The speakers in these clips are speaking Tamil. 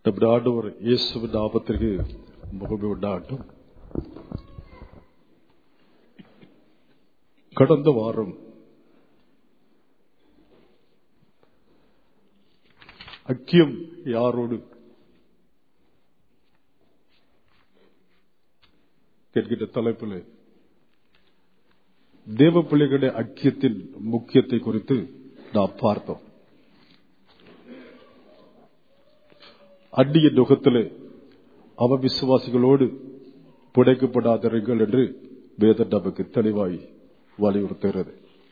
நம்முடைய ஆண்டவர் இயேசுவின் நாமத்திற்கு முகமே உண்டாகட்டும் கடந்த வாரம் அக்கியம் யாரோடு கேட்கின்ற தலைப்பில் தேவ பிள்ளைகளுடைய அக்கியத்தின் முக்கியத்தை குறித்து நாம் பார்த்தோம் அந்நிய நுகத்திலே அவ விசுவாசிகளோடு புடைக்கப்படாதிருங்கள் என்று வேதம் நமக்கு தெளிவாய் வலியுறுத்துகிறது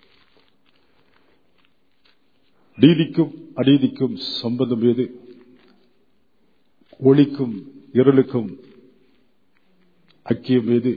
நீதிக்கும் அநீதிக்கும் சம்பந்தம் ஏது ஒளிக்கும் இருளுக்கும் ஐக்கியம் ஏது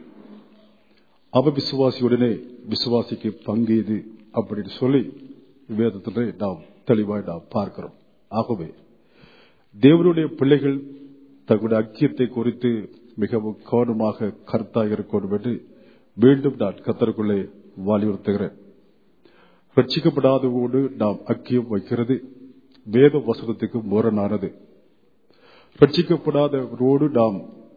அவ விசுவாசியுடனே விசுவாசிக்கு பங்கு இது அப்படின்னு சொல்லி வேதத்திலே நாம் தெளிவாய் நாம் பார்க்கிறோம் ஆகவே தேவனுடைய பிள்ளைகள் தங்களுடைய ஐக்கியத்தை குறித்து மிகவும் கவனமாக கருத்தாக இருக்கணும் என்று மீண்டும் நான் கத்தருக்குள்ளே வலியுறுத்துகிறேன் ரட்சிக்கப்படாதவோடு நாம் அக்கியம் வைக்கிறது வேத வசனத்துக்கு முரணானது ரட்சிக்கப்படாதவரோடு நாம்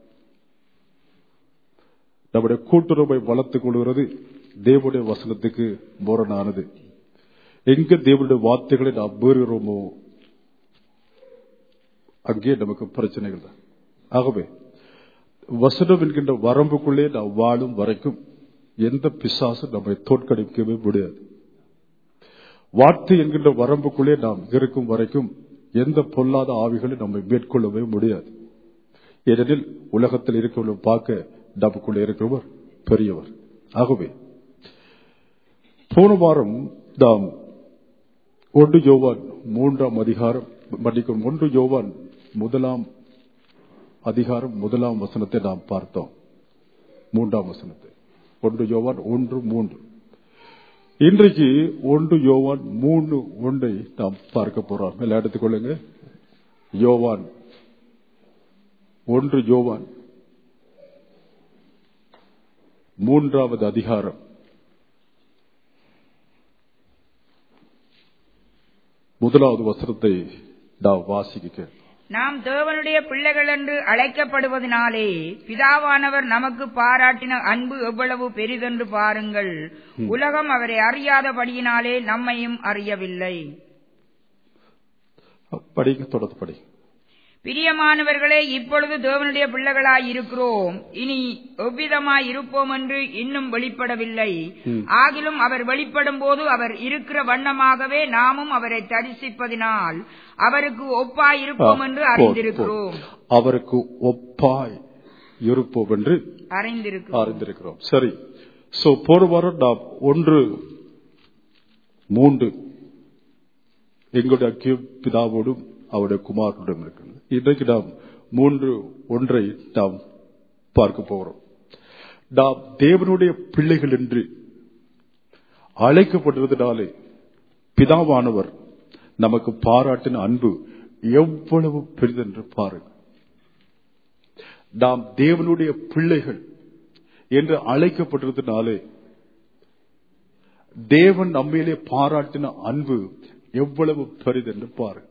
நம்முடைய கூட்டுறவை வளர்த்துக் கொள்கிறது தேவனுடைய வசனத்துக்கு முரணானது எங்க தேவனுடைய வார்த்தைகளை நாம் மீறுகிறோமோ அங்கே நமக்கு பிரச்சனைகள் தான் ஆகவே வசனம் என்கின்ற வரம்புக்குள்ளே நாம் வாழும் வரைக்கும் எந்த பிசாசும் நம்மை தோற்கடிக்கவே முடியாது வார்த்தை என்கின்ற வரம்புக்குள்ளே நாம் இருக்கும் வரைக்கும் எந்த பொல்லாத ஆவிகளும் நம்மை மேற்கொள்ளவே முடியாது ஏனெனில் உலகத்தில் இருக்கிறவர்கள் பார்க்க நமக்குள்ளே இருக்கிறவர் பெரியவர் ஆகவே போன வாரம் நாம் ஒன்று யோவான் மூன்றாம் அதிகாரம் மன்னிக்கும் ஒன்று யோவான் முதலாம் அதிகாரம் முதலாம் வசனத்தை நாம் பார்த்தோம் மூன்றாம் வசனத்தை ஒன்று யோவான் ஒன்று மூன்று இன்றைக்கு ஒன்று யோவான் மூணு ஒன்றை நாம் பார்க்க போறோம் எல்லாம் எடுத்துக்கொள்ளுங்க யோவான் ஒன்று யோவான் மூன்றாவது அதிகாரம் முதலாவது வசனத்தை நாம் வாசிக்க நாம் தேவனுடைய பிள்ளைகள் என்று அழைக்கப்படுவதனாலே பிதாவானவர் நமக்கு பாராட்டின அன்பு எவ்வளவு பெரிதென்று பாருங்கள் உலகம் அவரை அறியாதபடியினாலே நம்மையும் அறியவில்லை படிக்க தொடர்ந்து படி பிரியமானவர்களே இப்பொழுது தேவனுடைய பிள்ளைகளாய் இருக்கிறோம் இனி எவ்விதமாய் இருப்போம் என்று இன்னும் வெளிப்படவில்லை ஆகிலும் அவர் வெளிப்படும் போது அவர் இருக்கிற வண்ணமாகவே நாமும் அவரை தரிசிப்பதினால் அவருக்கு ஒப்பாய் இருப்போம் என்று அறிந்திருக்கிறோம் அவருக்கு ஒப்பாய் இருப்போம் என்று அறிந்திருக்கிறோம் அறிந்திருக்கிறோம் சரி சோ போன வாரம் நாம் ஒன்று மூன்று எங்களுடைய ஐக்கிய பிதாவோடும் அவருடைய குமாரனுடன் இருக்கிறது இன்றைக்கு நாம் மூன்று ஒன்றை நாம் பார்க்க போகிறோம் நாம் தேவனுடைய பிள்ளைகள் என்று அழைக்கப்படுவதனாலே பிதாவானவர் நமக்கு பாராட்டின அன்பு எவ்வளவு பெரிதென்று பாருங்கள் நாம் தேவனுடைய பிள்ளைகள் என்று அழைக்கப்பட்டிருந்தனாலே தேவன் நம்மையிலே பாராட்டின அன்பு எவ்வளவு பெரிதென்று பாருங்கள்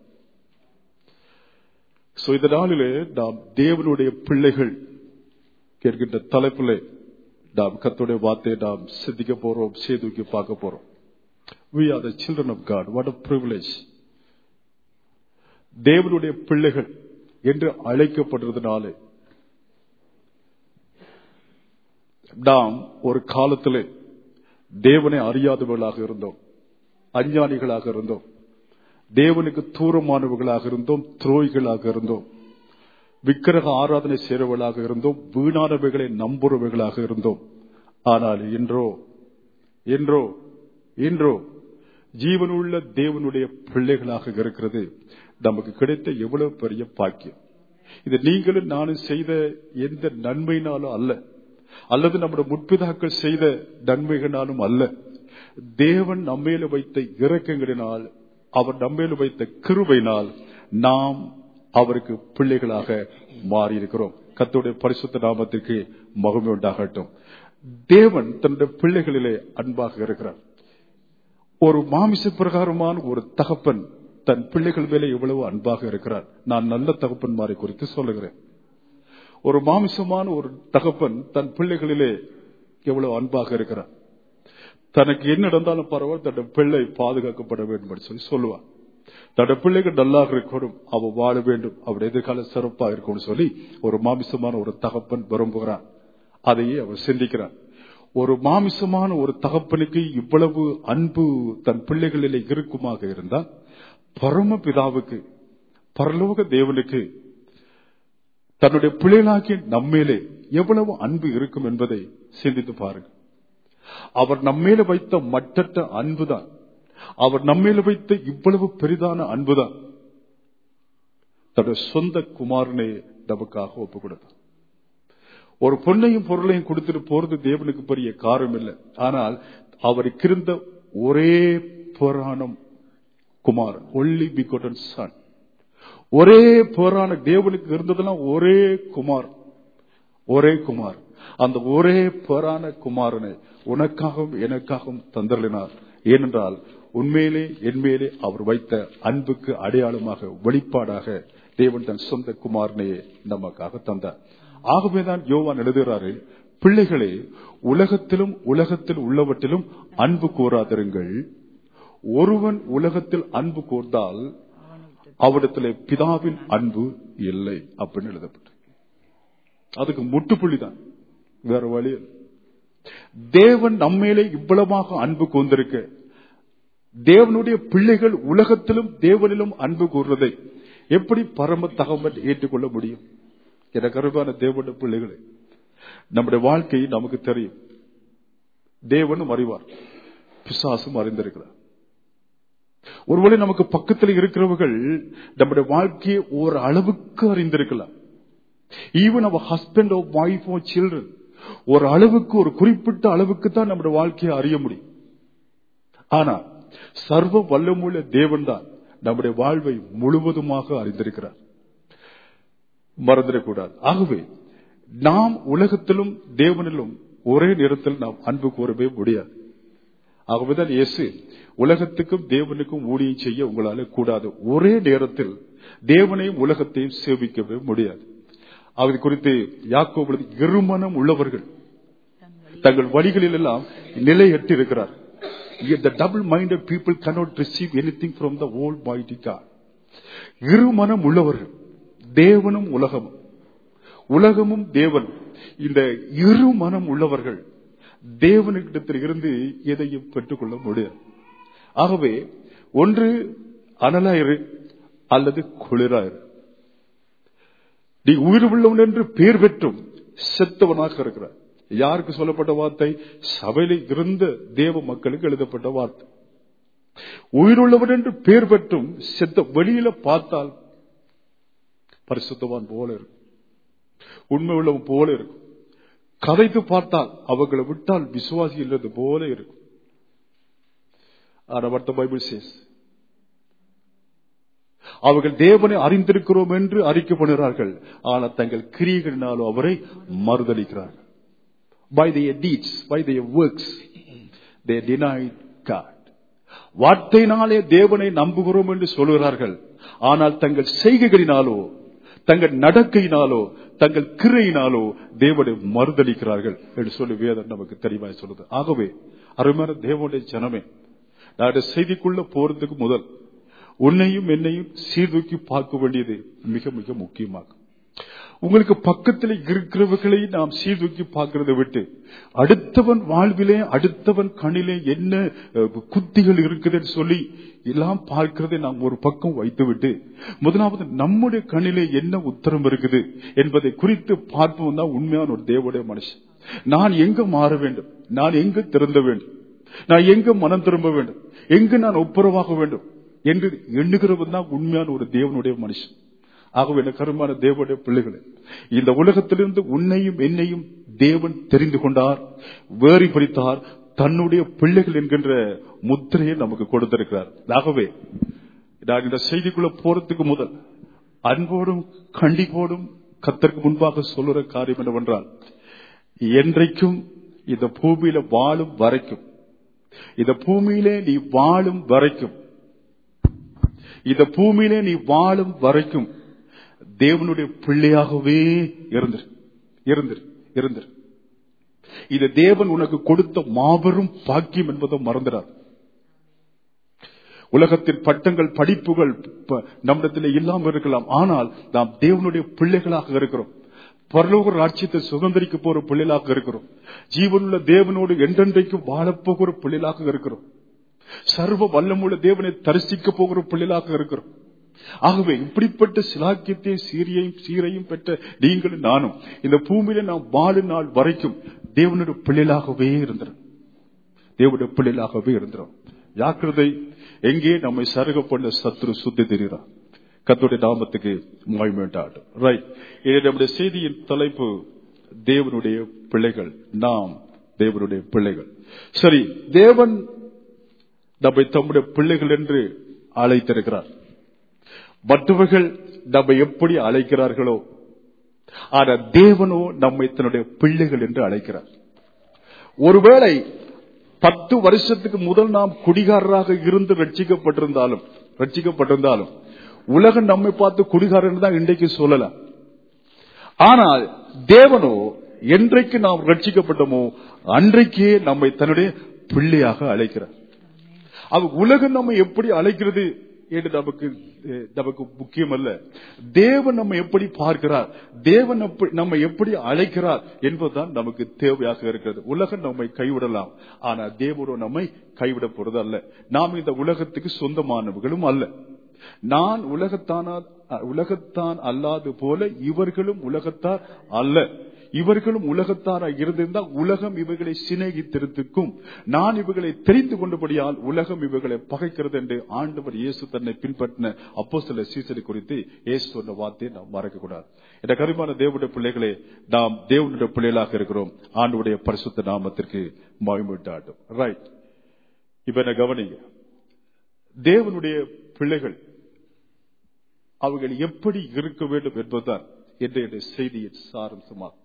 சோ இந்த நாளிலே நாம் தேவனுடைய பிள்ளைகள் கேட்கின்ற தலைப்பில் நாம் கத்துடைய வார்த்தையை நாம் சிந்திக்க போறோம் சேதுக்கி பார்க்க போறோம் we are the children of God what a privilege தேவனுடைய பிள்ளைகள் என்று அழைக்கப்படுறதுனாலே நாம் ஒரு காலத்திலே தேவனை அறியாதவர்களாக இருந்தோம் அஞ்ஞானிகளாக இருந்தோம் தேவனுக்கு தூரமானவர்களாக இருந்தோம் துரோகிகளாக இருந்தோம் விக்கிரக ஆராதனை செய்றவர்களாக இருந்தோம் வீணானவைகளை நம்புறவைகளாக இருந்தோம் ஆனால் இன்றோ இன்றோ இன்றோ ஜீவனுள்ள தேவனுடைய பிள்ளைகளாக இருக்கிறது நமக்கு கிடைத்த எவ்வளவு பெரிய பாக்கியம் இது நீங்களும் நானும் செய்த எந்த நன்மையினாலும் அல்ல அல்லது நம்முடைய முற்பிதாக்கள் செய்த நன்மைகளாலும் அல்ல தேவன் நம்மேல வைத்த இறக்கங்களினால் அவர் நம்மேல வைத்த கிருபையினால் நாம் அவருக்கு பிள்ளைகளாக மாறியிருக்கிறோம் கத்தோடைய பரிசுத்த நாமத்திற்கு மகிமை உண்டாகட்டும் தேவன் தன்னுடைய பிள்ளைகளிலே அன்பாக இருக்கிறார் ஒரு மாமிச பிரகாரமான ஒரு தகப்பன் தன் பிள்ளைகள் மேலே எவ்வளவு அன்பாக இருக்கிறார் நான் நல்ல தகப்பன்மாரை குறித்து சொல்லுகிறேன் ஒரு மாமிசமான ஒரு தகப்பன் தன் பிள்ளைகளிலே எவ்வளவு அன்பாக இருக்கிறார் தனக்கு என்ன நடந்தாலும் பரவாயில்ல தன் பிள்ளை பாதுகாக்கப்பட வேண்டும் என்று சொல்லி சொல்லுவான் தன் பிள்ளைகள் நல்லாக இருக்கணும் அவ வாழ வேண்டும் அவருடைய எதிர்கால சிறப்பா இருக்கணும்னு சொல்லி ஒரு மாமிசமான ஒரு தகப்பன் விரும்புகிறான் அதையே அவர் சிந்திக்கிறான் ஒரு மாமிசமான ஒரு தகப்பனுக்கு இவ்வளவு அன்பு தன் பிள்ளைகளிலே இருக்குமாக இருந்தால் பரம பிதாவுக்கு பரலோக தேவனுக்கு தன்னுடைய பிள்ளைகளாகிய நம்மேலே எவ்வளவு அன்பு இருக்கும் என்பதை சிந்தித்து பாருங்க அவர் நம்மேல வைத்த மட்டற்ற அன்புதான் அவர் நம்மேல வைத்த இவ்வளவு பெரிதான அன்புதான் தன்னுடைய சொந்த குமாரனை நமக்காக ஒப்பு கொடுத்தார் ஒரு பொண்ணையும் பொருளையும் கொடுத்துட்டு போறது தேவனுக்கு பெரிய காரம் இல்லை ஆனால் அவருக்கு இருந்த ஒரே புராணம் குமாரன் ஒல்லி பிகோட்டன் சன் ஒரே புராண தேவனுக்கு இருந்ததெல்லாம் ஒரே குமார் ஒரே குமார் அந்த ஒரே புராண குமாரனை உனக்காகவும் எனக்காகவும் தந்தர்லினார் ஏனென்றால் உண்மையிலே என்மேலே அவர் வைத்த அன்புக்கு அடையாளமாக வெளிப்பாடாக தேவன் தன் சொந்த குமாரனையே நமக்காக தந்தார் ஆகவேதான் யோவான் எழுதுகிறாரு பிள்ளைகளே உலகத்திலும் உலகத்தில் உள்ளவற்றிலும் அன்பு கூறாதிருங்கள் ஒருவன் உலகத்தில் அன்பு கூர்ந்தால் அவரிடத்துல பிதாவின் அன்பு இல்லை அப்படின்னு எழுதப்பட்டு அதுக்கு முட்டுப்புள்ளி தான் வேற வழி இல்லை. தேவன் நம்மேலே இவ்வளவாக அன்பு கூர்ந்திருக்க தேவனுடைய பிள்ளைகள் உலகத்திலும் தேவனிலும் அன்பு கூறுறதை எப்படி பரம தகவல் ஏற்றுக்கொள்ள முடியும் என கருவான தேவனுடைய பிள்ளைகளே நம்முடைய வாழ்க்கை நமக்கு தெரியும் தேவனும் அறிவார் பிசாசும் அறிந்திருக்கிறார் ஒருவேளை நமக்கு பக்கத்தில் இருக்கிறவர்கள் நம்முடைய வாழ்க்கையை ஒரு அளவுக்கு அறிந்திருக்கலாம் ஈவன் அவர் husband of wife of children ஒரு அளவுக்கு ஒரு குறிப்பிட்ட அளவுக்கு தான் நம்முடைய வாழ்க்கையை அறிய முடியும் ஆனா சர்வ வல்லமுள்ள தேவன் தான் நம்முடைய வாழ்வை முழுவதுமாக அறிந்திருக்கிறார் மறந்துடக்கூடாது ஆகவே நாம் உலகத்திலும் தேவனிலும் ஒரே நேரத்தில் நாம் அன்பு கூறவே முடியாது ஆகவேதான் இயேசு உலகத்துக்கும் தேவனுக்கும் ஊழியம் செய்ய உங்களால கூடாது ஒரே நேரத்தில் தேவனையும் உலகத்தையும் சேவிக்கவே முடியாது அது குறித்து யாக்கோபு இருமனம் உள்ளவர்கள் தங்கள் வழிகளில் எல்லாம் நிலையற்று இருக்கிறார் the double minded people cannot receive anything from the old mighty God இருமனம் உள்ளவர்கள் தேவனும் உலகமும் உலகமும் தேவன் இந்த இரு மனம் உள்ளவர்கள் தேவனிடத்தில் இருந்து எதையும் பெற்றுக்கொள்ள முடியாது ஆகவே ஒன்று அனலாயிரு அல்லது குளிராயிரு நீ உயிர் உள்ளவன் என்று பேர் பெற்றும் செத்தவனாக இருக்கிறார் யாருக்கு சொல்லப்பட்ட வார்த்தை சபையில இருந்த தேவ மக்களுக்கு எழுதப்பட்ட வார்த்தை உயிருள்ளவன் என்று பேர் பெற்றும் செத்த வெளியில பார்த்தால் பரிசுத்தவான் போல இருக்கும் உண்மை உள்ளவன் போல இருக்கும் கதைத்து பார்த்தால் அவங்களை விட்டால் விசுவாசி இல்லது போல இருக்கும் ஆனா what the Bible says அவர்கள் தேவனை அறிந்திருக்கிறோம் என்று அறிக்கை பண்ணுகிறார்கள் ஆனால் தங்கள் கிரியைகளினாலும் அவரை மறுதளிக்கிறார்கள் by their deeds by their works they denied God வார்த்தையினாலே தேவனை நம்புகிறோம் என்று சொல்கிறார்கள் ஆனால் தங்கள் செய்கைகளினாலோ தங்கள் நடக்கையினாலோ தங்கள் கிரையினாலோ தேவனை மறுதளிக்கிறார்கள் என்று சொல்லி வேதம் நமக்கு தெளிவாய் சொல்லுது ஆகவே அருமையான தேவனுடைய ஜனமே நான் செய்திக்குள்ள போறதுக்கு முதல் உன்னையும் என்னையும் சீர்தூக்கி பார்க்க வேண்டியது மிக மிக முக்கியமாகும் உங்களுக்கு பக்கத்தில் இருக்கிறவர்களை நாம் சீர்தூக்கி பார்க்கறதை விட்டு அடுத்தவன் வாழ்விலே அடுத்தவன் கண்ணிலே என்ன அஹ், குத்திகள் இருக்குதுன்னு சொல்லி எல்லாம் பார்க்கிறதை நாம் ஒரு பக்கம் வைத்துவிட்டு முதலாவது நம்முடைய கண்ணிலே என்ன உத்தரம் இருக்குது என்பதை குறித்து பார்ப்போம் தான் உண்மையான ஒரு தேவடைய மனுஷன் நான் எங்க மாற வேண்டும் நான் எங்க திறந்த வேண்டும் நான் எங்க மனம் திரும்ப வேண்டும் எங்கு நான் ஒப்புரவாக வேண்டும் என்று எண்ணுகிறவன் தான் உண்மையான ஒரு தேவனுடைய மனுஷன் ஆகவே எனக்கு கருமான தேவனுடைய பிள்ளைகளே இந்த உலகத்திலிருந்து உன்னையும் என்னையும் தேவன் தெரிந்து கொண்டார் வேறி பிடித்தார் தன்னுடைய பிள்ளைகள் என்கின்ற முத்திரையை நமக்கு கொடுத்திருக்கிறார் ஆகவே நான் இந்த செய்திக்குள்ள போறதுக்கு முதல் அன்போடும் கண்டிப்போடும் கத்தருக்கு முன்பாக சொல்லுற காரியம் என்னவென்றால் என்றைக்கும் இந்த பூமியில வாழும் வரைக்கும் இந்த பூமியிலே நீ வாழும் வரைக்கும் இந்த பூமியிலே நீ வாழும் வரைக்கும் தேவனுடைய பிள்ளையாகவே இருந்திரு இருந்திரு இருந்திரு இது தேவன் உனக்கு கொடுத்த மாபெரும் பாக்கியம் என்பதை மறந்துடாது உலகத்தின் பட்டங்கள் படிப்புகள் ப- நம்மிடத்தில் இல்லாமல் இருக்கலாம் ஆனால் நாம் தேவனுடைய பிள்ளைகளாக இருக்கிறோம் பரலோக ராட்சியத்தை சுதந்திரிக்க போற பிள்ளைகளாக இருக்கிறோம் ஜீவனுள்ள தேவனோடு என்றென்றைக்கும் வாழப்போகிற பிள்ளைகளாக இருக்கிறோம் சர்வ வல்லமுள்ள தேவனை தரிசிக்க போகிற பிள்ளைகளாக இருக்கிறோம் ஆகவே இப்படிப்பட்ட சிலாக்கியத்தை சீரியையும் சீரையும் பெற்ற நீங்களும் நானும் இந்த பூமியில நாம் வாழும் நாள் வரைக்கும் தேவனுடைய பிள்ளைகளாகவே இருந்திரும் தேவனுடைய பிள்ளைகளாகவே இருந்திரும் ஜாக்கிரதை எங்கே நம்மை சருக பண்ண சத்ரு சுத்தி தெரிகிறார் கத்துடைய நாமத்துக்கு மகிமைண்டாட்டும் ரைட் இது நம்முடைய செய்தியின் தலைப்பு தேவனுடைய பிள்ளைகள் நாம் தேவனுடைய பிள்ளைகள் சரி தேவன் நம்மை தம்முடைய பிள்ளைகள் என்று அழைத்திருக்கிறார் மற்றவர்கள் நம்மை எப்படி அழைக்கிறார்களோ ஆனா தேவனோ நம்மை தன்னுடைய பிள்ளைகள் என்று அழைக்கிறார் ஒருவேளை பத்து வருஷத்துக்கு முதல் நாம் குடிகாரராக இருந்து ரட்சிக்கப்பட்டிருந்தாலும் ரட்சிக்கப்பட்டிருந்தாலும் உலகம் நம்மை பார்த்து குடிகாரன் தான் இன்றைக்கு சொல்லலாம் ஆனால் தேவனோ என்றைக்கு நாம் ரட்சிக்கப்பட்டோமோ அன்றைக்கே நம்மை தன்னுடைய பிள்ளையாக அழைக்கிறார் அவ உலகம் நம்ம எப்படி அழைக்கிறது என்று நமக்கு அஹ், நமக்கு முக்கியம் அல்ல தேவன் நம்ம எப்படி பார்க்கிறார் தேவன் அப்ப- நம்ம எப்படி அழைக்கிறார் என்பதுதான் நமக்கு தேவையாக இருக்கிறது உலகம் நம்மை கைவிடலாம் ஆனா தேவனோ நம்மை கைவிட போறது அல்ல நாம் இந்த உலகத்துக்கு சொந்தமானவர்களும் அல்ல நான் உலகத்தானா உலகத்தான் அல்லாது போல இவர்களும் உலகத்தார் அல்ல இவர்களும் உலகத்தாரா இருந்திருந்தால் உலகம் இவர்களை சிநேகித்திருக்கும் நான் இவர்களை தெரிந்து கொண்டபடியால் உலகம் இவர்களை பகைக்கிறது என்று ஆண்டவர் இயேசு தன்னை பின்பற்றின அப்போ சில சீசனை குறித்து இயேசு சொன்ன வார்த்தையை நாம் மறக்க கூடாது என்ற கருமான தேவனுடைய பிள்ளைகளே நாம் தேவனுடைய பிள்ளைகளாக இருக்கிறோம் ஆண்டுடைய பரிசுத்த நாமத்திற்கு மகிழ்ந்தாட்டும் ரைட் இப்ப என்ன கவனிங்க தேவனுடைய பிள்ளைகள் அவர்கள் எப்படி இருக்க வேண்டும் என்பதுதான் இன்றைய செய்தியின் சாரம்சமாகும்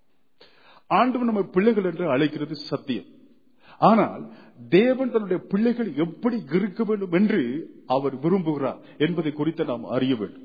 ஆண்டவன் நம்ம பிள்ளைகள் என்று அழைக்கிறது சத்தியம் ஆனால் தேவன் தன்னுடைய பிள்ளைகள் எப்படி இருக்க வேண்டும் என்று அவர் விரும்புகிறார் என்பதை குறித்து நாம் அறிய வேண்டும்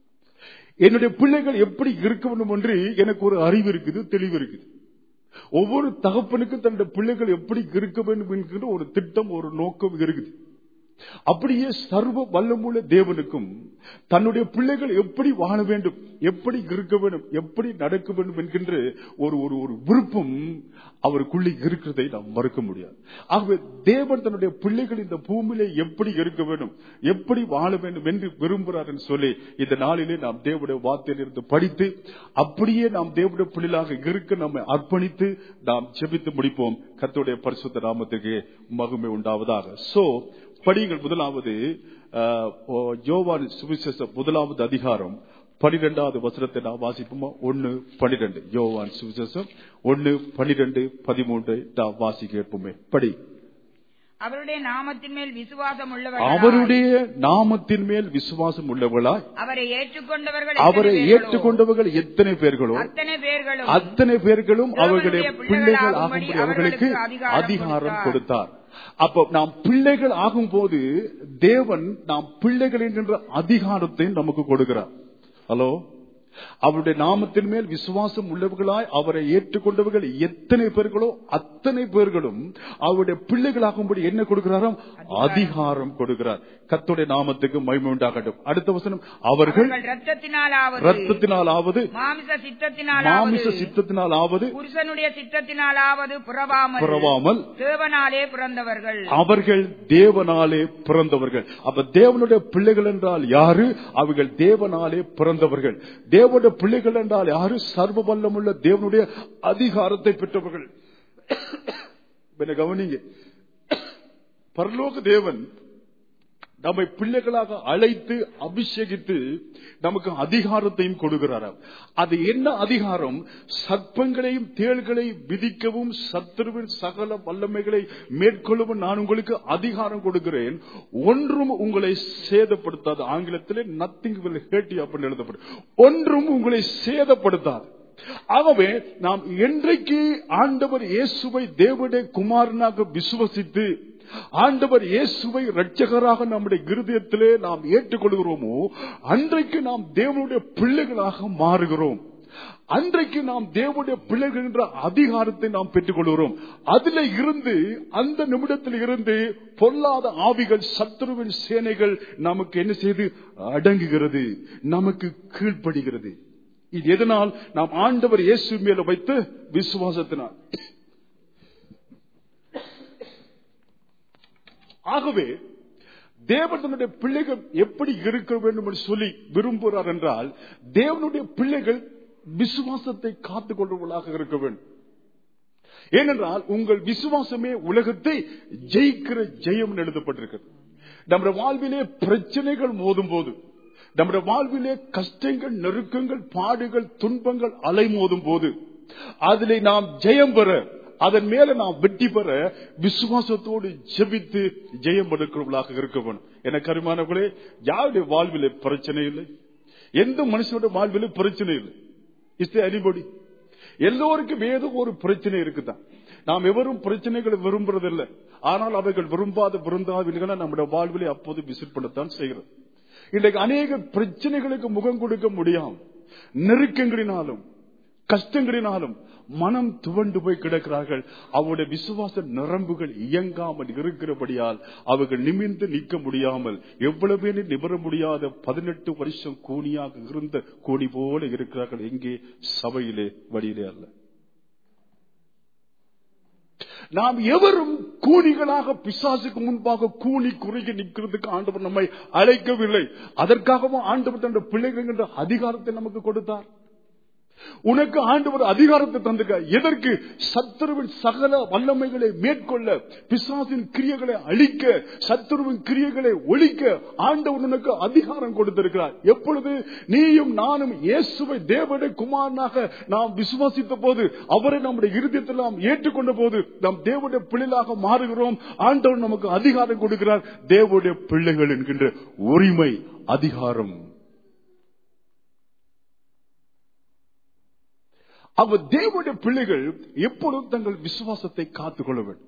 என்னுடைய பிள்ளைகள் எப்படி இருக்க வேண்டும் என்று எனக்கு ஒரு அறிவு இருக்குது தெளிவு இருக்குது ஒவ்வொரு தகப்பனுக்கும் தன்னுடைய பிள்ளைகள் எப்படி இருக்க வேண்டும் என்கிற ஒரு திட்டம் ஒரு நோக்கம் இருக்குது அப்படியே சர்வ வல்லமுள்ள தேவனுக்கும் தன்னுடைய பிள்ளைகள் எப்படி வாழ வேண்டும் எப்படி இருக்க வேண்டும் எப்படி நடக்க வேண்டும் என்கின்ற ஒரு ஒரு ஒரு விருப்பம் அவருக்குள்ளே இருக்கிறதை நாம் மறுக்க முடியாது ஆகவே தேவன் தன்னுடைய பிள்ளைகள் இந்த பூமியிலே எப்படி இருக்க வேண்டும் எப்படி வாழ வேண்டும் என்று விரும்புகிறார் என்று சொல்லி இந்த நாளிலே நாம் தேவனுடைய வார்த்தையிலிருந்து படித்து அப்படியே நாம் தேவனுடைய பிள்ளைகளாக இருக்க நம்மை அர்ப்பணித்து நாம் ஜெபித்து முடிப்போம் கர்த்தருடைய பரிசுத்த நாமத்துக்கு மகிமை உண்டாவதாக சோ படியுங்கள் முதலாவது அஹ், ஓ, யோவான் சுவிசேஷம் முதலாவது அதிகாரம் பனிரெண்டாவது வசனத்தை நாம் வாசிப்போமா ஒன்னு பனிரெண்டு யோவான் சுவிசேஷம் ஒன்னு பனிரெண்டு பதிமூன்று நாம் வாசி கேட்போமே படி அவருடைய நாமத்தின் மேல் விசுவாசம் உள்ளவர்கள் அவருடைய நாமத்தின் மேல் விசுவாசம் உள்ளவர்களாய் அவரை ஏற்றுக்கொண்டவர்கள் அவரை எத்தனை பேர்களோ, ஏற்றுக்கொண்டவர்கள் எத்தனை பேர்களோ அத்தனை பேர்களும் அத்தனை பேர்களும் அவர்களுடைய தேவனுடைய பிள்ளைகள் பிள்ளைகள் ஆகும்படி ஆகும்படி அவர்களுக்கு அவர்களுக்கு அதிகாரம் அதிகாரம் கொடுத்தார் அப்போ நாம் பிள்ளைகள் ஆகும்போது தேவன் நாம் பிள்ளைகள் என்கின்ற அதிகாரத்தை நமக்கு கொடுக்கிறார் ஹலோ அவருடைய நாமத்தின் மேல் விசுவாசம் உள்ளவர்களாய் அவரை ஏற்றுக்கொண்டவர்கள் எத்தனை பேர்களோ அத்தனை பேர்களும் அவருடைய பிள்ளைகளாகும்படி என்ன கொடுக்கிறாராம் அதிகாரம் கொடுக்கிறார் கர்த்தருடைய நாமத்துக்கு மகிமை உண்டாகட்டும் அடுத்த வசனம் அவர்கள் அவர்கள் ரத்தத்தினாலாவது ரத்தத்தினாலாவது மாமிச சித்தத்தினாலாவது மாமிச சித்தத்தினாலாவது புருஷனுடைய சித்தத்தினாலாவது புறவாமல் புறவாமல் தேவனாலே பிறந்தவர்கள் அவர்கள் தேவனாலே பிறந்தவர்கள் அப்ப தேவனுடைய பிள்ளைகள் என்றால் யாரு அவர்கள் தேவனாலே பிறந்தவர்கள் தேவனுடைய பிள்ளைகள் என்றால் யாரு சர்வ வல்லமுள்ள தேவனுடைய அதிகாரத்தை பெற்றவர்கள் என்ன கவனிங்க பரலோக தேவன் நம்மை பிள்ளைகளாக அழைத்து அபிஷேகித்து நமக்கு அதிகாரத்தையும் கொடுக்கிறாராம் அது என்ன அதிகாரம் சர்ப்பங்களையும் தேள்களையும் விதிக்கவும் சத்துருவின் சகல வல்லமைகளை மேற்கொள்ளவும் நான் உங்களுக்கு அதிகாரம் கொடுக்கிறேன் ஒன்றும் உங்களை சேதப்படுத்தாது ஆங்கிலத்திலே நத்திங் will hurt you அப்படின்னு எழுதப்படும் ஒன்றும் உங்களை சேதப்படுத்தாது ஆகவே நாம் என்றைக்கு ஆண்டவர் இயேசுவை தேவனுடைய குமாரனாக விசுவசித்து ஆண்டவர் இயேசுவை இரட்சகராக நம்முடைய இருதயத்திலே நாம் ஏற்றுக்கொள்கிறோமோ அன்றைக்கு நாம் தேவனுடைய பிள்ளைகளாக மாறுகிறோம் அன்றைக்கு நாம் தேவனுடைய பிள்ளைகள் என்ற அதிகாரத்தை நாம் பெற்றுக் கொள்கிறோம் அதுல இருந்து அந்த நிமிடத்தில் இருந்து பொல்லாத ஆவிகள் சத்துருவின் சேனைகள் நமக்கு என்ன செய்து அடங்குகிறது நமக்கு கீழ்ப்படுகிறது இது எதனால் நாம் ஆண்டவர் இயேசு மேல வைத்து விசுவாசத்தினால் ஆகவே தேவன் தன்னுடைய பிள்ளைகள் எப்படி இருக்க வேண்டும் என்று சொல்லி விரும்புகிறார் என்றால் தேவனுடைய பிள்ளைகள் விசுவாசத்தை காத்துக் கொள்வர்களாக இருக்க வேண்டும் ஏனென்றால் உங்கள் விசுவாசமே உலகத்தை ஜெயிக்கிற ஜெயம் எழுதப்பட்டிருக்கிறது நம்முடைய வாழ்விலே பிரச்சனைகள் மோதும் போது நம்முடைய வாழ்விலே கஷ்டங்கள் நெருக்கங்கள் பாடுகள் துன்பங்கள் அலைமோதும் போது அதிலே நாம் ஜெயம் பெற அதன் மேல நாம் வெற்றி பெற விசுவாசத்தோடு ஜெபித்து ஜெயம் எடுக்கிறவர்களாக இருக்க வேணும் என கருமானவர்களே யாருடைய வாழ்விலே பிரச்சனை இல்லை எந்த மனுஷனுடைய வாழ்விலே பிரச்சனை இல்லை இஸ் அனிபடி எல்லோருக்கும் ஏதோ ஒரு பிரச்சனை இருக்குதான் நாம் எவரும் பிரச்சனைகளை விரும்புறதில்லை ஆனால் அவைகள் விரும்பாத விருந்தாவில்களை நம்முடைய வாழ்விலே அப்போது விசிட் பண்ணத்தான் செய்கிறது இன்றைக்கு அநேக பிரச்சனைகளுக்கு முகம் கொடுக்க முடியாம நெருக்கங்களினாலும் கஷ்டங்களினாலும் மனம் துவண்டு போய் கிடக்கிறார்கள் அவருடைய விசுவாச நரம்புகள் இயங்காமல் இருக்கிறபடியால் அவர்கள் நிமிர்ந்து நிற்க முடியாமல் எவ்வளவு பேர் நிபர முடியாத பதினெட்டு வருஷம் கூனியாக இருந்த கூனி போல இருக்கிறார்கள் எங்கே சபையிலே வழியிலே அல்ல நாம் எவரும் கூனிகளாக பிசாசுக்கு முன்பாக கூனி குறுகி நிற்கிறதுக்கு ஆண்டவர் நம்மை அழைக்கவில்லை அதற்காகவும் ஆண்டவர் தன்னுடைய பிள்ளைகள் என்ற அதிகாரத்தை நமக்கு கொடுத்தார் உனக்கு ஆண்டவர் அதிகாரத்தை தந்துக்க எதற்கு சத்துருவின் சகல வல்லமைகளை மேற்கொள்ள பிசாசின் கிரியைகளை அழிக்க சத்துருவின் கிரியைகளை ஒழிக்க ஆண்டவர் உனக்கு அதிகாரம் கொடுத்திருக்கிறார் எப்பொழுது நீயும் நானும் இயேசுவை தேவனுடைய குமாரனாக நாம் விசுவாசித்த போது அவரை நம்முடைய இருதயத்தில் நாம் ஏற்றுக்கொண்ட போது நாம் தேவனுடைய பிள்ளைகளாக மாறுகிறோம் ஆண்டவர் நமக்கு அதிகாரம் கொடுக்கிறார் தேவனுடைய பிள்ளைகள் என்கின்ற உரிமை அதிகாரம் அவர் தேவனுடைய பிள்ளைகள் எப்பொழுதும் தங்கள் விசுவாசத்தை காத்துக் கொள்ள வேண்டும்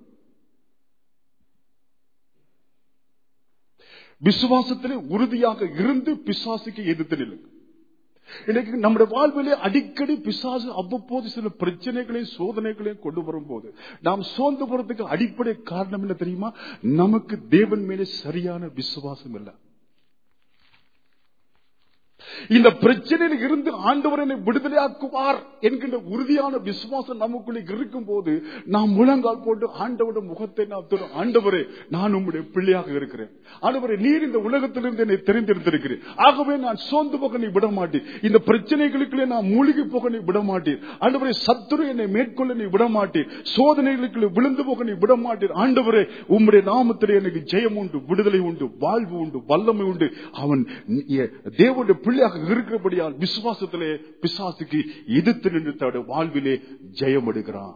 விசுவாசத்திலே உறுதியாக இருந்து பிசாசுக்கு எதிர்த்து நில்லுங்க இன்னைக்கு நம்முடைய வாழ்விலே அடிக்கடி பிசாசு அவ்வப்போது சில பிரச்சனைகளையும் சோதனைகளையும் கொண்டு வரும்போது நாம் சோர்ந்து போறதுக்கு அடிப்படை காரணம் என்ன தெரியுமா நமக்கு தேவன் மேலே சரியான விசுவாசம் இல்லை இந்த பிரச்சனையில் இருந்து ஆண்டவர் என்னை விடுதலையாக்குவார் என்கின்ற உறுதியான விசுவாசம் நமக்குள்ளே இருக்கும் போது நாம் முழங்கால் போட்டு ஆண்டவருடைய முகத்தை நாம் தொடும் ஆண்டவரே நான் உம்முடைய பிள்ளையாக இருக்கிறேன் ஆண்டவரே நீர் இந்த உலகத்திலிருந்து என்னை தெரிந்திருந்திருக்கிறேன் ஆகவே நான் சோர்ந்து போக நீ விட மாட்டேன் இந்த பிரச்சனைகளுக்குள்ளே நான் மூழ்கி போக நீ விட மாட்டேன் ஆண்டவரே சத்துரு என்னை மேற்கொள்ள நீ விட மாட்டேன் சோதனைகளுக்குள்ளே விழுந்து போக நீ விட மாட்டேன் ஆண்டவரே உம்முடைய நாமத்திலே எனக்கு ஜெயம் உண்டு விடுதலை உண்டு வாழ்வு உண்டு வல்லமை உண்டு அவன் தேவனுடைய பிள்ளையாக இருக்கிறபடியால் விசுவாசத்திலே பிசாசுக்கு எதிர்த்து நின்று தன்னுடைய வாழ்விலே ஜெயம் எடுக்கிறான்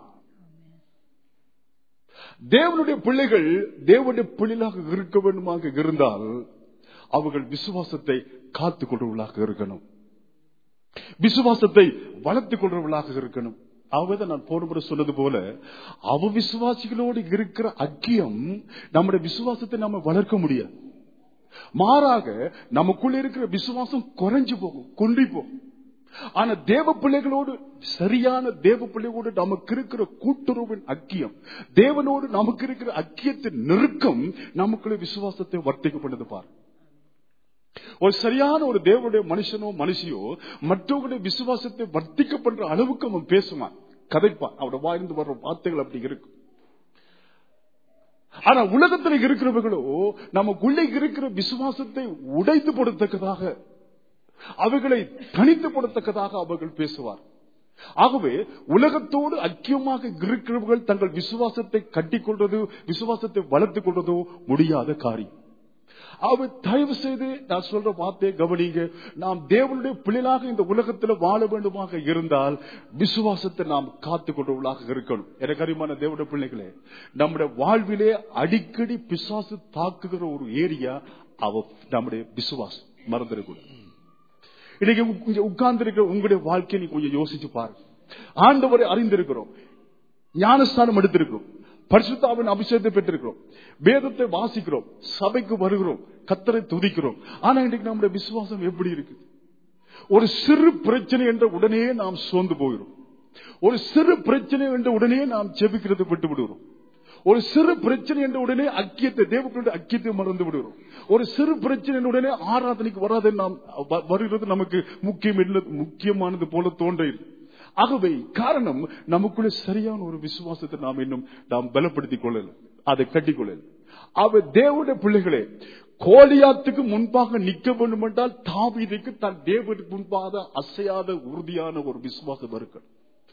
தேவனுடைய பிள்ளைகள் தேவனுடைய பிள்ளைகளாக இருக்க வேண்டுமாக இருந்தால் அவர்கள் விசுவாசத்தை காத்துக் கொள்வர்களாக இருக்கணும் விசுவாசத்தை வளர்த்துக் கொள்றவர்களாக இருக்கணும் அவதான் நான் போன முறை சொன்னது போல அவ விசுவாசிகளோடு இருக்கிற அக்கியம் நம்முடைய விசுவாசத்தை நம்ம வளர்க்க முடியாது மாறாக நமக்குள்ள இருக்கிற விசுவாசம் குறைஞ்சு போகும் குன்றி போகும் ஆனா தேவ பிள்ளைகளோடு சரியான தேவ பிள்ளைகளோடு நமக்கு இருக்கிற கூட்டுறவின் அக்கியம் தேவனோடு நமக்கு இருக்கிற அக்கியத்தின் நெருக்கம் நமக்குள்ள விசுவாசத்தை வர்த்திக்கப்படுது பாரு ஒரு சரியான ஒரு தேவனுடைய மனுஷனோ மனுஷியோ மற்றவங்களுடைய விசுவாசத்தை வர்த்திக்க பண்ற அளவுக்கு அவன் பேசுவான் கதைப்பான் அவட வாழ்ந்து வர்ற வார்த்தைகள் அப்படி இருக்கும் ஆனா உலகத்தில் இருக்கிறவர்களோ நமக்குள்ளே இருக்கிற விசுவாசத்தை உடைத்து போடத்தக்கதாக அவைகளை தனித்து போடத்தக்கதாக அவர்கள் பேசுவார் ஆகவே உலகத்தோடு ஐக்கியமாக இருக்கிறவர்கள் தங்கள் விசுவாசத்தை கட்டிக்கொள்றது விசுவாசத்தை வளர்த்துக் கொள்றதோ முடியாத காரியம் அவர் தயவு செய்து நான் சொல்ற வார்த்தையை கவனிங்க நாம் தேவனுடைய பிள்ளைகளாக இந்த உலகத்தில் வாழ வேண்டுமாக இருந்தால் விசுவாசத்தை நாம் காத்துக் கொண்டவர்களாக இருக்கணும் எனக்கு அறிமான தேவனுடைய பிள்ளைகளே நம்முடைய வாழ்விலே அடிக்கடி பிசாசு தாக்குகிற ஒரு ஏரியா அவ நம்முடைய விசுவாசம் மறந்துடக்கூடாது இன்னைக்கு கொஞ்சம் உட்கார்ந்து இருக்கிற உங்களுடைய வாழ்க்கையை நீ கொஞ்சம் யோசிச்சு பாருங்க ஆண்டவரை அறிந்திருக்கிறோம் ஞானஸ்தானம் எடுத்திருக்கிறோம் பரிசுத்தாவின் அபிஷேகத்தை பெற்றிருக்கிறோம் வேதத்தை வாசிக்கிறோம் சபைக்கு வருகிறோம் கத்தரை துதிக்கிறோம் ஆனா இன்றைக்கு நம்முடைய விசுவாசம் எப்படி இருக்குது ஒரு சிறு பிரச்சனை என்ற உடனே நாம் சோர்ந்து போகிறோம் ஒரு சிறு பிரச்சனை என்ற உடனே நாம் ஜெபிக்கிறது விட்டு விடுகிறோம் ஒரு சிறு பிரச்சனை என்ற உடனே அக்கியத்தை தேவர்களுடைய அக்கியத்தை மறந்து விடுகிறோம் ஒரு சிறு பிரச்சனை என்ற உடனே ஆராதனைக்கு வராது நாம் வ- வருகிறது நமக்கு முக்கியம் இல்லை முக்கியமானது போல தோன்றியது ஆகவே காரணம் நமக்குள்ள சரியான ஒரு விசுவாசத்தை நாம் இன்னும் நாம் பலப்படுத்திக் கொள்ளல அதை கட்டிக்கொள்ளல அவ தேவனுடைய பிள்ளைகளே கோலியாத்துக்கு முன்பாக நிற்க வேண்டும் என்றால் தாவீதுக்கு தன் தேவனுக்கு முன்பாக அசையாத உறுதியான ஒரு விசுவாசம் இருக்கணும்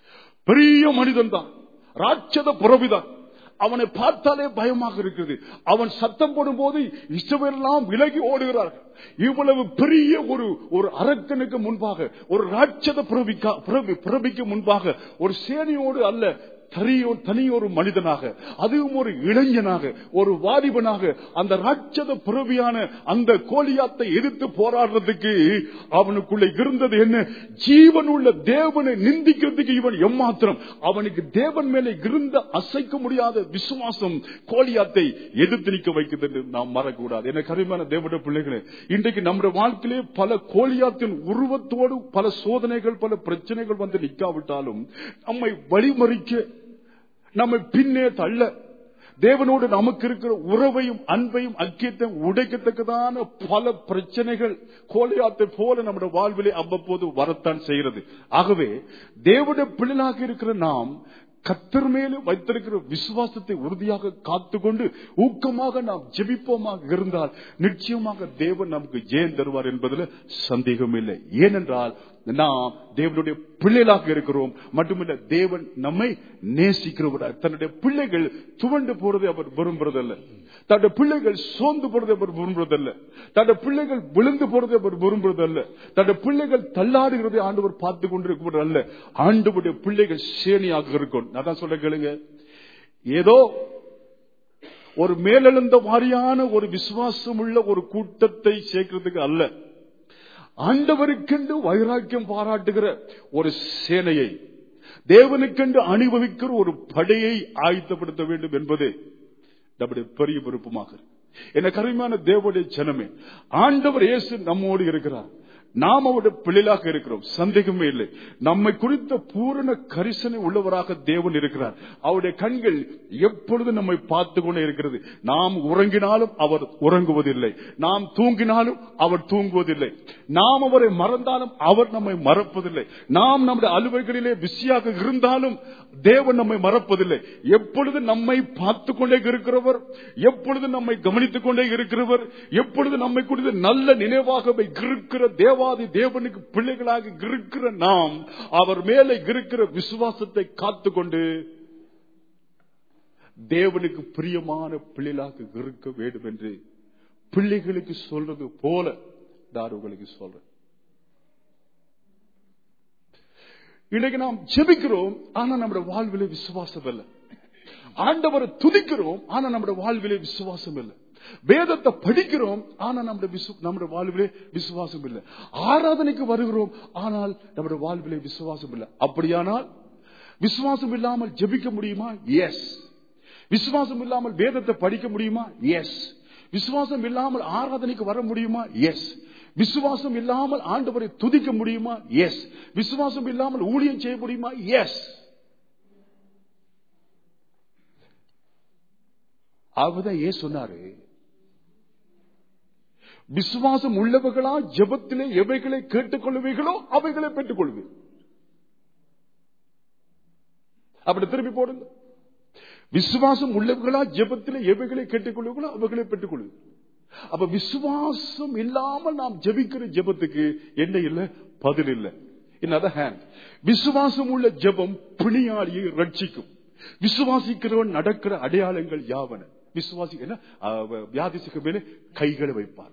பெரிய மனிதன் தான் ராட்சத புறவிதான் அவனை பார்த்தாலே பயமாக இருக்கிறது அவன் சத்தம் போடும்போது இஷ்டமெல்லாம் விலகி ஓடுகிறார்கள் இவ்வளவு பெரிய ஒரு ஒரு அரக்கனுக்கு முன்பாக ஒரு ராட்சத புறவிக்கா புறவி புறவிக்கு முன்பாக ஒரு சேனையோடு அல்ல தனியோ தனியொரு மனிதனாக அதுவும் ஒரு இளைஞனாக ஒரு வாலிபனாக அந்த ராட்சத புறவியான அந்த கோலியாத்தை எதிர்த்து போராடுறதுக்கு அவனுக்குள்ள இருந்தது என்ன ஜீவன் உள்ள தேவனை நிந்திக்கிறதுக்கு இவன் எம்மாத்திரம் அவனுக்கு தேவன் மேலே இருந்த அசைக்க முடியாத விசுவாசம் கோலியாத்தை எதிர்த்து நிற்க வைக்கிறது என்று நாம் மறக்கூடாது என கருமையான தேவனுடைய பிள்ளைகளே இன்றைக்கு நம்முடைய வாழ்க்கையிலே பல கோலியாத்தின் உருவத்தோடு பல சோதனைகள் பல பிரச்சனைகள் வந்து நிற்காவிட்டாலும் நம்மை வழிமறிக்க நம்மை பின்னே தள்ள தேவனோடு நமக்கு இருக்கிற உறவையும் அன்பையும் ஐக்கியத்தையும் உடைக்கத்தக்கதான பல பிரச்சனைகள் கோலியாத்தை போல நம்முடைய வாழ்விலே அவ்வப்போது வரத்தான் செய்கிறது ஆகவே தேவனுடைய பிள்ளைகளாக இருக்கிற நாம் கத்தர் மேலும் வைத்திருக்கிற விசுவாசத்தை உறுதியாக காத்துக்கொண்டு ஊக்கமாக நாம் ஜெபிப்போமாக இருந்தால் நிச்சயமாக தேவன் நமக்கு ஜெயம் தருவார் என்பதில் சந்தேகம் இல்லை ஏனென்றால் நாம் தேவனுடைய பிள்ளைகளாக இருக்கிறோம் மட்டுமல்ல தேவன் நம்மை நேசிக்கிறவரார் தன்னுடைய பிள்ளைகள் துவண்டு போறதை அவர் விரும்புறதல்ல தன்னுடைய பிள்ளைகள் சோர்ந்து போறதை அவர் விரும்புறதல்ல தன்னுடைய பிள்ளைகள் விழுந்து போறதை அவர் விரும்புறதல்ல தன்னுடைய பிள்ளைகள் தள்ளாடுகிறதை ஆண்டவர் பார்த்து கொண்டிருக்கிறது அல்ல ஆண்டவருடைய பிள்ளைகள் சேனியாக இருக்கும் நான் தான் சொல்ல கேளுங்க ஏதோ ஒரு மேலெழுந்த வாரியான ஒரு விசுவாசம் உள்ள ஒரு கூட்டத்தை சேர்க்கிறதுக்கு அல்ல ஆண்டவருக்கென்று வைராக்கியம் பாராட்டுகிற ஒரு சேனையை தேவனுக்கென்று அனுபவிக்கிற ஒரு படையை ஆயத்தப்படுத்த வேண்டும் என்பது நம்முடைய பெரிய விருப்பமாக இருக்கு. என கருமையான தேவனுடைய ஜனமே ஆண்டவர் இயேசு நம்மோடு இருக்கிறார் நாம் அவருடைய பிள்ளைகளாக இருக்கிறோம் சந்தேகமே இல்லை நம்மை குறித்த பூரண கரிசனை உள்ளவராக தேவன் இருக்கிறார் அவருடைய கண்கள் எப்பொழுது நம்மை பார்த்து கொண்டே இருக்கிறது நாம் உறங்கினாலும் அவர் உறங்குவதில்லை நாம் தூங்கினாலும் அவர் தூங்குவதில்லை நாம் அவரை மறந்தாலும் அவர் நம்மை மறப்பதில்லை நாம் நம்முடைய அலுவல்களிலே பிஸியாக இருந்தாலும் தேவன் நம்மை மறப்பதில்லை எப்பொழுது நம்மை பார்த்து கொண்டே இருக்கிறவர் எப்பொழுது நம்மை கவனித்துக் கொண்டே இருக்கிறவர் எப்பொழுது நம்மை குறித்து நல்ல நினைவாக இருக்கிற தேவாதி தேவனுக்கு பிள்ளைகளாக இருக்கிற நாம் அவர் மேலே இருக்கிற விசுவாசத்தை காத்துக்கொண்டு தேவனுக்கு பிரியமான பிள்ளைகளாக இருக்க வேண்டும் என்று பிள்ளைகளுக்கு சொல்றது போல நான் உங்களுக்கு சொல்றேன் இன்னைக்கு நாம் ஜெபிக்கிறோம் ஆனா நம்முடைய வாழ்விலே விசுவாசம் இல்லை ஆண்டவரை துதிக்கிறோம் ஆனா நம்முடைய வாழ்விலே விசுவாசம் இல்லை வேதத்தை படிக்கிறோம் ஆனா நம்முடைய விசு- நம்முடைய வாழ்விலே விசுவாசம் இல்லை ஆராதனைக்கு வருகிறோம் ஆனால் நம்முடைய வாழ்விலே விசுவாசம் இல்லை அப்படியானால் விசுவாசம் இல்லாமல் ஜெபிக்க முடியுமா எஸ் விசுவாசம் இல்லாமல் வேதத்தை படிக்க முடியுமா எஸ் விசுவாசம் இல்லாமல் ஆராதனைக்கு வர முடியுமா எஸ் விசுவாசம் இல்லாமல் ஆண்டவரை துதிக்க முடியுமா எஸ் விசுவாசம் இல்லாமல் ஊழியம் செய்ய முடியுமா எஸ் அவதான் ஏன் சொன்னாரு விசுவாசம் உள்ளவர்களா ஜெபத்திலே எவைகளை கேட்டுக்கொள்வீர்களோ அவைகளை பெற்றுக் கொள்வீர்கள் அப்படி திருப்பி போடுங்க விசுவாசம் உள்ளவர்களா ஜெபத்திலே எவைகளை கேட்டுக்கொள்வீர்களோ அவைகளை பெற்றுக் கொள்வீர்கள் அப்ப விசுவாசம் இல்லாமல் நாம் ஜெபிக்கிற ஜெபத்துக்கு என்ன இல்லை பதில் இல்லை இன் அதர் ஹேண்ட் விசுவாசம் உள்ள ஜெபம் பிணியாளியை ரட்சிக்கும் விசுவாசிக்கிறவன் நடக்கிற அடையாளங்கள் யாவன விசுவாசி என்ன அஹ், வியாதிசுக்கு மேலே கைகளை வைப்பார்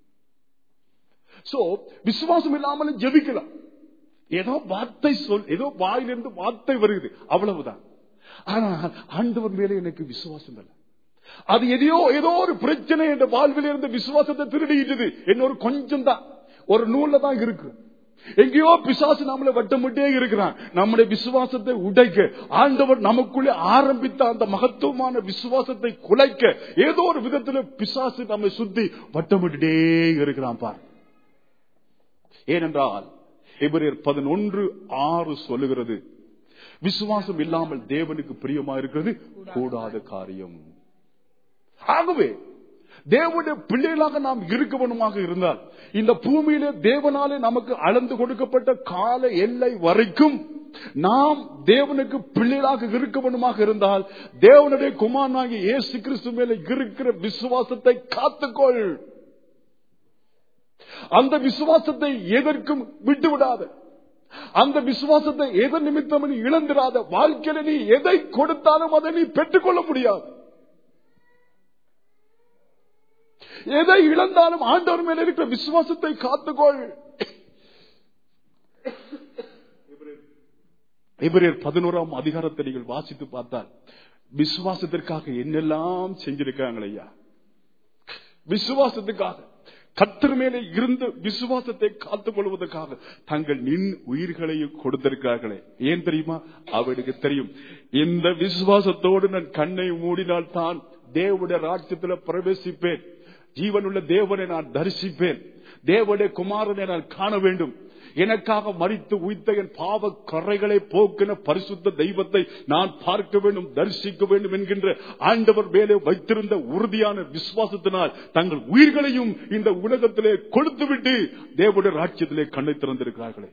சோ விசுவாசம் இல்லாமலும் ஜெபிக்கலாம் ஏதோ வார்த்தை சொல் ஏதோ வாயிலிருந்து வார்த்தை வருகிறது அவ்வளவுதான் ஆனால் ஆண்டவர் மேலே எனக்கு விசுவாசம் இல்லை அது எதையோ ஏதோ ஒரு பிரச்சனை என்ற வாழ்வில் இருந்த விசுவாசத்தை திருடிட்டது என்ன ஒரு கொஞ்சம் தான் ஒரு நூல்ல தான் இருக்கு எங்கேயோ பிசாசு நம்மளை வட்டமிட்டே இருக்கிறான் நம்முடைய விசுவாசத்தை உடைக்க ஆண்டவர் நமக்குள்ளே ஆரம்பித்த அந்த மகத்துவமான விசுவாசத்தை குலைக்க ஏதோ ஒரு விதத்துல பிசாசு நம்மை சுத்தி வட்டமிட்டே இருக்கிறான் பார் ஏனென்றால் எபிரேயர் பதினொன்று ஆறு சொல்லுகிறது விசுவாசம் இல்லாமல் தேவனுக்கு பிரியமா இருக்கிறது கூடாத காரியம் ஆகவே தேவனுடைய பிள்ளைகளாக நாம் இருக்கவனுமாக இருந்தால் இந்த பூமியிலே தேவனாலே நமக்கு அளந்து கொடுக்கப்பட்ட கால எல்லை வரைக்கும் நாம் தேவனுக்கு பிள்ளைகளாக இருக்கவனுமாக இருந்தால் தேவனுடைய குமாரனாகிய இயேசு கிறிஸ்து மேல இருக்கிற விசுவாசத்தை காத்துக்கொள் அந்த விசுவாசத்தை எதற்கும் விட்டு விடாத அந்த விசுவாசத்தை எதன் நிமித்தம் நீ இழந்திராத வாழ்க்கையில நீ எதை கொடுத்தாலும் அதை நீ பெற்றுக்கொள்ள முடியாது எதை இழந்தாலும் ஆண்டவர் மேல இருக்கிற விசுவாசத்தை காத்துக்கொள் இவரர் பதினோராம் அதிகாரத்தை நீங்கள் வாசித்து பார்த்தால் விசுவாசத்திற்காக என்னெல்லாம் செஞ்சிருக்காங்க ஐயா விசுவாசத்துக்காக கத்தர் மேலே இருந்த விசுவாசத்தை காத்துக் கொள்வதற்காக தங்கள் நின் உயிர்களையும் கொடுத்திருக்கிறார்களே ஏன் தெரியுமா அவனுக்கு தெரியும் இந்த விசுவாசத்தோடு நான் கண்ணை மூடினால் தான் தேவனுடைய ராஜ்யத்தில் பிரவேசிப்பேன் ஜீவனுள்ள தேவனை நான் தரிசிப்பேன் தேவனுடைய குமாரனை நான் காண வேண்டும் எனக்காக மறித்து உயிர்த்த என் பாவ கரைகளை போக்கின பரிசுத்த தெய்வத்தை நான் பார்க்க வேண்டும் தரிசிக்க வேண்டும் என்கின்ற ஆண்டவர் மேலே வைத்திருந்த உறுதியான விசுவாசத்தினால் தங்கள் உயிர்களையும் இந்த உலகத்திலே கொடுத்துவிட்டு தேவனுடைய ராஜ்யத்திலே கண்ணை திறந்திருக்கிறார்களே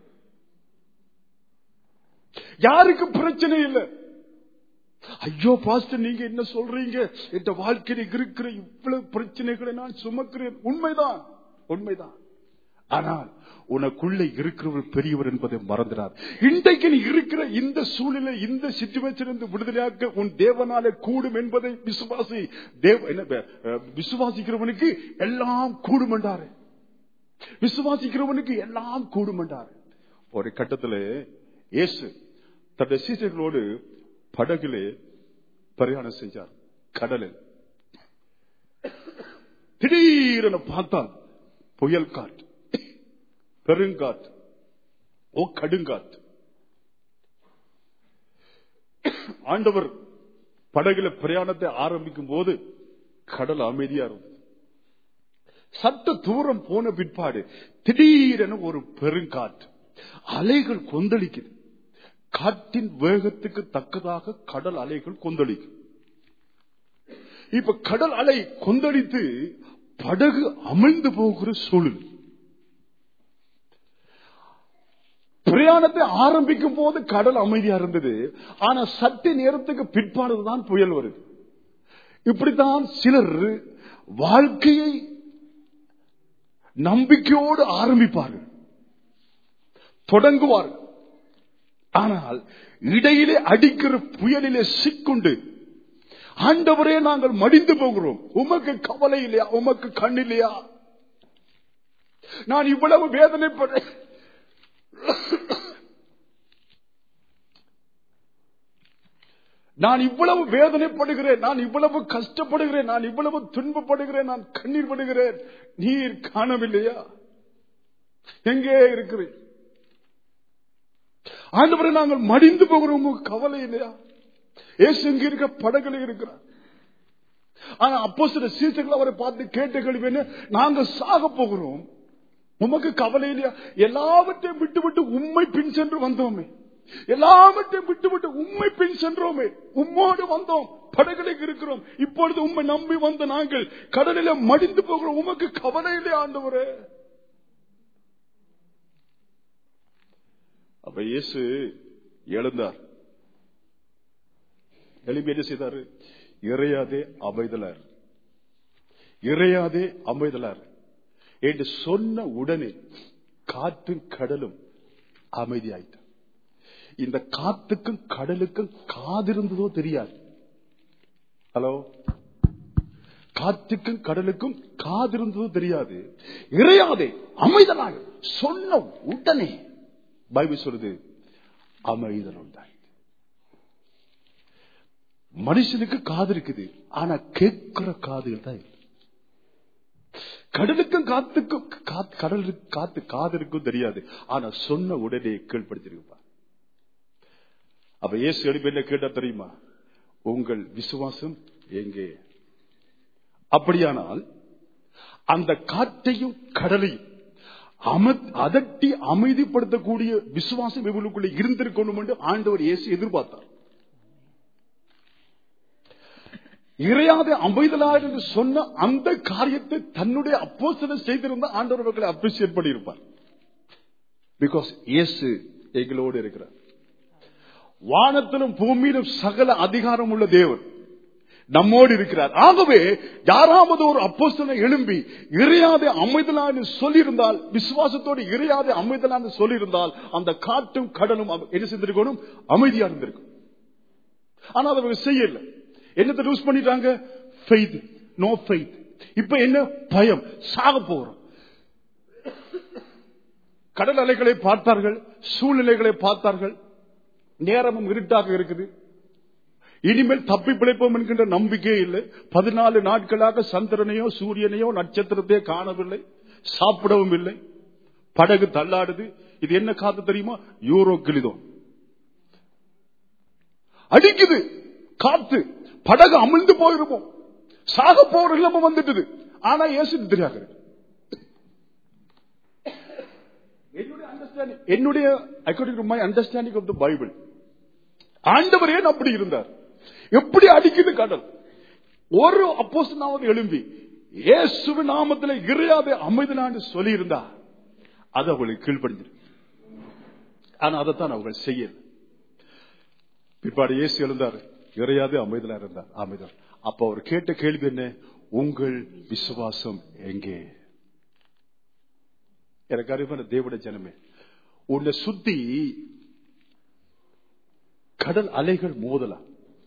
யாருக்கு பிரச்சனை இல்லை ஐயோ பாஸ்டர் நீங்க என்ன சொல்றீங்க என்ற வாழ்க்கையில் இருக்கிற இவ்வளவு பிரச்சனைகளை நான் சுமக்கிறேன் உண்மைதான் உண்மைதான் ஆனால் உனக்குள்ள இருக்கிறவர் பெரியவர் என்பதை மறந்துடார் இன்றைக்கு நீ இருக்கிற இந்த சூழ்நிலை இந்த சிச்சுவேஷன் விடுதலையாக்க உன் தேவனாலே கூடும் என்பதை விசுவாசி தேவ என்ன அஹ், விசுவாசிக்கிறவனுக்கு எல்லாம் கூடும் என்றாரு விசுவாசிக்கிறவனுக்கு எல்லாம் கூடும் என்றாரு ஒரு கட்டத்தில் இயேசு தன்னுடைய சீசர்களோடு படகிலே பிரயாணம் செஞ்சார் கடலில் திடீரென பார்த்தால் புயல் காற்று பெருங்காற்று ஓ கடுங்காற்று ஆண்டவர் படகுல பிரயாணத்தை ஆரம்பிக்கும் போது கடல் அமைதியா இருந்தது சற்று தூரம் போன பிற்பாடு திடீரென ஒரு பெருங்காற்று அலைகள் கொந்தளிக்குது காற்றின் வேகத்துக்கு தக்கதாக கடல் அலைகள் கொந்தளிக்கும் இப்ப கடல் அலை கொந்தளித்து படகு அமிழ்ந்து போகிற சூழல் பிரயாணத்தை ஆரம்பிக்கும் போது கடல் அமைதியா இருந்தது ஆனா சற்று நேரத்துக்கு பிற்பாடுதான் புயல் வருது இப்படித்தான் சிலர் வாழ்க்கையை நம்பிக்கையோடு ஆரம்பிப்பார்கள் தொடங்குவார்கள் ஆனால் இடையிலே அடிக்கிற புயலிலே சிக்குண்டு ஆண்டவரே நாங்கள் மடிந்து போகிறோம் உமக்கு கவலை இல்லையா உமக்கு கண் இல்லையா நான் இவ்வளவு வேதனைப்பட நான் இவ்வளவு வேதனைப்படுகிறேன் நான் இவ்வளவு கஷ்டப்படுகிறேன் நான் இவ்வளவு துன்பப்படுகிறேன் நான் கண்ணீர் படுகிறேன் நீர் காணவில்லையா எங்கே இருக்கிறேன் ஆண்டவரை நாங்கள் மடிந்து போகிறோம் உங்களுக்கு கவலை இல்லையா ஏசு இங்க இருக்க படகுல இருக்கிறார் ஆனா அப்போ சில சீசர்கள் அவரை பார்த்து கேட்ட கேள்வி என்ன நாங்க சாக போகிறோம் உமக்கு கவலை இல்லையா எல்லாவற்றையும் விட்டு விட்டு உண்மை பின் சென்று வந்தோமே எல்லாவற்றையும் விட்டு விட்டு உண்மை பின் சென்றோமே உம்மோடு வந்தோம் படகுலைக்கு இருக்கிறோம் இப்பொழுது உண்மை நம்பி வந்த நாங்கள் கடலில மடிந்து போகிறோம் உமக்கு கவலை இல்லையா ஆண்டவரே அப்ப இயேசு எழுந்தார் எழுப்பி என்ன செய்தாரு இறையாதே அமைதலார் இறையாதே அமைதலார் என்று சொன்ன உடனே காற்றும் கடலும் அமைதியாயிட்ட இந்த காத்துக்கும் கடலுக்கும் காதிருந்ததோ தெரியாது ஹலோ காற்றுக்கும் கடலுக்கும் காதிருந்ததோ தெரியாது இறையாதே அமைதலாக சொன்ன உடனே பைபிள் சொல்லுது அமைதல் உண்டாயிற்று மனுஷனுக்கு காது இருக்குது ஆனா கேட்கிற காதுகள் தான் இல்லை கடலுக்கும் காத்துக்கும் காத்து- கடலுக்கு காத்து காதலுக்கும் தெரியாது ஆனா சொன்ன உடனே கீழ்படுத்திருப்பா அப்ப இயேசு எழுப்பி என்ன கேட்டா தெரியுமா உங்கள் விசுவாசம் எங்கே அப்படியானால் அந்த காற்றையும் கடலையும் அம- அதட்டி அமைதிப்படுத்தக்கூடிய விசுவாசம் இவர்களுக்குள்ள இருந்திருக்கணும் என்று ஆண்டவர் இயேசு எதிர்பார்த்தார் இறையாத அமைதலார் என்று சொன்ன அந்த காரியத்தை தன்னுடைய அப்போஸ்தலர் செய்திருந்த ஆண்டவர் அவர்களை அப்ரிசியேட் பண்ணியிருப்பார் பிகாஸ் இயேசு எங்களோடு இருக்கிறார் வானத்திலும் பூமியிலும் சகல அதிகாரம் உள்ள தேவன் நம்மோடு இருக்கிறார் ஆகவே யாராவது ஒரு அப்போஸ்தலனை எழும்பி இறையாத அமைதலான்னு சொல்லியிருந்தால் விசுவாசத்தோடு இறையாத அமைதலான்னு சொல்லியிருந்தால் அந்த காட்டும் கடலும் அவ- என்ன செஞ்சிருக்கணும் அமைதியா இருந்திருக்கும் ஆனா அதை அவங்க செய்யல என்னத்தை லூஸ் பண்ணிட்டாங்க ஃபெய்த் நோ ஃபெய்த் இப்ப என்ன பயம் சாக போறோம் கடல் அலைகளை பார்த்தார்கள் சூழ்நிலைகளை பார்த்தார்கள் நேரமும் இருட்டாக இருக்குது இனிமேல் தப்பி பிழைப்போம் என்கின்ற நம்பிக்கை இல்லை பதினாலு நாட்களாக சந்திரனையோ சூரியனையோ நட்சத்திரத்தையோ காணவில்லை சாப்பிடவும் இல்லை படகு தள்ளாடுது இது என்ன காத்து தெரியுமா யூரோ கிளிதோ அடிக்குது காத்து படகு அமிழ்ந்து போயிருமோ சாக போற நிலைமை வந்துட்டுது ஆனா இயேசு தெரியாது என்னுடைய understanding- என்னுடைய according to my understanding of the Bible ஆண்டவர் ஏன் அப்படி இருந்தார் எப்படி அடிக்குது கடல் ஒரு அப்போஸ்தலனாவது எழும்பி இயேசுவின் நாமத்தில் இறையாத அமைதலான்னு சொல்லி இருந்தா அது அவங்களுக்கு கீழ்படிஞ்சிரு ஆனா அதைத்தான் அவங்க செய்யல பிற்பாடு இயேசு எழுந்தார் இறையாது அமைதலா இருந்தார் அமைதல் அப்ப அவர் கேட்ட கேள்வி என்ன உங்கள் விசுவாசம் எங்கே எனக்கு அறிவான தேவட ஜனமே உன்னை சுத்தி கடல் அலைகள் மோதலாம்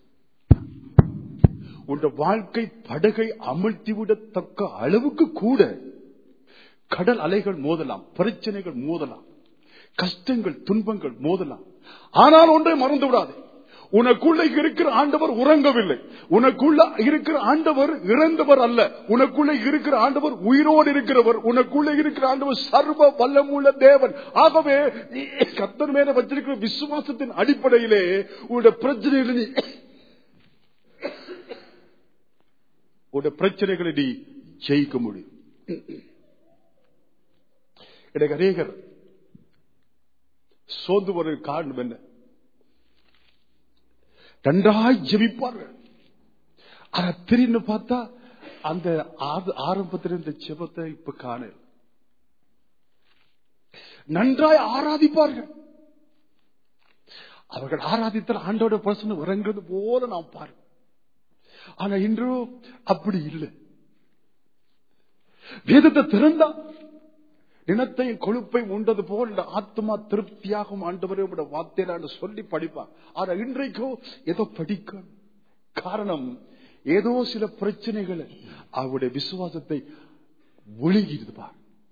உன் வாழ்க்கை படகை அமிழ்த்திவிடத்தக்க அளவுக்கு கூட கடல் அலைகள் மோதலாம் பிரச்சனைகள் மோதலாம் கஷ்டங்கள் துன்பங்கள் மோதலாம் ஆனால் ஒன்றை மறந்து விடாதே உனக்குள்ள இருக்கிற ஆண்டவர் உறங்கவில்லை உனக்குள்ள இருக்கிற ஆண்டவர் இறந்தவர் அல்ல உனக்குள்ள இருக்கிற ஆண்டவர் உயிரோடு இருக்கிறவர் உனக்குள்ள இருக்கிற ஆண்டவர் சர்வ வல்லமுள்ள தேவன் ஆகவே கத்தர் மேல வச்சிருக்கிற விசுவாசத்தின் அடிப்படையிலே உன்னுடைய பிரச்சனைகளை நீ உன்னுடைய பிரச்சனைகளை நீ ஜெயிக்க முடியும் எனக்கு அநேகர் சோர்ந்து வர காரணம் என்ன நன்றாய் ஜெபிப்பார்கள் ஆனா திடீர்னு பார்த்தா அந்த ஆது- ஆரம்பத்தில் இருந்த ஜெபத்தை இப்ப காண நன்றாய் ஆராதிப்பார்கள் அவர்கள் ஆராதித்தால் ஆண்டோட பிரசனம் இறங்குறது போல நாம் பாருங்க ஆனா இன்று அப்படி இல்லை வேதத்தை திறந்தா நினத்தையும் கொழுப்பையும் உண்டது போல் இந்த ஆத்மா திருப்தியாகும் ஆண்டவரே உடைய வார்த்தையில சொல்லி படிப்பான் ஆனா இன்றைக்கோ ஏதோ படிக்க காரணம் ஏதோ சில பிரச்சனைகளை அவருடைய விசுவாசத்தை ஒழுகிடுதுப்பா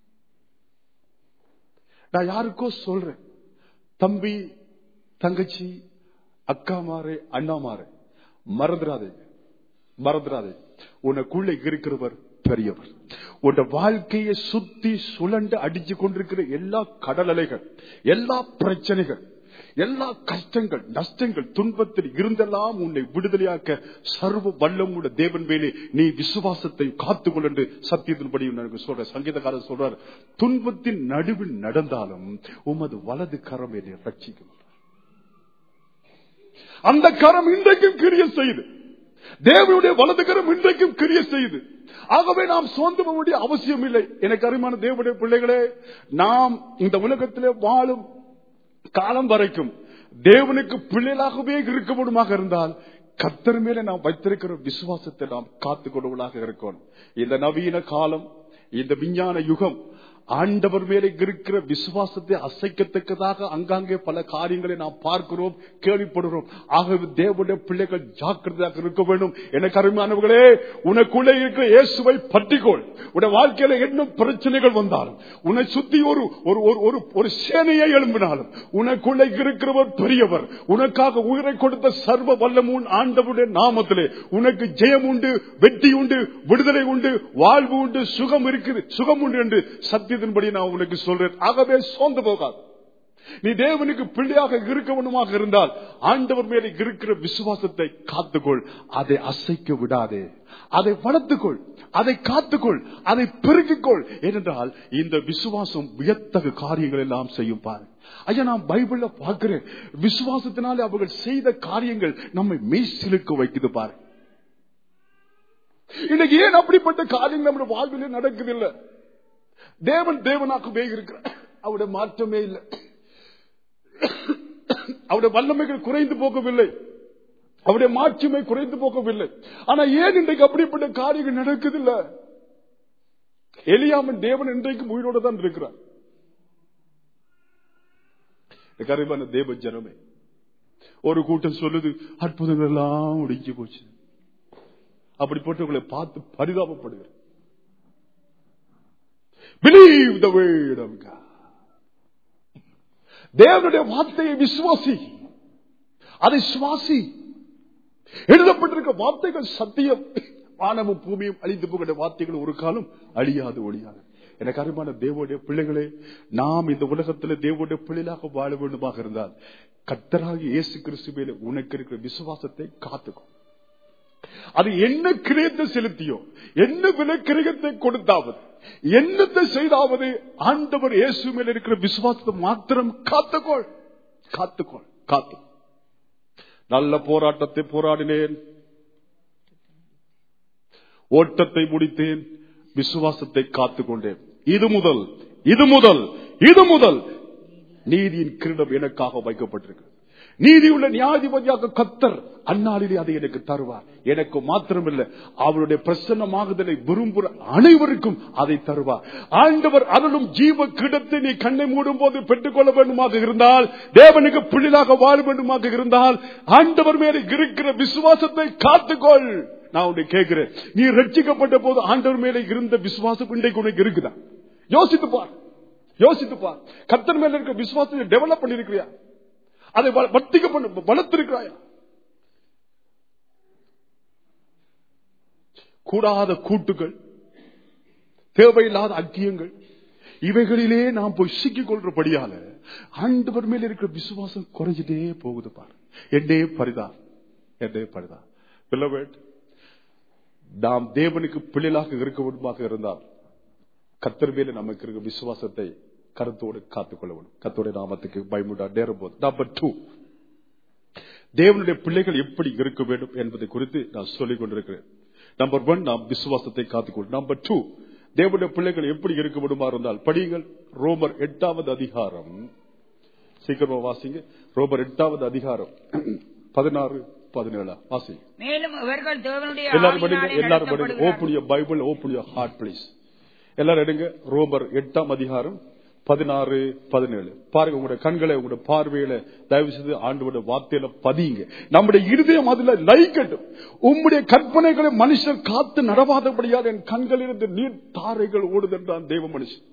நான் யாருக்கோ சொல்றேன் தம்பி தங்கச்சி அக்கா மாறு அண்ணா மாறு மறந்துடாதே மறந்துடாதே உனக்குள்ள இருக்கிறவர் பெரியவர் உன் வாழ்க்கையை சுத்தி சுழண்டு அடிச்சு கொண்டிருக்கிற எல்லா கடல் அலைகள் எல்லா பிரச்சனைகள் எல்லா கஷ்டங்கள் நஷ்டங்கள் துன்பத்தில் இருந்தெல்லாம் உன்னை விடுதலையாக்க சர்வ வல்லம் உள்ள தேவன் மேலே நீ விசுவாசத்தை காத்துக்கொள் என்று சத்தியத்தின்படி எனக்கு சொல்ற சங்கீதக்காரர் சொல்றார் துன்பத்தின் நடுவில் நடந்தாலும் உமது வலது கரம் என்னை ரட்சிக்கும் அந்த கரம் இன்றைக்கும் கிரிய செய்து தேவனுடைய வலது கரம் இன்றைக்கும் கிரிய செய்து ஆகவே நாம் சோர்ந்து போக வேண்டிய அவசியம் இல்லை எனக்கு அருமையான தேவனுடைய பிள்ளைகளே நாம் இந்த உலகத்திலே வாழும் காலம் வரைக்கும் தேவனுக்கு பிள்ளைகளாகவே இருக்க முடியுமாக இருந்தால் கத்தர் மேல நாம் வைத்திருக்கிற விசுவாசத்தை நாம் காத்துக் கொள்வதாக இருக்கணும் இந்த நவீன காலம் இந்த விஞ்ஞான யுகம் ஆண்டவர் மேலே இருக்கிற விசுவாசத்தை அசைக்கத்தக்கதாக அங்காங்கே பல காரியங்களை நாம் பார்க்கிறோம் கேள்விப்படுகிறோம் ஆகவே தேவனுடைய பிள்ளைகள் ஜாக்கிரதையாக இருக்க வேண்டும் எனக்கு அருமையானவர்களே உனக்குள்ளே இருக்கிற இயேசுவை பற்றிக்கொள் உடைய வாழ்க்கையில என்ன பிரச்சனைகள் வந்தாலும் உன்னை சுத்தி ஒரு ஒரு ஒரு- ஒரு ஒரு சேனையை எழும்பினாலும் உனக்குள்ளே இருக்கிறவர் பெரியவர் உனக்காக உயிரை கொடுத்த சர்வ வல்லமுன் ஆண்டவருடைய நாமத்திலே உனக்கு ஜெயம் உண்டு வெற்றி உண்டு விடுதலை உண்டு வாழ்வு உண்டு சுகம் இருக்குது சுகம் உண்டு என்று சத்தியத்தின்படி நான் உனக்கு சொல்றேன் ஆகவே சோர்ந்து போகாது நீ தேவனுக்கு பிள்ளையாக இருக்கவனுமாக இருந்தால் ஆண்டவர் மேலே இருக்கிற விசுவாசத்தை காத்துக்கொள் அதை அசைக்க விடாதே அதை வளர்த்துக்கொள் அதை காத்துக்கொள் அதை பெருக்கிக்கொள் ஏனென்றால் இந்த விசுவாசம் வியத்தகு காரியங்கள் எல்லாம் செய்யும் பாரு ஐயா நான் பைபிள்ல பார்க்கிறேன் விசுவாசத்தினாலே அவர்கள் செய்த காரியங்கள் நம்மை மெய்சிலுக்க வைக்குது பாரு இன்னைக்கு ஏன் அப்படிப்பட்ட காரியங்கள் நம்முடைய வாழ்விலே நடக்குதில்லை தேவன் தேவனாகவே இருக்கிறார் அவருடைய மாற்றமே இல்லை அவருடைய வல்லமைகள் குறைந்து போகவில்லை அவருடைய மாட்சிமை குறைந்து போகவில்லை ஆனா ஏன் இன்றைக்கு அப்படிப்பட்ட காரியங்கள் நடக்குதில்லை எலியாமன் தேவன் இன்றைக்கும் உயிரோடு தான் இருக்கிறார் கருவான தேவ ஜனமே ஒரு கூட்டம் சொல்லுது அற்புதங்கள் எல்லாம் ஒடுங்கி போச்சு அப்படிப்பட்டவர்களை பார்த்து பரிதாபப்படுகிறேன் Believe the word of God. தேவனுடைய வார்த்தையை விசுவாசி அதை சுவாசி எழுதப்பட்டிருக்க வார்த்தைகள் சத்தியம் வானமும் பூமியும் அழிந்து போகிற வார்த்தைகள் ஒரு காலம் அழியாது ஒழியாது எனக்கு அருமான தேவனுடைய பிள்ளைகளே நாம் இந்த உலகத்தில் தேவனுடைய பிள்ளைகளாக வாழ வேண்டுமாக இருந்தால் கத்தராகி இயேசு கிறிஸ்து மேலே உனக்கு இருக்கிற விசுவாசத்தை காத்துக்கும் அது என்ன கிரியத்தை செலுத்தியோ என்ன விலை கிரகத்தை கொடுத்தாவது என்னத்தை செய்தாவது ஆண்டவர் இயேசு மேல இருக்கிற விசுவாசத்தை மாத்திரம் காத்துக்கொள் காத்துக்கொள் காத்து நல்ல போராட்டத்தை போராடினேன் ஓட்டத்தை முடித்தேன் விசுவாசத்தை காத்துக்கொண்டேன் இது முதல் இது முதல் இது முதல் நீதியின் கிரீடம் எனக்காக வைக்கப்பட்டிருக்கு நீதியுள்ள நியாயாதிபதியாக கத்தர் அந்நாளிலே அதை எனக்கு தருவார் எனக்கு மாத்திரமில்லை அவருடைய பிரசன்னமாகுதலை விரும்புகிற அனைவருக்கும் அதை தருவார் ஆண்டவர் அருளும் ஜீவ கிடத்தை நீ கண்ணை மூடும் போது பெற்றுக்கொள்ள வேண்டுமாக இருந்தால் தேவனுக்கு பிள்ளையாக வாழ வேண்டுமாக இருந்தால் ஆண்டவர் மேலே இருக்கிற விசுவாசத்தை காத்துக்கொள் நான் உன்னை கேட்கிறேன் நீ ரட்சிக்கப்பட்ட போது ஆண்டவர் மேலே இருந்த விசுவாசம் இன்றைக்கு உனக்கு இருக்குதா யோசித்து பார் யோசித்து பார் கத்தர் மேல இருக்க விசுவாசத்தை டெவலப் பண்ணிருக்கிறியா அதை வ- வர்த்திக்க பண்ண வளர்த்திருக்கிறாயா கூடாத கூட்டுகள் தேவையில்லாத அக்கியங்கள் இவைகளிலே நாம் போய் சிக்கிக் கொள்றபடியால ஆண்டவர் மேல இருக்கிற விசுவாசம் குறைஞ்சிட்டே போகுது பாரு என்னே பரிதா என்னே பரிதா Beloved, நாம் தேவனுக்கு பிள்ளைகளாக இருக்க வேண்டுமாக இருந்தால் கத்தர் மேல நமக்கு இருக்க விசுவாசத்தை கருத்தோடு காத்துக்கொள்ள வேண்டும் கத்தோட நாமத்துக்கு பயமுடா நேரம் போது நம்பர் டூ தேவனுடைய பிள்ளைகள் எப்படி இருக்க வேண்டும் என்பதை குறித்து நான் சொல்லிக் கொண்டிருக்கிறேன் நம்பர் ஒன் நாம் விசுவாசத்தை காத்துக்கொள் நம்பர் டூ தேவனுடைய பிள்ளைகள் எப்படி இருக்க வேண்டுமா இருந்தால் படியுங்கள் ரோமர் எட்டாவது அதிகாரம் சீக்கிரமா வாசிங்க ரோமர் எட்டாவது அதிகாரம் பதினாறு பதினேழா வாசிங்க மேலும் இவர்கள் தேவனுடைய எல்லாரும் படிங்க ஆவியினாலே எல்லாரும் படிங்க நடத்தப்படுகிறார்கள். Open your Bible open your heart please எல்லாரும் எடுங்க ரோமர் எட்டாம் அதிகாரம் பதினாறு பதினேழு பாருங்க உங்களுடைய கண்களை உங்களுடைய பார்வையில தயவு செய்து ஆண்டோட வார்த்தையில பதியுங்க நம்முடைய இருதயம் அதுல லைக்கட்டும் உம்முடைய கற்பனைகளை மனுஷன் காத்து நடவாதபடியால் என் கண்களிலிருந்து நீர் தாரைகள் ஓடுதென்றான் தெய்வ மனுஷன்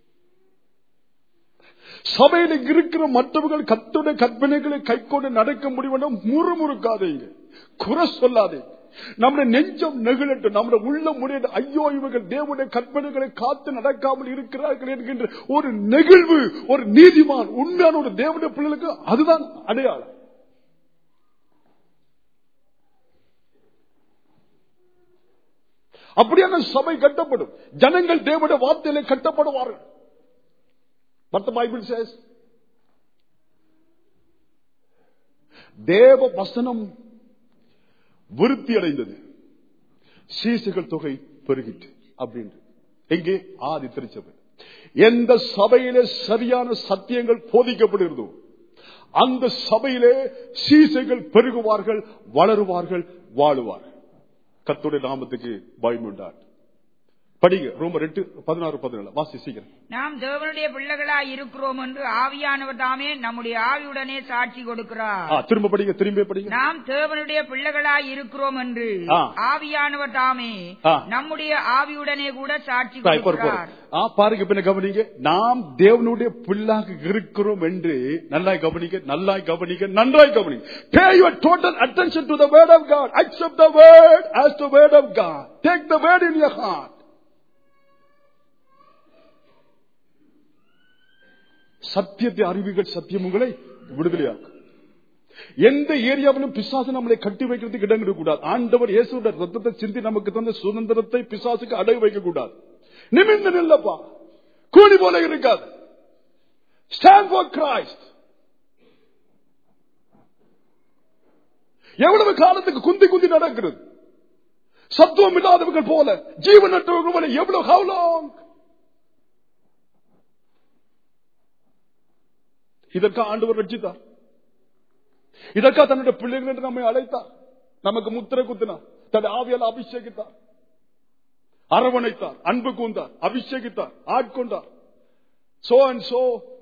சபையில இருக்கிற மற்றவர்கள் கத்துடைய கற்பனைகளை கை கொண்டு நடக்க முடியும் முறுமுறுக்காதீங்க குறை சொல்லாதீங்க நம்முடைய நெஞ்சம் நெகிழட்டும் நம்முடைய உள்ள முடிய ஐயோ இவர்கள் தேவனுடைய கற்பனைகளை காத்து நடக்காமல் இருக்கிறார்கள் என்கின்ற ஒரு நெகிழ்வு ஒரு நீதிமான் உண்மையான ஒரு தேவனுடைய பிள்ளைகளுக்கு அதுதான் அடையாளம் அப்படியான சபை கட்டப்படும் ஜனங்கள் தேவனுடைய வார்த்தையில கட்டப்படுவார்கள் But the Bible says, தேவ வசனம் விருத்தி அடைந்தது சீசுகள் தொகை பெருகிட்டு அப்படின்னு எங்கே ஆதி திருச்சபை எந்த சபையிலே சரியான சத்தியங்கள் போதிக்கப்படுகிறதோ அந்த சபையிலே சீசைகள் பெருகுவார்கள் வளருவார்கள் வாழுவார்கள் கத்துடைய நாமத்துக்கு பயமுண்டார் படிங்க ரோமர் எட்டு பதினாறு பதினேழு வாசி சீக்கிரம் நாம் தேவனுடைய பிள்ளைகளாய் இருக்கிறோம் என்று ஆவியானவர் தாமே நம்முடைய ஆவியுடனே சாட்சி கொடுக்கிறார் ஆ, திரும்ப படிங்க திரும்ப படிங்க நாம் தேவனுடைய பிள்ளைகளாய் இருக்கிறோம் என்று ஆ. ஆவியானவர் தாமே ஆ. நம்முடைய ஆவியுடனே கூட சாட்சி ஆ, இப்ப ஒரு கொடுக்கிறார் போடு. ஆ, பாருங்க பின்ன கவனிங்க நாம் தேவனுடைய பிள்ளாக இருக்கிறோம் என்று நல்லாய் கவனிக்க நல்லாய் கவனிக்க நன்றாய் கவனிக்க pay your total attention to the word of god accept the word as the word of god take the word in your heart சத்தியத்தை அறிவிகள் சத்தியம் உங்களை விடுதலையாக்கும் எந்த ஏரியாவிலும் பிசாசு நம்மளை கட்டி வைக்கிறதுக்கு இடம் கூடாது ஆண்டவர் இயேசுடைய ரத்தத்தை சிந்தி நமக்கு தந்த சுதந்திரத்தை பிசாசுக்கு அடகு வைக்க கூடாது நிமிர்ந்து நில்லப்பா கூலி போல இருக்காது ஸ்டாண்ட் ஃபார் கிரைஸ்ட் எவ்வளவு காலத்துக்கு குந்தி குந்தி நடக்கிறது சத்துவம் இல்லாதவர்கள் போல ஜீவனற்றவர்கள் போல எவ்வளவு how long இதற்கா ஆண்டவர் ரட்சித்தார் இதற்கா தன்னுடைய பிள்ளைகள் என்று நம்மை அழைத்தார் நமக்கு முத்திரை குத்தினார் தன் ஆவியால் அபிஷேகித்தார் அரவணைத்தார் அன்பு கூந்தார் அபிஷேகித்தார் ஆட்கொண்டார் சோ அண்ட் சோ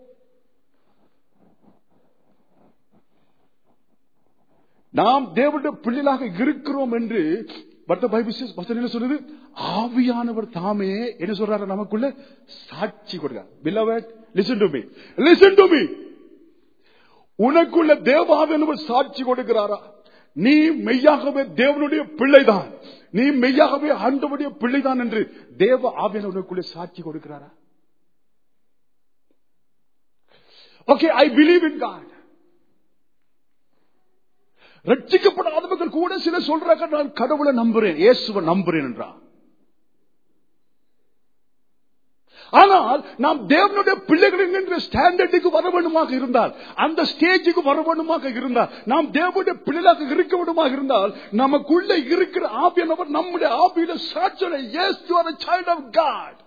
நாம் தேவனுடைய பிள்ளைகளாக இருக்கிறோம் என்று பட் பைபிள் வசனம் என்ன சொல்லுது ஆவியானவர் தாமே என்ன சொல்றாரு நமக்குள்ள சாட்சி கொடுக்கிறார் beloved listen to me listen to me உனக்குள்ள தேவாவியனவர் சாட்சி கொடுக்கிறாரா நீ மெய்யாகவே தேவனுடைய பிள்ளைதான் நீ மெய்யாகவே ஆண்டவருடைய பிள்ளைதான் என்று தேவ ஆவியன் உனக்குள்ள சாட்சி கொடுக்கிறாரா okay I believe in God ரட்சிக்கப்படாதவர்கள் கூட சில சொல்றாங்க நான் கடவுளை நம்புறேன் இயேசுவை நம்புறேன் என்றான் ஆனால் நாம் தேவனுடைய பிள்ளைகள் என்கின்ற ஸ்டாண்டர்டுக்கு வர வேண்டுமாக இருந்தால் அந்த ஸ்டேஜுக்கு வர வேண்டுமாக இருந்தால் நாம் தேவனுடைய பிள்ளைகளாக இருக்க வேண்டுமாக இருந்தால் நமக்குள்ள இருக்கிற ஆவியானவர் நம்முடைய ஆவியில சாட்சியை yes you are child of God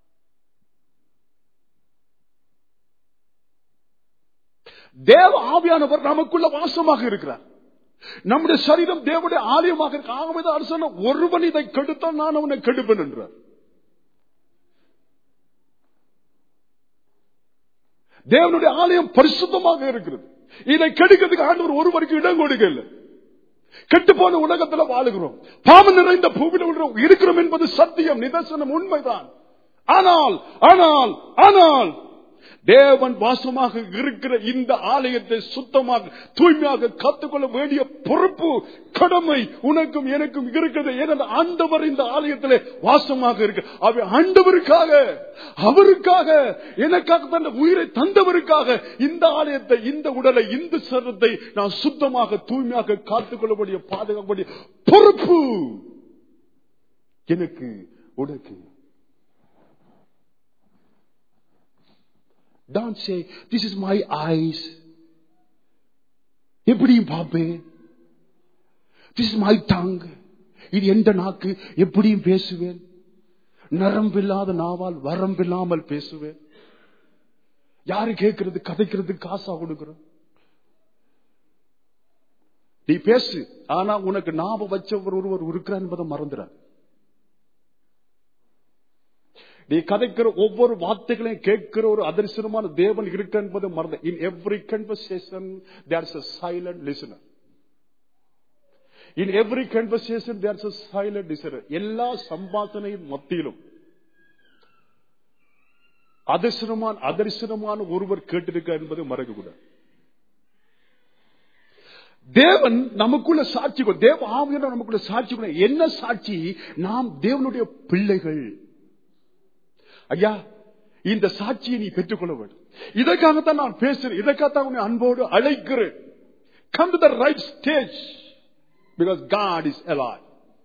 தேவ ஆவியானவர் நமக்குள்ள வாசமாக இருக்கிறார் நம்முடைய சரீரம் தேவனுடைய ஆலயமாக இருக்கு ஆகவே தான் அரசன ஒருவன் இதை கெடுத்தால் நான் அவனை கெடுப்பேன் என்றார் தேவனுடைய ஆலயம் பரிசுத்தமாக இருக்கிறது இதை கெடுக்கிறதுக்கு ஆண்டவர் ஒருவருக்கு இடம் கொடுக்கல கெட்டு போன உலகத்துல வாழுகிறோம் பாவம் நிறைந்த பூமியில் இருக்கிறோம் என்பது சத்தியம் நிதர்சனம் உண்மைதான் ஆனால் ஆனால் ஆனால் தேவன் வாசமாக இருக்கிற இந்த ஆலயத்தை சுத்தமாக தூய்மையாக காத்துக்கொள்ள வேண்டிய பொறுப்பு கடமை உனக்கும் எனக்கும் இருக்கிறது ஏனென்றால் ஆண்டவர் இந்த ஆலயத்திலே வாசமாக இருக்கு அவை ஆண்டவருக்காக அவருக்காக எனக்காக தந்த உயிரை தந்தவருக்காக இந்த ஆலயத்தை இந்த உடலை இந்த சரத்தை நான் சுத்தமாக தூய்மையாக காத்துக்கொள்ள வேண்டிய பாதுகாக்க வேண்டிய பொறுப்பு எனக்கு உனக்கு Don't say, this is my eyes. எப்படியும் பார்ப்பேன் This is my tongue. இது எந்த நாக்கு எப்படியும் பேசுவேன் நரம்பில்லாத நாவால் வரம்பில்லாமல் பேசுவேன் யாரு கேட்கறது கதைக்கிறது காசா கொடுக்கிறோம் நீ பேசு ஆனா உனக்கு ஞாபகம் வச்சவர் ஒருவர் இருக்கிறார் என்பதை மறந்துடாது நீ கதைக்கிற ஒவ்வொரு வார்த்தைகளையும் கேட்கிற ஒரு அதர்சனமான தேவன் இருக்க என்பதை மறந்த in every conversation there's a silent listener in every conversation there's a silent listener எல்லா சம்பாஷணையின் மத்தியிலும் அதர்சனமான அதர்சனமான ஒருவர் கேட்டிருக்க என்பதை மறக்கக்கூடாது தேவன் நமக்குள்ள சாட்சி கொடு- தேவ ஆவியான நமக்குள்ள சாட்சி கொடு. என்ன சாட்சி நாம் தேவனுடைய பிள்ளைகள் ஐயா இந்த சாட்சியை நீ பெற்றுக்கொள்ள வேண்டும் இதற்காகத்தான் நான் பேசுறேன் இதற்காகத்தான் உன்னை அன்போடு அழைக்கிறேன் come to the right stage because God is alive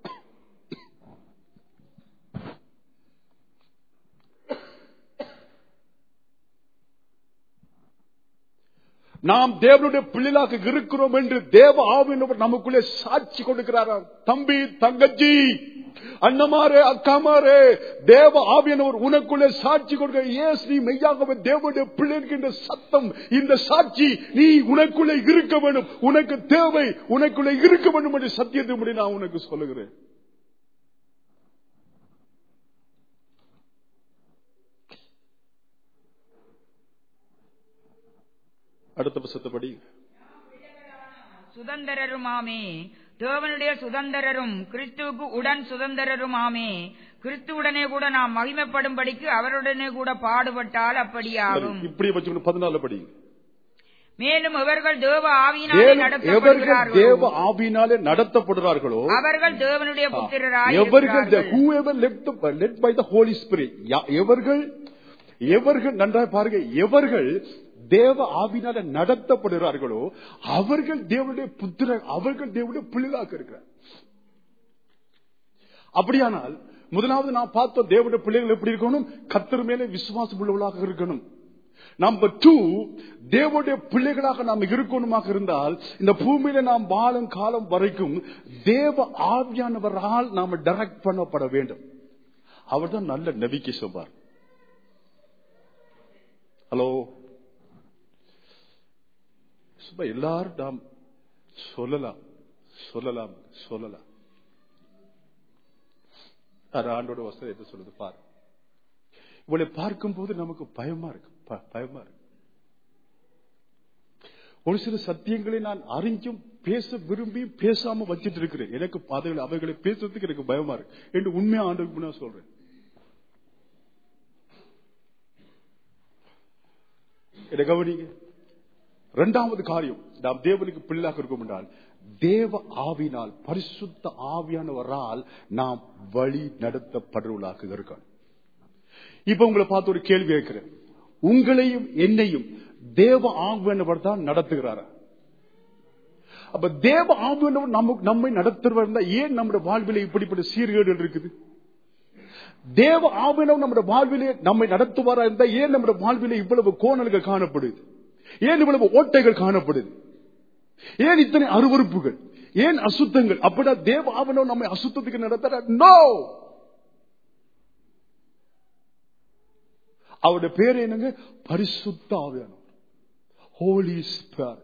நாம் தேவனுடைய பிள்ளைகளாக இருக்கிறோம் என்று தேவ ஆவியினவர் நமக்குள்ளே சாட்சி கொடுக்கிறாராம் தம்பி தங்கச்சி அண்ணமாரே அக்காமாரே தேவ ஆவியானவர் உனக்குள்ளே சாட்சி கொடுக்க ஏஸ் நீ மெய்யாகவே தேவனுடைய பிள்ளை என்கின்ற சத்தம் இந்த சாட்சி நீ உனக்குள்ளே இருக்க வேண்டும் உனக்கு தேவை உனக்குள்ளே இருக்க வேண்டும் என்று சத்தியத்தை முடி நான் உனக்கு சொல்லுகிறேன் அடுத்த வசத்தபடி சுதந்திரருமாமே தேவனுடைய சுதந்திரரும் கிறிஸ்துவுக்கு உடன் சுதந்திரருமாமே கிறிஸ்துவுடனே கூட நாம் மகிமைப்படும்படிக்கு அவருடனே கூட பாடுபட்டால் அப்படியாகும் இப்படி வச்சுக்கணும் பதினாலு படி மேலும் இவர்கள் தேவ ஆவியினாலே மேலும் எவர்கள் நடத்தப்படுகிறார்களோ தேவ ஆவினாலே நடத்தப்படுறார்களோ அவர்கள் தேவனுடைய புத்திரராய் எவர்கள் இருக்கிறார்கள். whoever led the led by the holy spirit யா- எவர்கள் எவர்கள் நன்றாக பாருங்க எவர்கள் தேவ ஆவினால நடத்தப்படுகிறார்களோ அவர்கள் தேவனுடைய புத்திர அவர்கள் தேவனுடைய பிள்ளைகளாக இருக்கிறார் அப்படியானால் முதலாவது நான் பார்த்தோம் தேவனுடைய பிள்ளைகள் எப்படி இருக்கணும் கத்தர் மேலே விசுவாசம் உள்ளவர்களாக இருக்கணும் நம்பர் டூ தேவனுடைய பிள்ளைகளாக நாம் இருக்கணுமாக இருந்தால் இந்த பூமியில நாம் வாழும் காலம் வரைக்கும் தேவ ஆவியானவரால் நாம் டைரக்ட் பண்ணப்பட வேண்டும் அவர்தான் நல்ல நபிக்கை சொல்வார் ஹலோ சும்மா எல்லாரும் நாம் சொல்லலாம் சொல்லலாம் சொல்லலாம் அது ஆண்டோட வசனம் என்ன சொல்லுது பாரு இவளை பார்க்கும் போது நமக்கு பயமா இருக்கு ப- பயமா இருக்கு ஒரு சில சத்தியங்களை நான் அறிஞ்சும் பேச விரும்பி பேசாம வச்சிட்டு இருக்கிறேன் எனக்கு அவைகளை அவைகளை பேசுறதுக்கு எனக்கு பயமா இருக்கு என்று உண்மையா ஆண்டுக்கு நான் சொல்றேன் என்னை கவனிங்க இரண்டாவது காரியம் நாம் தேவனுக்கு பிள்ளையாக இருக்கும் என்றால் தேவ ஆவினால் பரிசுத்த ஆவியானவரால் நாம் வழி நடத்தப்படுவதாக இருக்கணும் இப்ப உங்களை பார்த்து ஒரு கேள்வி கேட்கிறேன் உங்களையும் என்னையும் தேவ ஆவியானவர் தான் நடத்துகிறாரா அப்ப தேவ ஆவியானவர் நமக்கு நம்மை நடத்துறவர் இருந்தா ஏன் நம்முடைய வாழ்விலே இப்படிப்பட்ட சீர்கேடுகள் இருக்குது தேவ ஆவியானவர் நம்முடைய வாழ்விலே நம்மை நடத்துவாரா இருந்தா ஏன் நம்முடைய வாழ்விலே இவ்வளவு கோணல்கள் காணப்படுது ஏன் இவ்வளவு ஓட்டைகள் காணப்படுது ஏன் இத்தனை அருவறுப்புகள் ஏன் அசுத்தங்கள் அப்படின்னா தேவ ஆவணம் நம்மை அசுத்தத்துக்கு நடத்துற நோ அவருடைய பேர் என்னங்க பரிசுத்த ஆவியானவர் ஹோலி ஸ்பிரிட்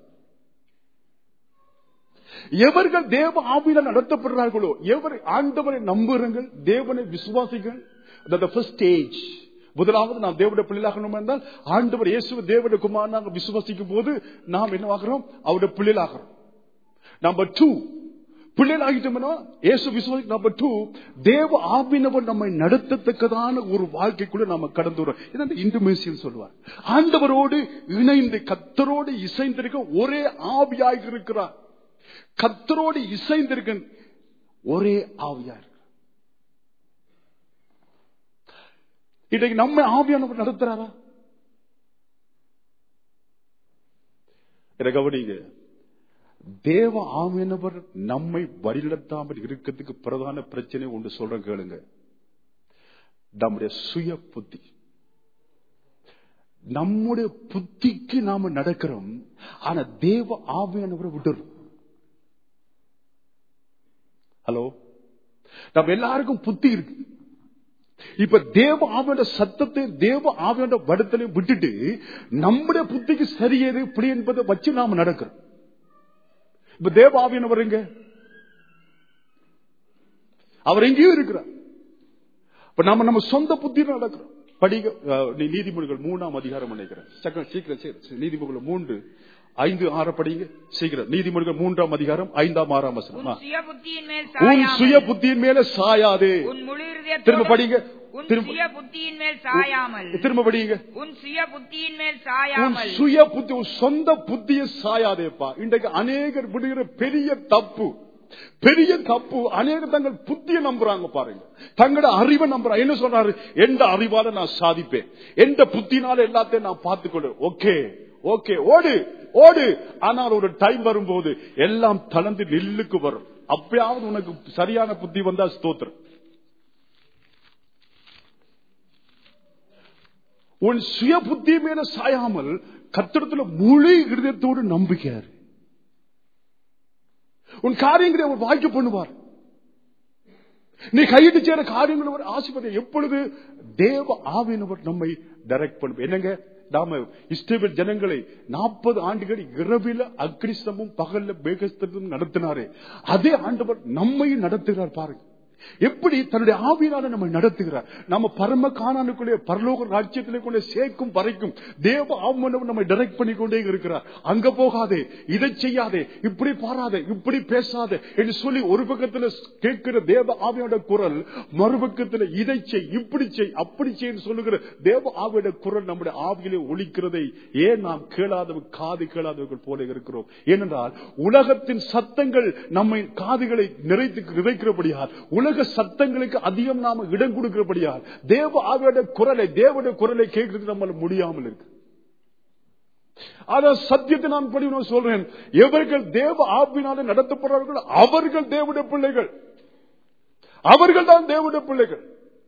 எவர்கள் தேவ ஆவியில நடத்தப்படுறார்களோ எவர் ஆண்டவரை நம்புறங்கள் தேவனை விசுவாசிகள் ஃபர்ஸ்ட் ஸ்டேஜ் முதலாவது நாம் தேவனுடைய பிள்ளைகளாகணும் என்றால் ஆண்டவர் இயேசு தேவனுடைய குமாரனாக விசுவாசிக்கும் போது நாம் என்னவாகிறோம் அவருடைய பிள்ளைகளாகிறோம் நம்பர் டூ பிள்ளைகள் ஆகிட்டோம்னா இயேசு விசுவாசி நம்பர் டூ தேவ ஆவினவர் நம்மை நடத்தத்தக்கதான ஒரு வாழ்க்கைக்குள்ள நாம கடந்து வரோம் இது அந்த இன்டிமேசியம் சொல்லுவார் ஆண்டவரோடு இணைந்து கத்தரோடு இசைந்திருக்க ஒரே ஆவியாக இருக்கிறார் கத்தரோடு இசைந்திருக்க ஒரே ஆவியா இருக்கு இன்றைக்கு நம்ம ஆவியானவர் நடத்துறாரா இதை கவனிங்க தேவ ஆவியானவர் நம்மை வழிநடத்தாமல் இருக்கிறதுக்கு பிரதான பிரச்சனை ஒன்று சொல்றேன் கேளுங்க நம்முடைய சுய புத்தி நம்முடைய புத்திக்கு நாம நடக்கிறோம் ஆனா தேவ ஆவியானவரை விடுறோம் ஹலோ நம்ம எல்லாருக்கும் புத்தி இருக்கு இப்ப தேவ ஆவியோட சத்தத்தை தேவ ஆவியோட வடத்திலையும் விட்டுட்டு நம்முடைய புத்திக்கு சரியது இப்படி என்பதை வச்சு நாம நடக்கிறோம் இப்ப தேவ ஆவியானவர் எங்க அவர் எங்கேயும் இருக்கிறார் இப்ப நம்ம நம்ம சொந்த புத்தியில நடக்கிறோம் படிக்க அஹ், நீ நீதிமொழிகள் மூணாம் அதிகாரம் நினைக்கிறேன் சீக்கிரம் சீக்கிரம் சீக்கிரம். நீதிமொழிகள் மூன்று ஐந்து ஆறு படிங்க சீக்கிரம் நீதிமொழிகள் மூன்றாம் அதிகாரம் ஐந்தாம் ஆறாம் வசனம் உன் ஆ. சுய புத்தியின் மேல் உன் சுய சாயாமல் புத்தியின் மேல சாயாதே உன் முழு திரும்ப இருதயத்தோடும் படிங்க உன் திரும்ப சுய புத்தியின் மேல் சாயாமல் திரும்ப படிங்க உன் சுய புத்தியின் மேல் உன் சாயாமல் சுய புத்தி உன் சொந்த புத்திய சாயாதேப்பா இன்றைக்கு அநேகர் விடுகிற பெரிய தப்பு பெரிய தப்பு அநேகர் தங்கள் புத்திய நம்புறாங்க பாருங்க தங்களோட அறிவை நம்புறாங்க என்ன சொல்றாரு எந்த அறிவால நான் சாதிப்பேன் எந்த புத்தினால எல்லாத்தையும் நான் பார்த்துக்கொள்றேன் ஓகே ஓகே ஓடு ஓடு ஆனால் ஒரு டைம் வரும்போது எல்லாம் தளர்ந்து நெல்லுக்கு வரும் அப்பயாவது உனக்கு சரியான புத்தி வந்தா ஸ்தோத்திரம் உன் சுய புத்தி மேல சாயாமல் கத்திரத்துல முழு இருதயத்தோடு நம்பிக்கையாரு உன் காரியங்களை அவர் வாய்க்க பண்ணுவார் நீ கையிட்டு சேர காரியங்களை அவர் ஆசிர்வதி எப்பொழுது தேவ ஆவியினவர் நம்மை டைரக்ட் பண்ணுவோம் என்னங்க நாம இஸ்ரேல் ஜனங்களை நாற்பது ஆண்டுகள் இரவில அக்னிஸ்தமும் பகல்ல மேகஸ்தமும் நடத்தினாரே அதே ஆண்டவர் நம்மையும் நடத்துகிறார் பாருங்க எப்படி தன்னுடைய ஆவியினால நம்ம நடத்துகிறார் நம்ம பரம காணானுக்குள்ளே பரலோக ராஜ்யத்திலே கொண்டு சேர்க்கும் வரைக்கும் தேவ ஆவணம் நம்ம டைரக்ட் பண்ணி கொண்டே இருக்கிறார் அங்க போகாதே இதை செய்யாதே இப்படி பாராதே இப்படி பேசாதே என்று சொல்லி ஒரு பக்கத்துல கேட்கிற தேவ ஆவியோட குரல் மறுபக்கத்துல இதை செய் இப்படி செய் அப்படி செய்ன்னு சொல்லுகிற தேவ ஆவியோட குரல் நம்முடைய ஆவியிலே ஒலிக்கிறதை ஏன் நாம் கேளாதவ காது கேளாதவர்கள் போல இருக்கிறோம் ஏனென்றால் உலகத்தின் சத்தங்கள் நம்மை காதுகளை நிறைத்து நிறைக்கிறபடியால் உலக சத்தங்களுக்கு அதிகம் நாம இடம் கொடுக்கிறபடியால் தேவ ஆவியோட குரலை தேவனுடைய குரலை கேட்கறது நம்மளால முடியாமல் இருக்கு அதான் சத்தியத்தை நான் படி நான் சொல்றேன் எவர்கள் தேவ ஆவினாலே நடத்தப்படுறார்கள் அவர்கள் தேவனுடைய பிள்ளைகள் அவர்கள் தான் தேவனுடைய பிள்ளைகள்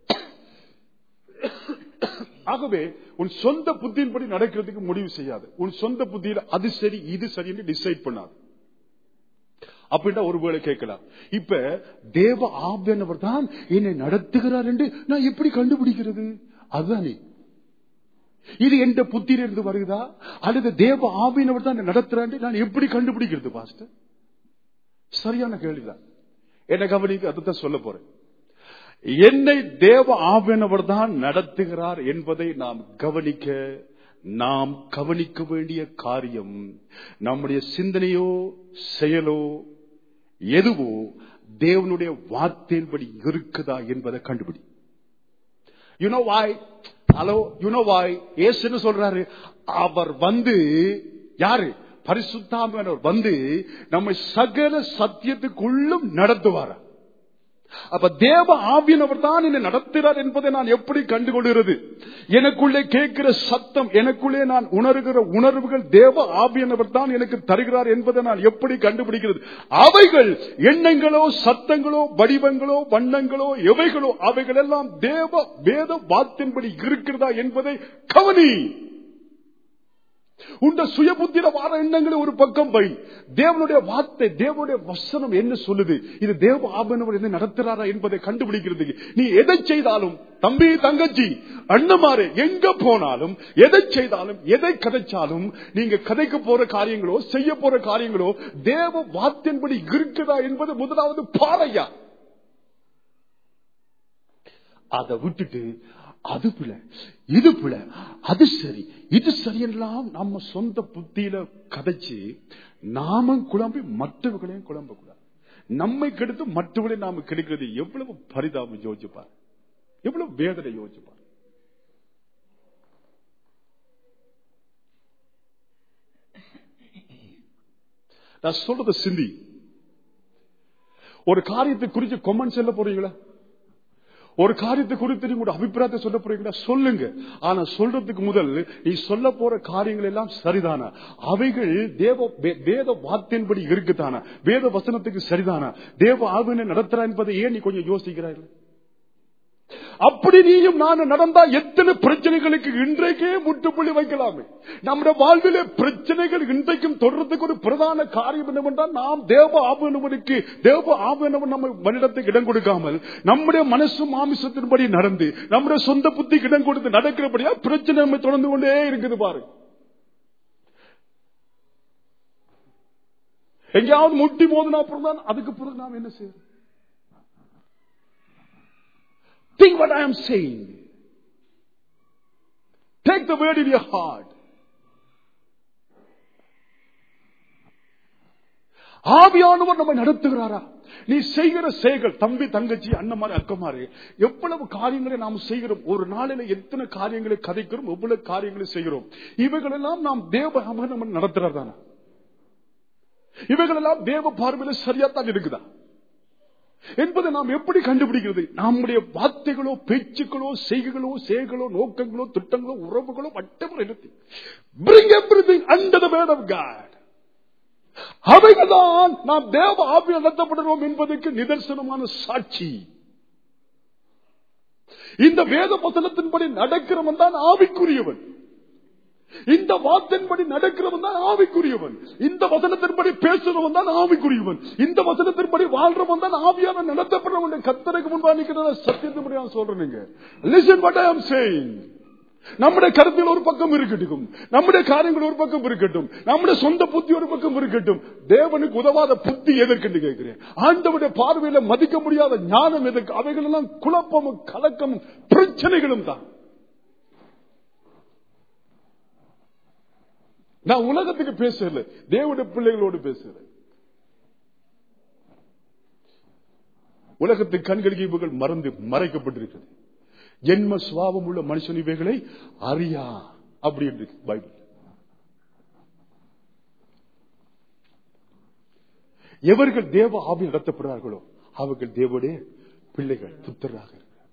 ஆகவே உன் சொந்த புத்தியின்படி நடக்கிறதுக்கு முடிவு செய்யாது உன் சொந்த புத்தியில அது சரி இது சரி என்று டிசைட் பண்ணாது அப்படின்னா ஒருவேளை கேட்கலாம் இப்ப தேவ ஆவியானவர் தான் என்னை நடத்துகிறார் என்று நான் எப்படி கண்டுபிடிக்கிறது அதுதானே இது எந்த புத்தியிலிருந்து வருகிறதா அல்லது தேவ ஆவியினவர் தான் என்னை நடத்துறார் என்று நான் எப்படி கண்டுபிடிக்கிறது பாஸ்டர் சரியான கேள்விதான் என்ன கவனிக்க அதுதான் சொல்ல போறேன் என்னை தேவ ஆவியானவர் தான் நடத்துகிறார் என்பதை நாம் கவனிக்க நாம் கவனிக்க வேண்டிய காரியம் நம்முடைய சிந்தனையோ செயலோ எதுவோ தேவனுடைய வார்த்தையின்படி இருக்குதா என்பதை கண்டுபிடி you know why hello you know why ஏசுன்னு சொல்றாரு அவர் வந்து யாரு பரிசுத்தாமவர் வந்து நம்மை சகல சத்தியத்துக்குள்ளும் நடத்துவாரா அப்ப தேவ ஆவியனவர் தான் என்னை நடத்துகிறார் என்பதை நான் எப்படி கண்டுகொள்கிறது எனக்குள்ளே கேட்கிற சத்தம் எனக்குள்ளே நான் உணர்கிற உணர்வுகள் தேவ ஆவியனவர் தான் எனக்கு தருகிறார் என்பதை நான் எப்படி கண்டுபிடிக்கிறது அவைகள் எண்ணங்களோ சத்தங்களோ வடிவங்களோ வண்ணங்களோ எவைகளோ அவைகள் எல்லாம் தேவ வேத வாத்தின்படி இருக்கிறதா என்பதை கவனி உண்ட சுய புத்திர வார எண்ணங்களை ஒரு பக்கம் வை தேவனுடைய வார்த்தை தேவனுடைய வசனம் என்ன சொல்லுது இது தேவ ஆபனவர் என்ன நடத்துறாரா என்பதை கண்டுபிடிக்கிறதுக்கு நீ எதை செய்தாலும் தம்பி தங்கச்சி அண்ணமாறு எங்க போனாலும் எதை செய்தாலும் எதை கதைச்சாலும் நீங்க கதைக்க போற காரியங்களோ செய்ய போற காரியங்களோ தேவ வார்த்தையின்படி இருக்குதா என்பது முதலாவது பாறையா அதை விட்டுட்டு அது பிழை இது பிழை அது சரி இது சரியெல்லாம் நம்ம சொந்த புத்தியில கதைச்சு நாம குழம்பி மற்றவர்களையும் குழம்ப கூடாது நம்மை கெடுத்து மற்றவர்களை நாம கெடுக்கிறது எவ்வளவு பரிதாபம் யோசிப்பார் எவ்வளவு வேதனை யோசிப்பார் நான் சொல்றத சிந்தி ஒரு காரியத்தை குறித்து கொமெண்ட் சொல்ல போறீங்களா ஒரு காரியத்தை குறித்து நீங்க அபிப்பிராயத்தை சொல்ல போறீங்களா சொல்லுங்க ஆனா சொல்றதுக்கு முதல் நீ சொல்ல போற காரியங்கள் எல்லாம் சரிதானா அவைகள் தேவ வேத வார்த்தையின்படி இருக்குதானா வேத வசனத்துக்கு சரிதானா தேவ ஆவினை நடத்துறா என்பதை ஏன் நீ கொஞ்சம் யோசிக்கிறார்கள் அப்படி நீயும் நானும் நடந்தா எத்தனை பிரச்சனைகளுக்கு இன்றைக்கே முட்டுப்புள்ளி வைக்கலாமே நம்முடைய வாழ்விலே பிரச்சனைகள் இன்றைக்கும் தொடர்றதுக்கு ஒரு பிரதான காரியம் என்னவென்றால் நாம் தேவ ஆபனவனுக்கு தேவ ஆபனவன் நம்ம மனிதத்துக்கு இடம் கொடுக்காமல் நம்முடைய மனசு மாமிசத்தின்படி நடந்து நம்முடைய சொந்த புத்திக்கு இடம் கொடுத்து நடக்கிறபடியா பிரச்சனை நம்ம தொடர்ந்து கொண்டே இருக்குது பாரு எங்கேயாவது முட்டி மோதினா அப்புறம் தான் அதுக்கு பிறகு நாம் என்ன செய்யறோம் Think what I am saying. Take the word in your heart. ஆவியானவர் நம்மை நடத்துகிறாரா நீ செய்கிற செயல்கள் தம்பி தங்கச்சி அண்ணமாரி அக்கமாரி எவ்வளவு காரியங்களை நாம் செய்கிறோம் ஒரு நாளில எத்தனை காரியங்களை கதைக்கிறோம் எவ்வளவு காரியங்களை செய்கிறோம் இவைகளெல்லாம் நாம் தேவ நம்ம நடத்துறதானா இவைகளெல்லாம் தேவ பார்வையில சரியாத்தான் இருக்குதா என்பதை நாம் எப்படி கண்டுபிடிக்கிறது நம்முடைய வார்த்தைகளோ பேச்சுக்களோ செய்கைகளோ செயல்களோ நோக்கங்களோ திட்டங்களோ உறவுகளோ whatever anything bring everything under the word of God அவைகள்தான் நாம் தேவ ஆவி நடத்தப்படுகிறோம் என்பதற்கு நிதர்சனமான சாட்சி இந்த வேத வசனத்தின்படி நடக்கிறவன் தான் ஆவிக்குரியவன் இந்த வார்த்தையின்படி நடக்கிறவன் தான் ஆவிக்குரியவன் இந்த வசனத்தின்படி பேசுறவன் தான் ஆவிக்குரியவன் இந்த வசனத்தின்படி வாழ்றவன் தான் ஆவியான நடத்தப்படுறவன் கத்தருக்கு முன்பா நிற்கிற சத்தியத்தின்படி நான் சொல்றேன் listen what I am saying நம்முடைய கருத்தில் ஒரு பக்கம் இருக்கட்டும் நம்முடைய காரியங்கள் ஒரு பக்கம் இருக்கட்டும் நம்முடைய சொந்த புத்தி ஒரு பக்கம் இருக்கட்டும் தேவனுக்கு உதவாத புத்தி எதற்கு கேட்கிறேன் ஆண்டவருடைய பார்வையில மதிக்க முடியாத ஞானம் எதற்கு அவைகள் எல்லாம் குழப்பமும் கலக்கமும் பிரச்சனைகளும் தான் நான் உலகத்துக்கு பேசல தேவனுடைய பிள்ளைகளோடு பேசுகிறேன் உலகத்தின் கண்களுக்கு இவைகள் மறந்து மறைக்கப்பட்டிருக்கிறது ஜென்ம சுவாபம் உள்ள மனுஷன் இவைகளை அறியா அப்படி இருக்கு பைபிள் எவர்கள் தேவ ஆவி நடத்தப்படுறார்களோ அவர்கள் தேவனுடைய பிள்ளைகள் புத்தராக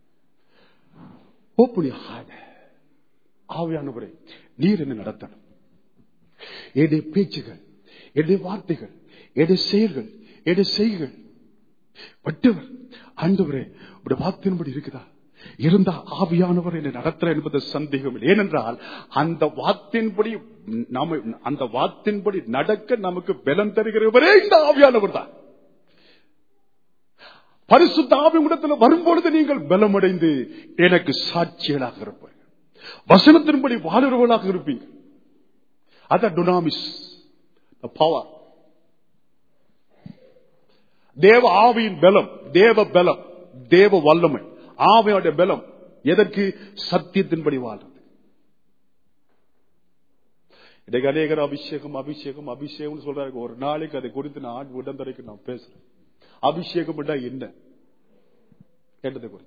ஓப்பனி ஆவியானவரை நீர் என்ன நடத்தணும் என்னுடைய பேச்சுகள் என்னுடைய வார்த்தைகள் என்னுடைய செயல்கள் என்னுடைய செய்கள் பட்டவர் ஆண்டவரே உடைய வார்த்தையின்படி இருக்குதா இருந்தா ஆவியானவர் என்னை நடத்துற என்பது சந்தேகம் இல்லை ஏனென்றால் அந்த வார்த்தையின்படி நாம அந்த வார்த்தையின்படி நடக்க நமக்கு பலம் தருகிறவரே இந்த ஆவியானவர் தான் பரிசுத்த ஆவி இடத்துல வரும்பொழுது நீங்கள் பலமடைந்து எனக்கு சாட்சியலாக இருப்பீர்கள் வசனத்தின்படி வாழ்கிறவர்களாக இருப்பீங்க அத டுனாமிஸ் பவர் தேவ ஆவியின் பலம் தேவ பலம் தேவ வல்லமை ஆவியோட பலம் எதற்கு சத்தியத்தின்படி வாழ்றது இன்றைக்கு அநேகர் அபிஷேகம் அபிஷேகம் அபிஷேகம் சொல்றாரு ஒரு நாளைக்கு அதை குறித்து நான் உடந்தரைக்கு நான் பேசுறேன் அபிஷேகம் என்ன கேட்டதை குறித்து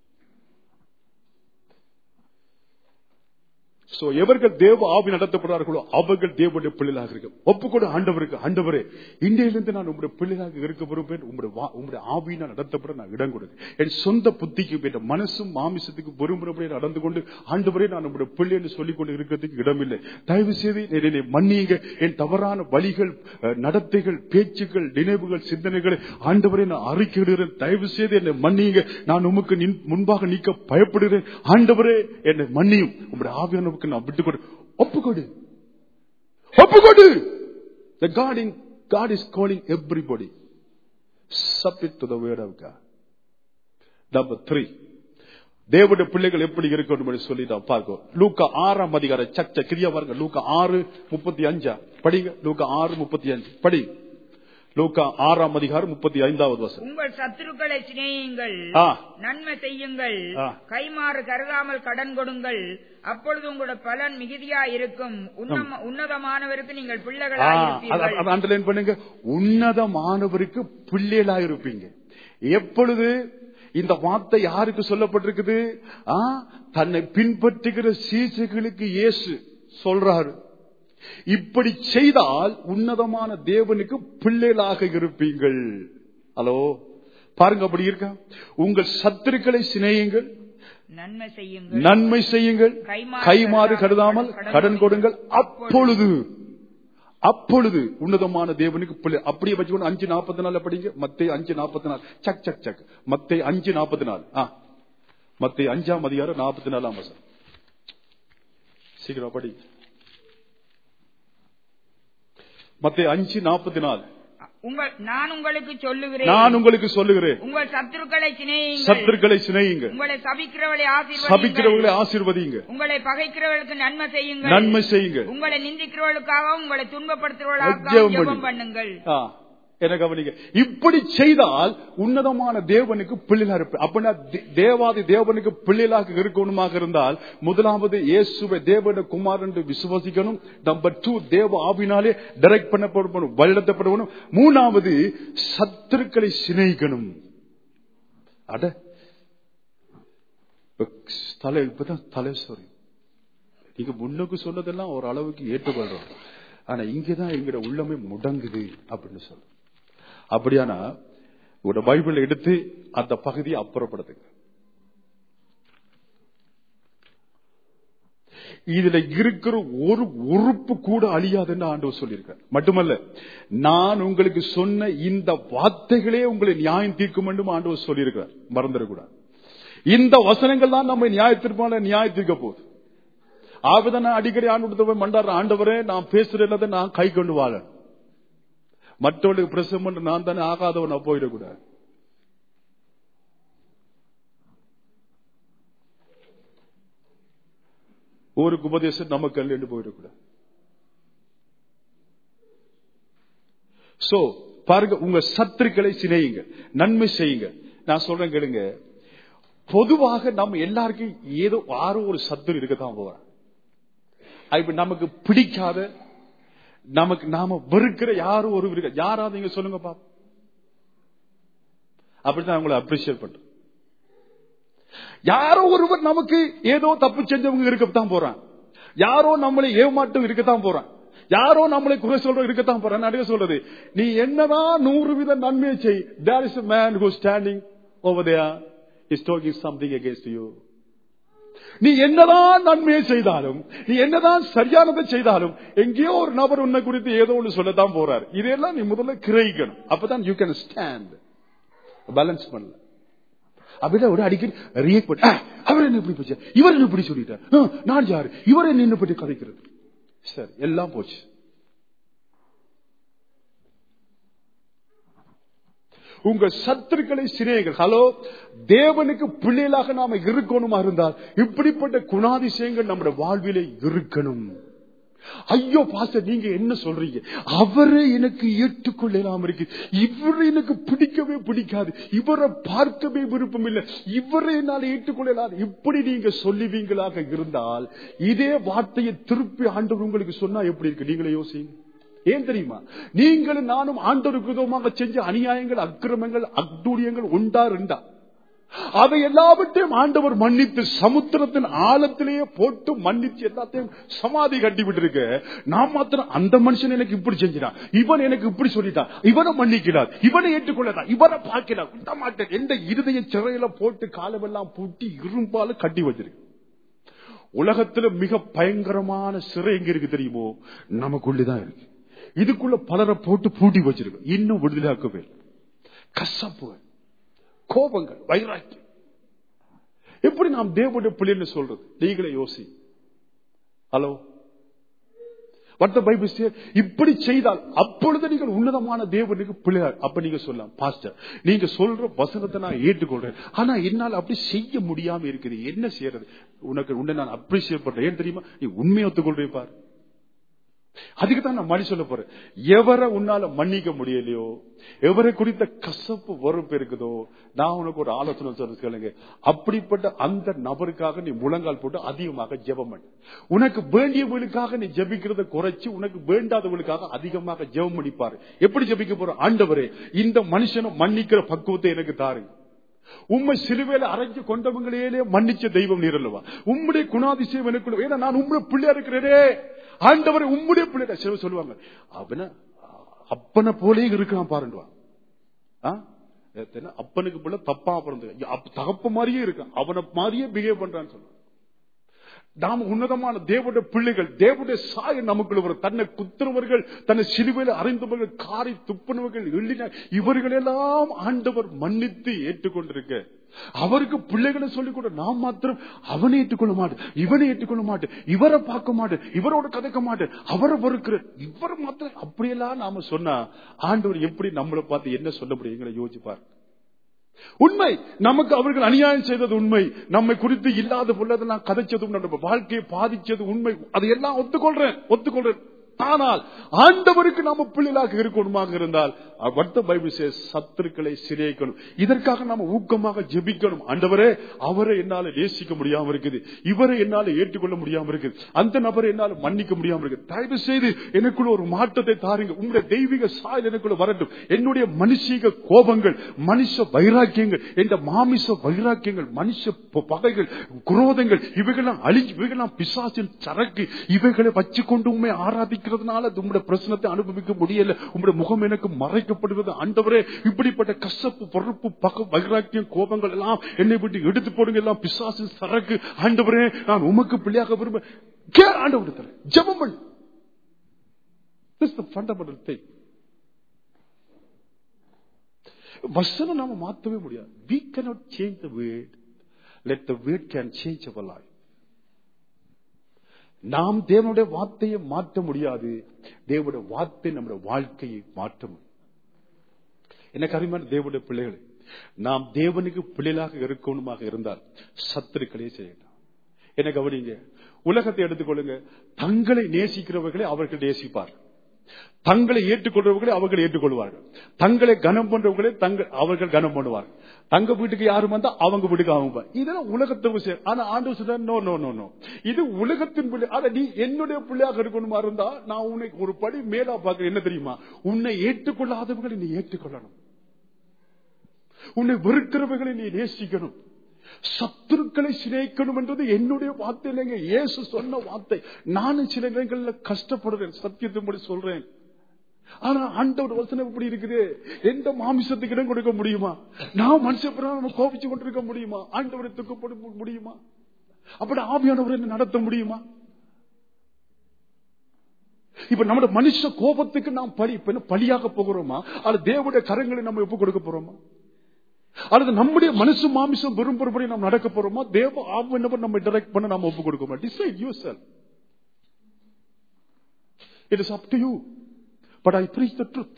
சோ எவர்கள் தேவ ஆவி நடத்தப்படுறார்களோ அவர்கள் தேவனுடைய பிள்ளைகளாக இருக்க ஒப்புக்கொடு ஆண்டவருக்கு ஆண்டவரே இன்றையிலிருந்து நான் உங்களுடைய பிள்ளைகளாக இருக்க விரும்பேன் உங்களுடைய உங்களுடைய ஆவியினால் நடத்தப்பட நான் இடம் கொடுங்க என் சொந்த புத்திக்கு என் மனசும் மாமிசத்துக்கு விரும்புகிறபடி நடந்து கொண்டு ஆண்டவரே நான் உங்களுடைய பிள்ளை என்று சொல்லிக் கொண்டு இருக்கிறதுக்கு இடமில்லை தயவு செய்து என்னை மன்னியுங்க என் தவறான வழிகள் நடத்தைகள் பேச்சுக்கள் நினைவுகள் சிந்தனைகளை ஆண்டவரை நான் அறிக்கையிடுகிறேன் தயவு செய்து என்னை மன்னியுங்க நான் உமக்கு முன்பாக நீக்க பயப்படுகிறேன் ஆண்டவரே என்னை மன்னியும் உங்களுடைய ஆவியானவுக்கு நான் விட்டுக்கொடு ஒப்புக்கொடு ஒப்புக்கொடு The God, in, God is calling everybody. Submit to the word of God. Number three. தேவனுடைய பிள்ளைகள் எப்படி இருக்கணும் சொல்லி நான் பார்க்கிறோம் லூக்கா ஆறாம் அதிகாரம் சச்ச கிரியா பாருங்க லூக்கா ஆறு முப்பத்தி அஞ்சா படிங்க லூக்கா ஆறு முப்பத்தி அஞ்சு படி லூக்கா ஆறாம் அதிகாரம் முப்பத்தி ஐந்தாவது வருஷம் உங்கள் சத்துருக்களை சிநேகியுங்கள் ஆ. நன்மை செய்யுங்கள் ஆ. கைமாறு கருதாமல் கடன் கொடுங்கள் அப்பொழுது உங்களோட பலன் மிகுதியா இருக்கும் உன்னம- உன்னதமானவருக்கு நீங்கள் பிள்ளைகளாய் இருப்பீர்கள் அண்டர்லைன் பண்ணுங்க உன்னதமானவருக்கு பிள்ளைகளா இருப்பீங்க எப்பொழுது இந்த வார்த்தை யாருக்கு சொல்லப்பட்டிருக்குது ஆ, தன்னை பின்பற்றுகிற சீசுகளுக்கு இயேசு சொல்றாரு இப்படி செய்தால் உன்னதமான தேவனுக்கு பிள்ளைகளாக இருப்பீங்கள் ஹலோ பாருங்க அப்படி இருக்கா உங்கள் சத்துருக்களை சிநேயுங்கள் நன்மை செய்யுங்கள் நன்மை செய்யுங்கள் கைமாறு கைமாறு கருதாமல் கடன் கடன் கொடுங்கள் கொடுங்கள். அப்பொழுது அப்பொழுது உன்னதமான தேவனுக்கு பிள்ளை அப்படியே வச்சுக்கணும் அஞ்சு நாற்பத்தி நாலு படிங்க மத்தை அஞ்சு நாற்பத்தி நாலு சக் சக் சக் மத்தை அஞ்சு நாற்பத்தி நாலு ஆ மத்தை அஞ்சாம் அதிகாரம் நாற்பத்தி நாலாம் வசனம் சீக்கிரம் படி மத்தை அஞ்சு நாற்பத்தி நாலு உங்கள் நான் உங்களுக்கு சொல்லுகிறேன் நான் உங்களுக்கு சொல்லுகிறேன் உங்கள் சத்துருக்களை சிநேகியுங்கள் சத்துருக்களை சினையுங்க உங்களை சபிக்கிறவளை சபிக்கிறவர்களை ஆசீர்வதியுங்கள் ஆசீர்வதிங்க உங்களை பகைக்கிறவர்களுக்கு நன்மை செய்யுங்கள் நன்மை செய்யுங்க உங்களை நிந்திக்கிறவர்களுக்காகவும் உங்களை ஜெபம் துன்பப்படுத்துறவர்களுக்காகவும் பண்ணு. ஜெபம் பண்ணுங்கள் ஆ, என்ன கவனிங்க இப்படி செய்தால் உன்னதமான தேவனுக்கு பிள்ளைகளா இருப்ப அப்படின்னா தே- தேவாதி தேவனுக்கு பிள்ளைகளாக இருக்கணுமாக இருந்தால் முதலாவது இயேசுவை தேவன குமார் என்று விசுவாசிக்கணும் நம்பர் டூ தேவ ஆவினாலே டைரக்ட் பண்ணப்படணும் வழிநடத்தப்படணும் மூணாவது சத்துருக்களை சிநேகிக்கணும் அட இப்ப தலை இப்பதான் தலை சொறி நீங்க முன்னுக்கு சொன்னதெல்லாம் ஒரு அளவுக்கு ஏற்றுக்கொள்றோம் ஆனா இங்கதான் எங்கட உள்ளமே முடங்குது அப்படின்னு சொல்ல அப்படியானா உங்களோட பைபிள் எடுத்து அந்த பகுதியை அப்புறப்படுத்துங்க இதுல இருக்கிற ஒரு உறுப்பு கூட அழியாதுன்னு ஆண்டவர் சொல்லியிருக்கார் மட்டுமல்ல நான் உங்களுக்கு சொன்ன இந்த வார்த்தைகளே உங்களை நியாயம் தீர்க்கும் என்றும் ஆண்டவர் சொல்லியிருக்கிறார் மறந்துடக்கூடாது இந்த வசனங்கள் தான் நம்ம நியாயத்திற்பான நியாய தீர்க்க போகுது ஆவிதான் நான் அடிக்கடி ஆண்டு போய் மண்டாடுற ஆண்டவரே நான் பேசுறதை நான் கை கொண்டு வாழ மற்றவர்களுக்கு பிரசவம் பண்ண நான் தானே ஆகாதவன் போயிடக்கூடாது ஊருக்கு உபதேசம் நமக்கு அல்ல போயிடக்கூடாது சோ பாருங்க உங்க சத்துருக்களை சினையுங்க நன்மை செய்யுங்க நான் சொல்றேன் கேளுங்க பொதுவாக நம்ம எல்லாருக்கும் ஏதோ ஆரோ ஒரு சத்துரு இருக்கத்தான் போறேன் இப்ப நமக்கு பிடிக்காத நமக்கு நாம வெறுக்கிற யாரும் ஒரு இருக்க யாராவது நீங்க சொல்லுங்க பாப்போம் அப்படித்தான் உங்களை அப்ரிசியேட் பண்றேன் யாரோ ஒருவர் நமக்கு ஏதோ தப்பு செஞ்சவங்க இருக்கத்தான் போறான் யாரோ நம்மளை ஏமாட்டம் இருக்கத்தான் போறான் யாரோ நம்மளை குறை சொல்ற இருக்கத்தான் போறான் நடுக சொல்றது நீ என்னதான் நூறு வித நன்மையை செய் there is man who standing over there is talking something against you நீ என்னதான் நன்மையை செய்தாலும் நீ என்னதான் சரியானதை செய்தாலும் எங்கேயோ ஒரு நபர் உன்னை குறித்து ஏதோ ஒன்று சொல்லத்தான் போறாரு இதெல்லாம் நீ முதல்ல கிரகிக்கணும் அப்பதான் யூ கேன் ஸ்டாண்ட் பேலன்ஸ் பண்ணல அப்படிதான் ஒரு அடிக்கடி ரியாக்ட் பண்ண அவர் என்ன இப்படி போச்சு இவர் என்ன இப்படி சொல்லிட்டார் ஆ, நான் யாரு இவர் என்ன என்ன பற்றி கதைக்கிறது சரி எல்லாம் போச்சு உங்க சத்துருக்களை சிநேகிகள் ஹலோ தேவனுக்கு பிள்ளைகளாக நாம இருக்கணுமா இருந்தால் இப்படிப்பட்ட குணாதிசயங்கள் நம்முடைய வாழ்விலே இருக்கணும் ஐயோ பாஸ்டர் நீங்க என்ன சொல்றீங்க அவரை எனக்கு ஏற்றுக்கொள்ளலாம் இருக்கு இவரை எனக்கு பிடிக்கவே பிடிக்காது இவரை பார்க்கவே விருப்பம் இல்லை இவரை என்னால் ஏற்றுக்கொள்ளலாம் இப்படி நீங்க சொல்லுவீங்களாக இருந்தால் இதே வார்த்தையை திருப்பி ஆண்டவர் உங்களுக்கு சொன்னா எப்படி இருக்கு நீங்களே யோசிங்க ஏன் தெரியுமா நீங்களும் நானும் ஆண்டவருக்கு விதமாக செஞ்ச அநியாயங்கள் அக்கிரமங்கள் அக்டூரியங்கள் உண்டா ரெண்டா அவை எல்லாவற்றையும் ஆண்டவர் மன்னித்து சமுத்திரத்தின் ஆழத்திலேயே போட்டு மன்னிச்சு எல்லாத்தையும் சமாதி கட்டி விட்டு நான் மாத்திரம் அந்த மனுஷன் எனக்கு இப்படி செஞ்சிடான் இவன் எனக்கு இப்படி சொல்லிட்டான் இவனை மன்னிக்கிறார் இவனை ஏற்றுக்கொள்ளலாம் இவனை பார்க்கிறார் விட மாட்டேன் எந்த இருதய சிறையில போட்டு காலமெல்லாம் பூட்டி இரும்பால கட்டி வச்சிருக்கு உலகத்துல மிக பயங்கரமான சிறை எங்க இருக்கு தெரியுமோ நமக்குள்ளதான் இருக்கு இதுக்குள்ள பலரை போட்டு பூட்டி வச்சிருக்கு இன்னும் விடுதலாக்கவே இல்லை. கசப்புகள் கோபங்கள் வைராக்கியம் எப்படி நாம் தேவனுடைய பிள்ளைன்னு சொல்றது நீங்களே யோசி ஹலோ வட்ட பைபிள் say, இப்படி செய்தால் அப்பொழுது நீங்கள் உன்னதமான தேவனுக்கு பிள்ளையார் அப்ப நீங்க சொல்லலாம் பாஸ்டர் நீங்க சொல்ற வசனத்தை நான் ஏற்றுக்கொள்றேன் ஆனா என்னால் அப்படி செய்ய முடியாம இருக்குது என்ன செய்யறது உனக்கு உன்னை நான் அப்ரிசியேட் பண்றேன் ஏன் தெரியுமா நீ உண்மையை ஒத்துக்கொள்றேன் பாரு அதுக்கு தான் நான் மணி சொல்ல போறேன் எவரை உன்னால மன்னிக்க முடியலையோ எவரை குறித்த கசப்பு வெறுப்பு இருக்குதோ நான் உனக்கு ஒரு ஆலோசனை சொல்ல கேளுங்க அப்படிப்பட்ட அந்த நபருக்காக நீ முழங்கால் போட்டு அதிகமாக ஜெபம் பண்ணு உனக்கு வேண்டியவர்களுக்காக நீ ஜெபிக்கிறத குறைச்சு உனக்கு வேண்டாதவர்களுக்காக அதிகமாக ஜெபம் பண்ணிப்பாரு எப்படி ஜெபிக்க போற ஆண்டவரே இந்த மனுஷனை மன்னிக்கிற பக்குவத்தை எனக்கு தாருங்க உண்மை சிலுவையில அரைஞ்சு கொண்டவங்களே மன்னிச்ச தெய்வம் நீர் அல்லவா உம்முடைய குணாதிசயம் எனக்குள்ள ஏன்னா நான் உம்முடைய பிள்ளையா இருக்கிறேனே ஆண்டவர் உம்முடைய பிள்ளை சில சொல்லுவாங்க அவன அப்பனை போலே இருக்கான் பாருண்டுவா ஆ? எத்தனை? அப்பனுக்கு பிள்ளை தப்பா பிறந்து அப்ப- தகப்ப மாதிரியே இருக்கான் அவனை மாதிரியே பிஹேவ் பண்றான்னு சொல்லுவாங்க நாம உன்னதமான தேவனுடைய பிள்ளைகள் தேவனுடைய சாய நமக்குள்ள வரும் தன்னை குத்துறவர்கள் தன்னை சிலுவையில் அறிந்தவர்கள் காரி துப்புனவர்கள் எள்ளின இவர்களெல்லாம் ஆண்டவர் மன்னித்து ஏற்றுக்கொண்டிருக்க அவருக்கு பிள்ளைகளை சொல்லிக் கொண்டு நாம் மாத்திரம் அவனை ஏற்றுக்கொள்ள மாட்டேன் இவனை ஏற்றுக்கொள்ள மாட்டேன் இவரை பார்க்க மாட்டேன் இவரோட கதைக்க மாட்டேன் அவரை வெறுக்கிற இவர் மாத்திரம் அப்படியெல்லாம் நாம சொன்னா ஆண்டவர் எப்படி நம்மளை பார்த்து என்ன சொல்ல முடியும் எங்களை யோசிப்பார் உண்மை நமக்கு அவர்கள் அநியாயம் செய்தது உண்மை நம்மை குறித்து இல்லாத பொருளதெல்லாம் கதைச்சதும் நம்ம வாழ்க்கையை பாதிச்சது உண்மை அதையெல்லாம் ஒத்துக்கொள்றேன் ஒத்துக்கொள்றேன் ஆனால் ஆண்டவருக்கு நாம பிள்ளைகளாக இருக்கணுமாக இருந்தால் வர்த்த பைபிள் says, சத்துருக்களை சிறைக்கணும் இதற்காக நாம ஊக்கமாக ஜெபிக்கணும் ஆண்டவரே அவரை என்னால நேசிக்க முடியாம இருக்குது இவரை என்னால ஏற்றுக்கொள்ள முடியாம இருக்குது அந்த நபரை என்னால மன்னிக்க முடியாம இருக்குது தயவு செய்து எனக்குள்ள ஒரு மாற்றத்தை தாருங்க உங்களுடைய தெய்வீக சாயல் எனக்குள்ள வரட்டும் என்னுடைய மனுஷீக கோபங்கள் மனுஷ வைராக்கியங்கள் என்ற மாமிச வைராக்கியங்கள் மனுஷ ப- பகைகள் குரோதங்கள் இவைகளாம் அழிஞ்சு இவைகளாம் பிசாசின் சரக்கு இவைகளை வச்சுக்கொண்டு உண்மை ஆராதிக்கிறதுனால அது உங்களுடைய பிரச்சனத்தை அனுபவிக்க முடியல உங்களுடைய முகம் எனக்கு மறைக்கப்படுகிறது ஆண்டவரே இப்படிப்பட்ட கசப்பு பொறுப்பு பக வைராக்கியம் கோபங்கள் எல்லாம் என்னை விட்டு எடுத்து போடுங்க எல்லாம் பிசாசின் சரக்கு ஆண்டவரே நான் உமக்கு பிள்ளையாக விரும்ப கே ஆண்டவர் ஜெபம் பண்ணு This is the fundamental thing. வசனம் நாம மாத்தவே முடியாது we cannot change the word let the word can change our life நாம் தேவனுடைய வார்த்தையை மாற்ற முடியாது தேவனுடைய வார்த்தை நம்முடைய வாழ்க்கையை மாற்ற முடியும் எனக்கு அருமையான தேவனுடைய பிள்ளைகளை நாம் தேவனுக்கு பிள்ளைகளாக இருக்கணுமாக இருந்தால் சத்துருக்களே செய்யலாம் என்ன கவனிங்க உலகத்தை எடுத்துக்கொள்ளுங்க தங்களை நேசிக்கிறவர்களை அவர்கள் நேசிப்பார் தங்களை ஏற்றுக்கொள்றவர்களை அவர்கள் ஏற்றுக்கொள்வார்கள் தங்களை கனம் பண்றவர்களை தங்கள் அவர்கள் கனம் பண்ணுவார்கள் தங்க வீட்டுக்கு யாரும் வந்தா அவங்க வீட்டுக்கு அவங்க போவாங்க. இதெல்லாம் உலகத்தை விஷயம் ஆனா ஆண்டு சொல்ற நோ நோ நோ நோ இது உலகத்தின் பிள்ளை ஆனா நீ என்னுடைய பிள்ளையாக இருக்கணுமா இருந்தா நான் உன்னை ஒரு படி மேலா பார்க்கிறேன் என்ன தெரியுமா உன்னை ஏற்றுக்கொள்ளாதவர்களை நீ ஏற்றுக்கொள்ளணும் உன்னை வெறுக்கிறவர்களை நீ நேசிக்கணும் சத்துருக்களை சிநேகிக்கணும் என்றது என்னுடைய வார்த்தை இல்லைங்க இயேசு சொன்ன வார்த்தை நானும் சில நேரங்களில் கஷ்டப்படுறேன் சத்தியத்தின்படி சொல்றேன் ஆனா ஆண்டவர் வசனம் எப்படி இருக்குது எந்த மாமிசத்துக்கு இடம் கொடுக்க முடியுமா நான் மனுஷன் நம்ம கோபிச்சு கொண்டிருக்க முடியுமா ஆண்டவரை துக்கப்பட முடியுமா அப்படி ஆவியானவர் என்ன நடத்த முடியுமா இப்ப நம்முடைய மனுஷ கோபத்துக்கு நாம் பலி இப்ப என்ன பலியாக போகிறோமா அல்லது தேவனுடைய கரங்களை நம்ம ஒப்பு கொடுக்க போறோமா அல்லது நம்முடைய மனசு மாமிசம் விரும்புறபடி நாம் நடக்க போறோமா தேவ ஆவினவர் நம்ம டைரக்ட் பண்ண நாம ஒப்பு கொடுக்கோமா decide you sell it is up to you but I preach the truth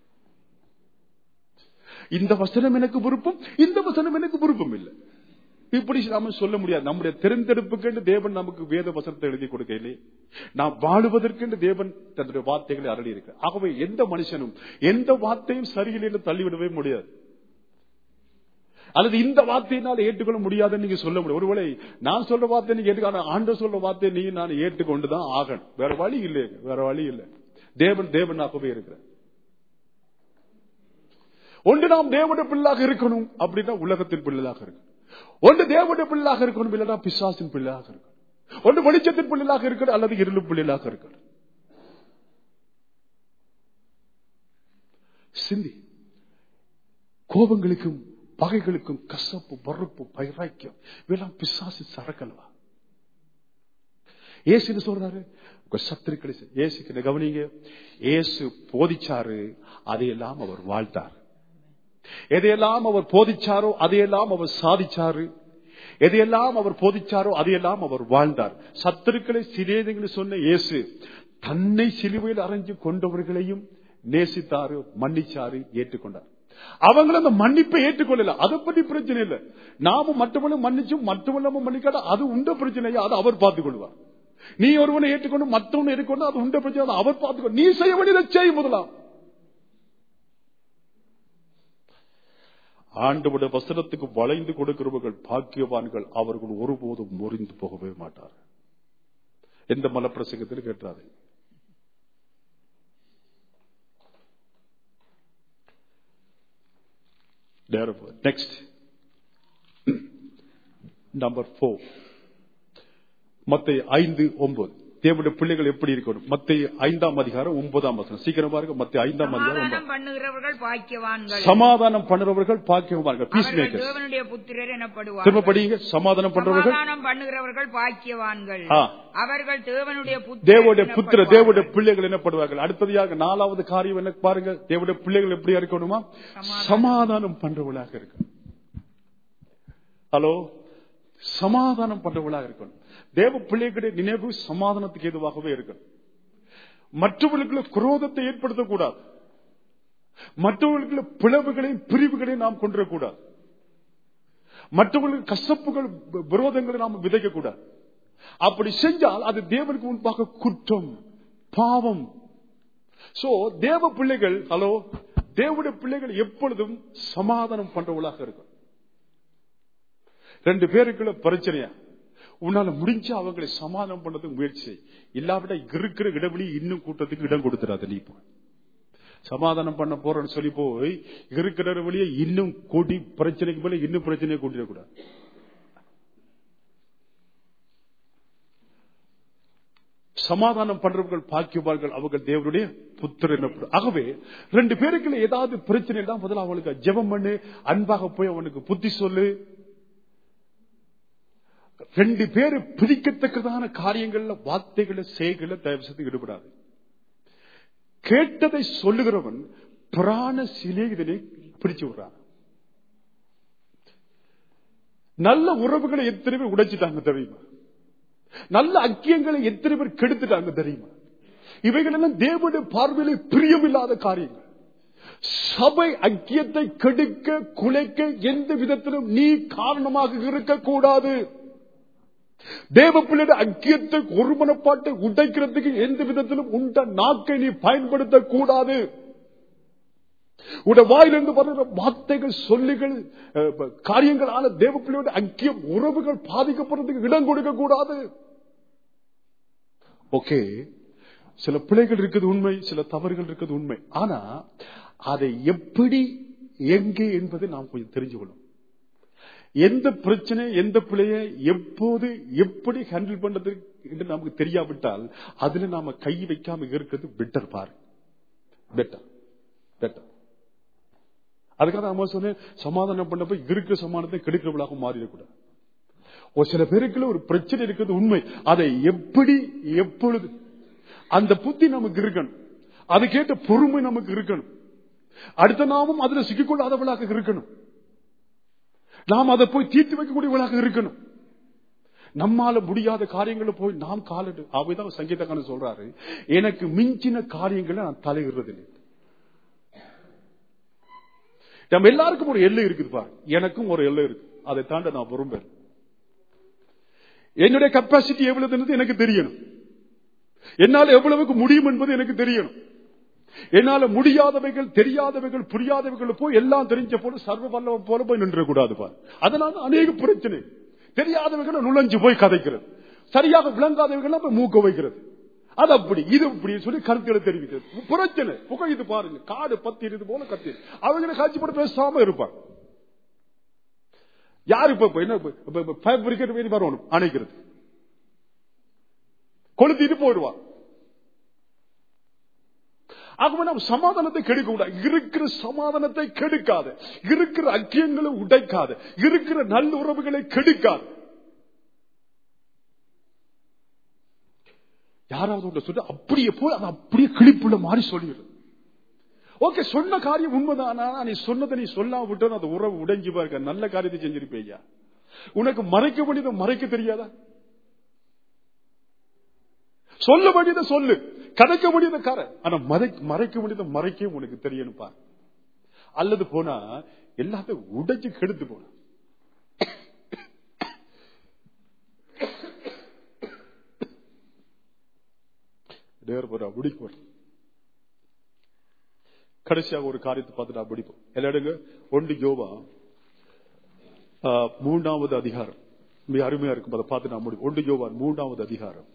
இந்த வசனம் எனக்கு விருப்பம் இந்த வசனம் எனக்கு விருப்பம் இல்லை இப்படி நாம சொல்ல முடியாது நம்முடைய தெரிந்தெடுப்புக்கு தேவன் நமக்கு வேத வசனத்தை எழுதி கொடுக்கலே நாம் வாழுவதற்கு தேவன் தன்னுடைய வார்த்தைகளை அருளி இருக்கு ஆகவே எந்த மனுஷனும் எந்த வார்த்தையும் சரியில்லை என்று தள்ளிவிடவே முடியாது அல்லது இந்த வார்த்தையினால் ஏற்றுக்கொள்ள முடியாதுன்னு நீங்க சொல்ல முடியும் ஒருவேளை நான் சொல்ற வார்த்தை நீங்க ஏற்றுக்க ஆண்ட சொல்ற வார்த்தை நீ நான் ஏற்றுக்கொண்டுதான் ஆகணும் வேற வழி இல்லை வேற வழி இல்லை தேவன் தேவனாகவே இருக்கிற ஒன்று நாம் தேவனுடைய பிள்ளாக இருக்கணும் அப்படின்னா உலகத்தின் பிள்ளையாக இருக்கணும் ஒன்று தேவனுடைய பிள்ளையாக இருக்கணும் இல்லைன்னா பிசாசின் பிள்ளையாக இருக்கணும் ஒன்று வெளிச்சத்தின் பிள்ளையாக இருக்கணும் அல்லது இருளும் பிள்ளையாக இருக்கணும் சிந்தி கோபங்களுக்கும் பகைகளுக்கும் கசப்பு வறுப்பு பைராக்கியம் இதெல்லாம் பிசாசு சரக்கல்வா ஏசு சொல்றாரு உங்க சத்துருக்களை ஏசுக்கு கவனிங்க ஏசு போதிச்சாரு அதையெல்லாம் அவர் வாழ்த்தார் எதையெல்லாம் அவர் போதிச்சாரோ அதையெல்லாம் அவர் சாதிச்சாரு எதையெல்லாம் அவர் போதிச்சாரோ அதையெல்லாம் அவர் வாழ்ந்தார் சத்துருக்களை சிலேதங்களை சொன்ன இயேசு தன்னை சிலுவையில் அரைஞ்சு கொண்டவர்களையும் நேசித்தாரு மன்னிச்சாரு ஏற்றுக்கொண்டார் அவங்களும் அந்த மன்னிப்பை ஏற்றுக்கொள்ளல அதை பத்தி பிரச்சனை இல்லை நாமும் மற்றவங்களும் மன்னிச்சும் மற்றவங்களும் மன்னிக்காத அது உண்ட பிரச்சனையா அதை அவர் பார்த்துக் கொள்வார் நீ ஒருவனை ஏற்றுக்கொண்டு மற்றவனை ஏற்றுக்கொண்டு அது உண்ட பிரச்சனை அவர் பார்த்துக்கொண்டு நீ செய்ய வேண்டியதை செய்ய முதலாம் ஆண்டவுடைய வசனத்துக்கு வளைந்து கொடுக்கிறவர்கள் பாக்கியவான்கள் அவர்கள் ஒருபோதும் முறிந்து போகவே மாட்டார் எந்த மலப்பிரசங்கத்தில் கேட்டாரு நெக்ஸ்ட் நம்பர் போர் மத்திய ஐந்து ஒன்பது தேவனுடைய பிள்ளைகள் எப்படி இருக்கணும் மத்திய ஐந்தாம் அதிகாரம் ஒன்பதாம் வசனம் சீக்கிரம் பாருங்க மத்திய ஐந்தாம் அதிகாரம் சமாதானம் பண்ணுகிறவர்கள் பாக்கியவான்கள் சமாதானம் பண்ணுறவர்கள் பாக்கியவான்கள் பீஸ் அவர்கள் மேக்கர்ஸ் தேவனுடைய புத்திரர் திரும்ப எனப்படுவார்கள் படிங்க சமாதானம் பண்றவர்கள் சமாதானம் பண்ணுகிறவர்கள் பாக்கியவான்கள் ஆ. அவர்கள் தேவனுடைய தேவனுடைய புத்திரர் புத்திர எனப்படுவார்கள். தேவனுடைய பிள்ளைகள் என்னப்படுவார்கள் அடுத்ததாக நாலாவது காரியம் என்ன பாருங்க தேவனுடைய பிள்ளைகள் எப்படி இருக்கணுமா சமாதானம் பண்றவளாக இருக்கணும் ஹலோ சமாதானம் பண்றவளாக இருக்கணும் தேவ பிள்ளைகளுடைய நினைவு சமாதானத்துக்கு ஏதுவாகவே இருக்கணும் மற்றவர்களுக்குள்ள குரோதத்தை ஏற்படுத்தக்கூடாது மற்றவர்களுக்குள்ள பிளவுகளையும் பிரிவுகளையும் நாம் கொண்டிடக்கூடாது மற்றவர்களுக்கு கசப்புகள் விரோதங்களை நாம் விதைக்க கூடாது அப்படி செஞ்சால் அது தேவனுக்கு முன்பாக குற்றம் பாவம் சோ தேவ பிள்ளைகள் ஹலோ தேவனுடைய பிள்ளைகள் எப்பொழுதும் சமாதானம் பண்றவளாக இருக்கும் ரெண்டு பேருக்குள்ள பிரச்சனையா உன்னால முடிஞ்ச அவங்களை சமாதானம் பண்ணதுக்கு முயற்சி செய். இல்லாவிட இருக்கிற இடைவெளி இன்னும் கூட்டத்துக்கு இடம் கொடுத்துடாத நீ இப்போ சமாதானம் பண்ண போறேன்னு சொல்லி போய் இருக்கிற வழியை இன்னும் கூட்டி பிரச்சனைக்கு மேல இன்னும் பிரச்சனையை கூட்டிடக்கூடாது சமாதானம் பண்றவர்கள் பாக்கியவார்கள் அவர்கள் தேவனுடைய புத்திரர் எனப்படும் ஆகவே ரெண்டு பேருக்குள்ள ஏதாவது பிரச்சனை தான் முதல்ல அவனுக்கு ஜெபம் பண்ணு அன்பாக போய் அவனுக்கு புத்தி சொல்லு ரெண்டு பேரு பிரிக்கத்தக்கதான காரியங்கள்ல வார்த்தைகளை செய்களை தயவு செய்து ஈடுபடாது கேட்டதை சொல்லுகிறவன் பிராண சிநேகிதனை பிடிச்சு விடுறான் நல்ல உறவுகளை எத்தனை பேர் உடைச்சிட்டாங்க தெரியுமா நல்ல அக்கியங்களை எத்தனை பேர் கெடுத்துட்டாங்க தெரியுமா இவைகள் எல்லாம் தேவனுடைய பார்வையிலே பிரியமில்லாத காரியங்கள் சபை ஐக்கியத்தை கெடுக்க குலைக்க எந்த விதத்திலும் நீ காரணமாக இருக்கக்கூடாது தேவ பிள்ளைയുടെ ஐக்கியத்தை ஒருமனப்பாட்டை உடைக்கிறதுக்கு எந்த விதத்திலும் உண்ட நாக்கை நீ பயன்படுத்த கூடாது உடைய வாயிலிருந்து வருகிற வார்த்தைகள் சொல்லுகள் அஹ், ப- காரியங்களான தேவ பிள்ளையோட ஐக்கியம் உறவுகள் பாதிக்கப்படுறதுக்கு இடம் கொடுக்க கூடாது ஓகே சில பிழைகள் இருக்குது உண்மை சில தவறுகள் இருக்குது உண்மை ஆனா அதை எப்படி எங்கே என்பதை நாம் கொஞ்சம் தெரிஞ்சு கொள்ளும் எந்த பிரச்சனை எந்த பிழையை எப்போது எப்படி ஹேண்டில் பண்றது என்று நமக்கு தெரியாவிட்டால் அதுல நாம கை வைக்காம இருக்கிறது பெட்டர் பாரு பெட்டர் பெட்டர் அதுக்காக நம்ம சொன்னேன் சமாதானம் பண்ணப்ப இருக்கிற சமாதானத்தை கெடுக்கிறவளாக மாறிடக்கூடாது ஒரு சில பேருக்குள்ள ஒரு பிரச்சனை இருக்கிறது உண்மை அதை எப்படி எப்பொழுது அந்த புத்தி நமக்கு இருக்கணும் அது கேட்ட பொறுமை நமக்கு இருக்கணும் அடுத்த நாமும் அதுல சிக்கிக்கொள்ளாதவளாக இருக்கணும் நாம் அதை போய் தீர்த்து வைக்கக்கூடியவளாக இருக்கணும் நம்மால முடியாத காரியங்களை போய் நாம் காலிட்டு அவைதான் சங்கீதக்காரன் சொல்றாரு எனக்கு மிஞ்சின காரியங்களை நான் தலையிடுறதில்லை நம்ம எல்லாருக்கும் ஒரு எல்லை இருக்குது பாரு எனக்கும் ஒரு எல்லை இருக்கு அதை தாண்ட நான் விரும்புறேன் என்னுடைய கெப்பாசிட்டி எவ்வளவுன்றது எனக்கு தெரியணும் என்னால் எவ்வளவுக்கு முடியும் என்பது எனக்கு தெரியணும் என்னால முடியாதவைகள் தெரியாதவைகள் புரியாதவைகள் போய் எல்லாம் தெரிஞ்ச போல சர்வ வல்லவன் போல போய் நின்ற கூடாது பார் அதனால அநேக பிரச்சனை தெரியாதவைகளை நுழைஞ்சு போய் கதைக்கிறது சரியாக விளங்காதவைகள் போய் மூக்க வைக்கிறது அது அப்படி இது இப்படி சொல்லி கருத்துக்களை தெரிவிக்கிறது பிரச்சனை புகையுது பாருங்க காடு பத்தி இது போல கத்தி அவங்களை காட்சி போட்டு பேசாம இருப்பாங்க யாரு இப்ப இப்ப என்ன ஃபயர் பிரிகேட் வேண்டி வரணும் அணைக்கிறது கொளுத்திட்டு போயிடுவான் ஆகவே நாம் சமாதானத்தை கெடுக்க கூடாது இருக்கிற சமாதானத்தை கெடுக்காது இருக்கிற ஐக்கியங்களை உடைக்காது இருக்கிற நல்ல உறவுகளை கெடுக்காது யாராவது ஒன்று சொல்லி அப்படியே போய் அதை அப்படியே கிளிப்புள்ள மாதிரி சொல்லிடுது ஓகே சொன்ன காரியம் உண்மைதானா நீ சொன்னதை நீ சொல்லாம விட்டு அந்த உறவு உடைஞ்சு பாருங்க நல்ல காரியத்தை செஞ்சிருப்பேயா உனக்கு மறைக்க வேண்டியதை மறைக்க தெரியாதா சொல்ல வேண்டியதை சொல்லு கதைக்க வேண்டியதை கர ஆனா மறை- மறைக்க வேண்டியதை மறைக்க உனக்கு தெரியணும் பாரு அல்லது போனா எல்லாத்தையும் உடைச்சு கெடுத்து போன நேர் போறா முடிக்க போறேன் கடைசியாக ஒரு காரியத்தை பார்த்து நான் முடிப்போம் எல்லாடுங்க ஒன்று யோவா ஆ, மூன்றாவது அதிகாரம் மிக அருமையா இருக்கும் அதை பார்த்து நான் முடிப்போம் ஒன்று யோவான் மூன்றாவது அதிகாரம்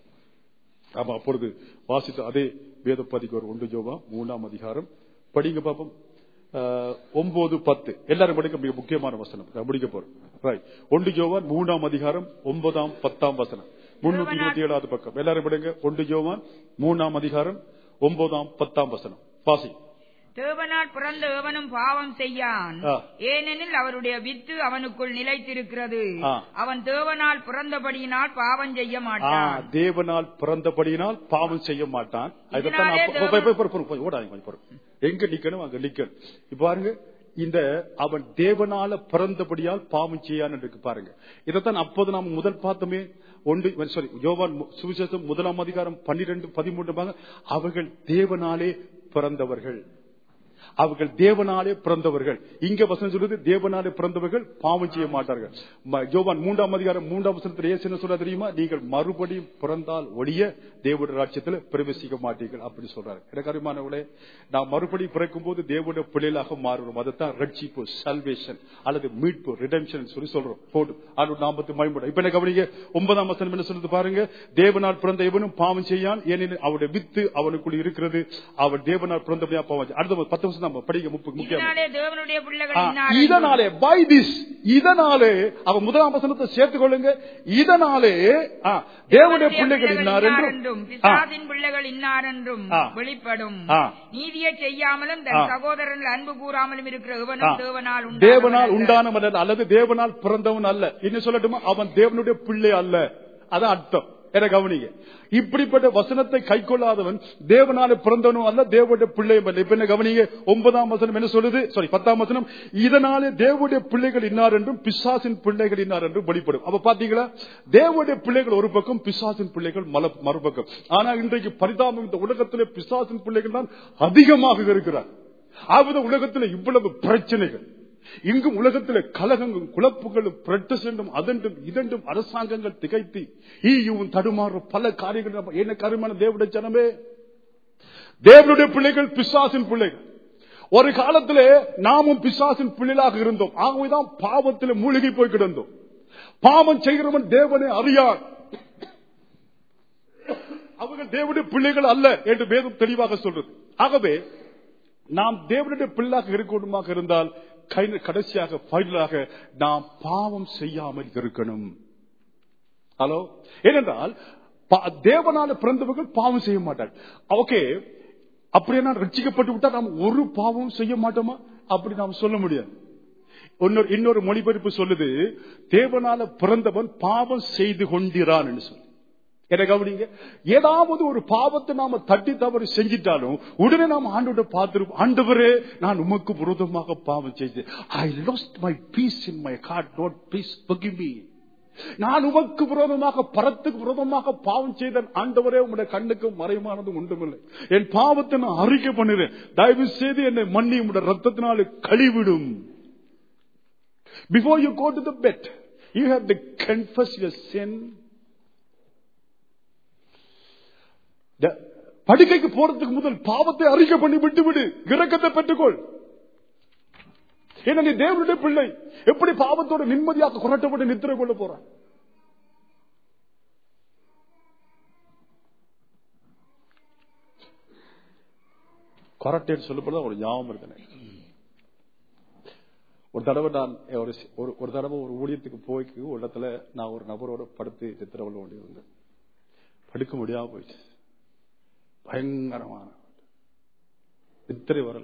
ஆமா அப்பொழுது வாசித்த அதே வேத பதிக்கு ஒரு ஒன்று யோவா மூணாம் அதிகாரம் படிங்க பாப்போம் ஆ, ஒன்பது பத்து எல்லாரும் படிக்க மிக முக்கியமான வசனம் நான் முடிக்க போறேன் ரைட் ஒன்று யோவான் மூணாம் அதிகாரம் ஒன்பதாம் பத்தாம் வசனம் முன்னூத்தி இருபத்தி ஏழாவது பக்கம் எல்லாரும் படிங்க ஒன்று யோவான் மூணாம் அதிகாரம் ஒன்பதாம் பத்தாம் வசனம் வாசி தேவனால் பிறந்த எவனும் பாவம் செய்யான் ஆ. ஏனெனில் அவருடைய வித்து அவனுக்குள் நிலைத்திருக்கிறது ஆ. அவன் தேவனால் பிறந்தபடியினால் பாவம் செய்ய ஆ, மாட்டான் தேவனால் பிறந்தபடியினால் பாவம் செய்ய மாட்டான் அதைத்தான் நான் இதனாலே பொ- பொ- பொ- பொறு- பொறு- பொறு, ஓடாதீங்க கொஞ்சம் பொறு. எங்க நிக்கணும் அங்க நிக்கணும் இப்ப பாருங்க இந்த அவன் தேவனால பிறந்தபடியால் பாவம் செய்யான் இருக்கு பாருங்க இதைத்தான் அப்போது நாம் முதல் பார்த்தோமே ஒன்று சாரி யோவான் மு- சுவிசேஷம் முதலாம் அதிகாரம் பன்னிரெண்டு பதிமூன்று பாருங்க. அவர்கள் தேவனாலே பிறந்தவர்கள் அவர்கள் தேவனாலே பிறந்தவர்கள் இங்க வசனம் சொல்றது தேவனாலே பிறந்தவர்கள் பாவம் செய்ய மாட்டார்கள் ம- யோவான் மூன்றாம் அதிகாரம் மூன்றாம் வசனத்தில் இயேசு என்ன சொல்ல தெரியுமா நீங்கள் மறுபடியும் பிறந்தால் ஒழிய தேவனுடைய ராட்சியத்தில் பிரவேசிக்க மாட்டீர்கள் அப்படி சொல்றாரு இடக்கருமானவர்களே நாம் மறுபடியும் பிறக்கும் போது தேவனுடைய பிள்ளைகளாக மாறுவோம் அதைத்தான் ரட்சிப்பு சல்வேஷன் அல்லது மீட்பு ரிடம்ஷன் சொல்லி சொல்றோம் போடு ஆண்டு நாற்பத்தி மயம்படும் இப்ப என்ன கவனிங்க ஒன்பதாம் வசனம் என்ன சொல்றது பாருங்க தேவனால் பிறந்த எவனும் பாவம் செய்யான் ஏனெனில் அவருடைய வித்து அவனுக்குள் இருக்கிறது அவர் தேவனால் பிறந்தபடியா பாவம் செய்ய- அடுத்த பத்து வருஷம் நம்ம படிக்க முப்ப- முக்கியம் இதனாலே தேவனுடைய பிள்ளைகள் ஆ, இன்னாரென்றும் இதனாலே பை திஸ் இதனாலே அவன் முதலாம் வசனத்தை சேர்த்துக் கொள்ளுங்க இதனாலே ஆ, தேவனுடைய பிள்ளைகள் இன்னார் என்றும் இன்னாரென்றும், ஆ, பிசாசின் பிள்ளைகள் இன்னாரென்றும் ஆ. வெளிப்படும் ஆ. நீதியை செய்யாமலும் ஆ. தன் சகோதரன் அன்பு கூறாமலும் இருக்கிற ஆ, எவனும் தேவனால் தேவனால் உண்டானவன் அல்ல. உண்டானவன் அல்ல அல்லது தேவனால் பிறந்தவன் அல்ல இன்னும் சொல்லட்டுமா அவன் தேவனுடைய பிள்ளை அல்ல அதான் அர்த்தம் என கவனிங்க இப்படிப்பட்ட வசனத்தை கை கொள்ளாதவன் தேவனால பிறந்தவனும் அல்ல தேவனுடைய பிள்ளையும் அல்ல இப்ப என்ன கவனிங்க ஒன்பதாம் வசனம் என்ன சொல்லுது சாரி பத்தாம் வசனம் இதனாலே தேவனுடைய பிள்ளைகள் இன்னார் என்றும் பிசாசின் பிள்ளைகள் இன்னார் என்றும் வெளிப்படும் அப்ப பாத்தீங்களா தேவனுடைய பிள்ளைகள் ஒரு பக்கம் பிசாசின் பிள்ளைகள் மல மறுபக்கம் ஆனா இன்றைக்கு பரிதாபம் இந்த உலகத்திலே பிசாசின் பிள்ளைகள் தான் அதிகமாக இருக்கிறார் ஆவது உலகத்தில் இவ்வளவு பிரச்சனைகள் இங்கும் உலகத்தில் கலகங்களும் குழப்புகளும் பிரட்டசண்டும் அதண்டும் இதண்டும் அரசாங்கங்கள் திகைத்து ஈயும் தடுமாறும் பல காரியங்கள் நம்ம- என்ன கருமான தேவனுடைய ஜனமே தேவனுடைய பிள்ளைகள் பிசாசின் பிள்ளைகள் ஒரு காலத்திலே நாமும் பிசாசின் பிள்ளைகளாக இருந்தோம் ஆகவேதான் பாவத்தில் மூழ்கி போய் கிடந்தோம் பாவம் செய்கிறவன் தேவனை அறியான் அவர்கள் தேவனுடைய பிள்ளைகள் அல்ல என்று வேதம் தெளிவாக சொல்றது ஆகவே நாம் தேவனுடைய பிள்ளையாக இருக்கணுமாக இருந்தால் கை- கடைசியாக ஃபைனலாக நாம் பாவம் செய்யாமல் இருக்கணும் ஹலோ ஏனென்றால் பா- தேவனால பிறந்தவர்கள் பாவம் செய்ய மாட்டார்கள் ஓகே அப்படியே நான் ரட்சிக்கப்பட்டு விட்டா நாம் ஒரு பாவமும் செய்ய மாட்டோமா அப்படி நாம் சொல்ல முடியாது இன்னொரு இன்னொரு மொழிபெயர்ப்பு சொல்லுது தேவனால பிறந்தவன் பாவம் செய்து கொண்டிரான் என்று சொல்லு என்ன கவனிங்க ஏதாவது ஒரு பாவத்தை நாம தட்டி தவறு செஞ்சிட்டாலும் உடனே நாம் ஆண்டோட பார்த்திருப்போம் ஆண்டவரே நான் உமக்கு விரோதமாக பாவம் செய்தேன் I lost my peace in my heart not peace forgive me நான் உமக்கு விரோதமாக பரத்துக்கு விரோதமாக பாவம் செய்த ஆண்டவரே உங்களுடைய கண்ணுக்கு மறைமானது ஒன்றுமில்லை என் பாவத்தை நான் அறிக்கை பண்ணுறேன் தயவு செய்து என்னை மன்னி உங்களுடைய ரத்தத்தினாலே கழிவிடும் before you go to the bed you have to confess your sin the- படுக்கைக்கு போறதுக்கு முதல் பாவத்தை அறிக்கை பண்ணி விட்டு விடு இரக்கத்தை பெற்றுக்கொள் ஏன்னா நீ தேவனுடைய பிள்ளை எப்படி பாவத்தோட நிம்மதியாக குரட்டப்பட்டு நித்திரை கொள்ள போற கொரட்டேன்னு சொல்லப்படுறது ஒரு ஞாபகம் இருக்கு எனக்கு. ஒரு தடவை நான் ஒரு ஒரு- ஒரு தடவை ஒரு ஊழியத்துக்கு போய்க்கு ஒரு இடத்துல நான் ஒரு நபரோட படுத்து நித்திரை கொள்ள வேண்டியிருந்தேன் படுக்க முடியாம போயிடுச்சு பயங்கரமான நித்திரை வரல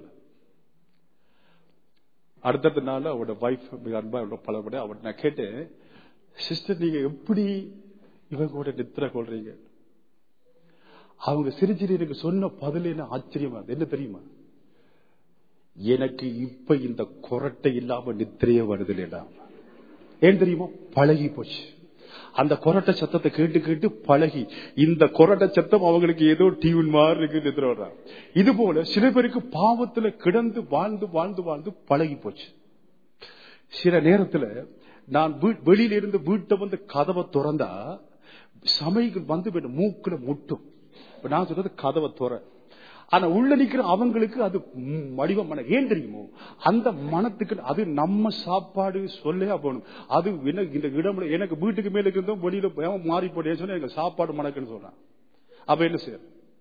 அடுத்தடுத்த நாள் அவரோட வைஃப் மிக அன்பா அவரோட பலபடி அவர்கிட்ட நான் கேட்டேன் சிஸ்டர் நீங்க எப்படி இவங்க கூட நித்திரை கொள்றீங்க அவங்க சிரிச்சிட்டு எனக்கு சொன்ன பதில் என்ன ஆச்சரியமா இருக்கு. என்ன தெரியுமா எனக்கு இப்ப இந்த கொரட்டை இல்லாம நித்திரையே வருது இல்லையா ஏன் தெரியுமா பழகி போச்சு அந்த கொரட்டை சத்தத்தை கேட்டு கேட்டு பழகி இந்த கொரட்டை சத்தம் அவங்களுக்கு ஏதோ டியூன் மாதிரி இருக்கு நித்திர வர்றாங்க இது போல சில பேருக்கு பாவத்துல கிடந்து வாழ்ந்து வாழ்ந்து வாழ்ந்து பழகி போச்சு சில நேரத்துல நான் வீ- வெளியில இருந்து வீட்டை வந்து கதவை திறந்தா சமைகள் வந்து விடும், மூக்குல முட்டும் இப்ப நான் சொல்றது கதவை துற ஆனா உள்ள நிக்கிற அவங்களுக்கு அது ம், வடிவம் மன ஏன் தெரியுமோ அந்த மனத்துக்கு அது நம்ம சாப்பாடு சொல்லே போகணும் அது எனக்கு இந்த இடம் எனக்கு வீட்டுக்கு மேல இருந்தோம் வெளியில போய் அவன் மாறி போட்டேன்னு சொன்னா எங்க சாப்பாடு மணக்குன்னு சொல்றான் அப்ப என்ன செய்ய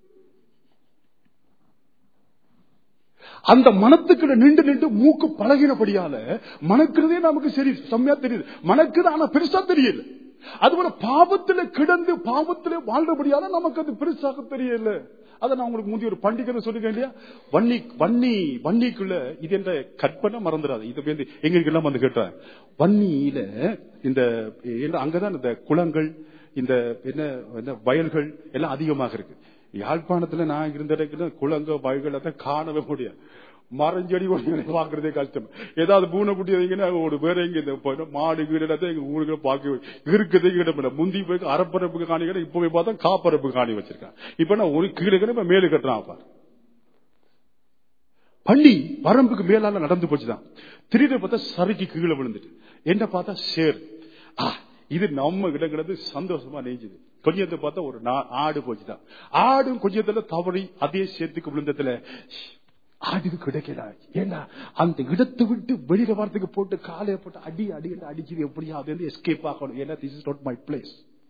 அந்த மனத்துக்குள்ள நின்று நின்று மூக்கு பழகினபடியால மணக்கிறதே நமக்கு சரி செம்மையா தெரியுது மணக்குது ஆனா பெருசா தெரியல அதுபோல பாவத்துல கிடந்து பாவத்துல வாழ்றபடியால நமக்கு அது பெருசாக தெரியல அதை நான் உங்களுக்கு முந்தைய ஒரு பண்டிகை சொல்லுங்க இல்லையா வன்னி வன்னி வன்னிக்குள்ள இது என்ற கற்பனை மறந்துடாது இது வந்து எங்களுக்கு எல்லாம் வந்து கேட்டேன் வன்னியில இந்த என்ன அங்கதான் இந்த குளங்கள் இந்த என்ன என்ன வயல்கள் எல்லாம் அதிகமாக இருக்கு யாழ்ப்பாணத்துல நான் இருந்த இடத்துல குளங்க வயல்கள் எல்லாம் காணவே முடியாது மரஞ்செடி ஒன்று பாக்குறதே கஷ்டம் ஏதாவது பூனை குட்டி வைங்கன்னா ஒரு வேற எங்க இந்த போயிடும் மாடு வீடு எல்லாத்தையும் எங்க ஊருக்கு பார்க்க இருக்குது இடம் இல்லை முந்தி போய் அறப்பரப்புக்கு காணி கடை இப்ப போய் பார்த்தா காப்பரப்பு காணி வச்சிருக்கான் இப்ப நான் ஒரு கீழே கடை இப்ப மேலு கட்டுறான் பாரு பள்ளி வரம்புக்கு மேலால நடந்து போச்சுதான் திடீர்னு பார்த்தா சறுக்கி கீழே விழுந்துட்டு என்ன பார்த்தா சேர் ஆ, இது நம்ம கிட்ட கிடந்து சந்தோஷமா நெய்ஞ்சுது கொஞ்சத்தை பார்த்தா ஒரு நா- ஆடு போச்சுதான் ஆடும் கொஞ்சத்துல தவறி அதே சேர்த்துக்கு விழுந்ததுல ஆடுக்கு கிடைக்கல ஏன்னா அந்த இடத்தை விட்டு வெளியில வாரத்துக்கு போட்டு காலையை போட்டு அடி அடி என்று அடிச்சது எப்படியாவது எஸ்கேப் ஆகணும் ஏன்னா this is not my place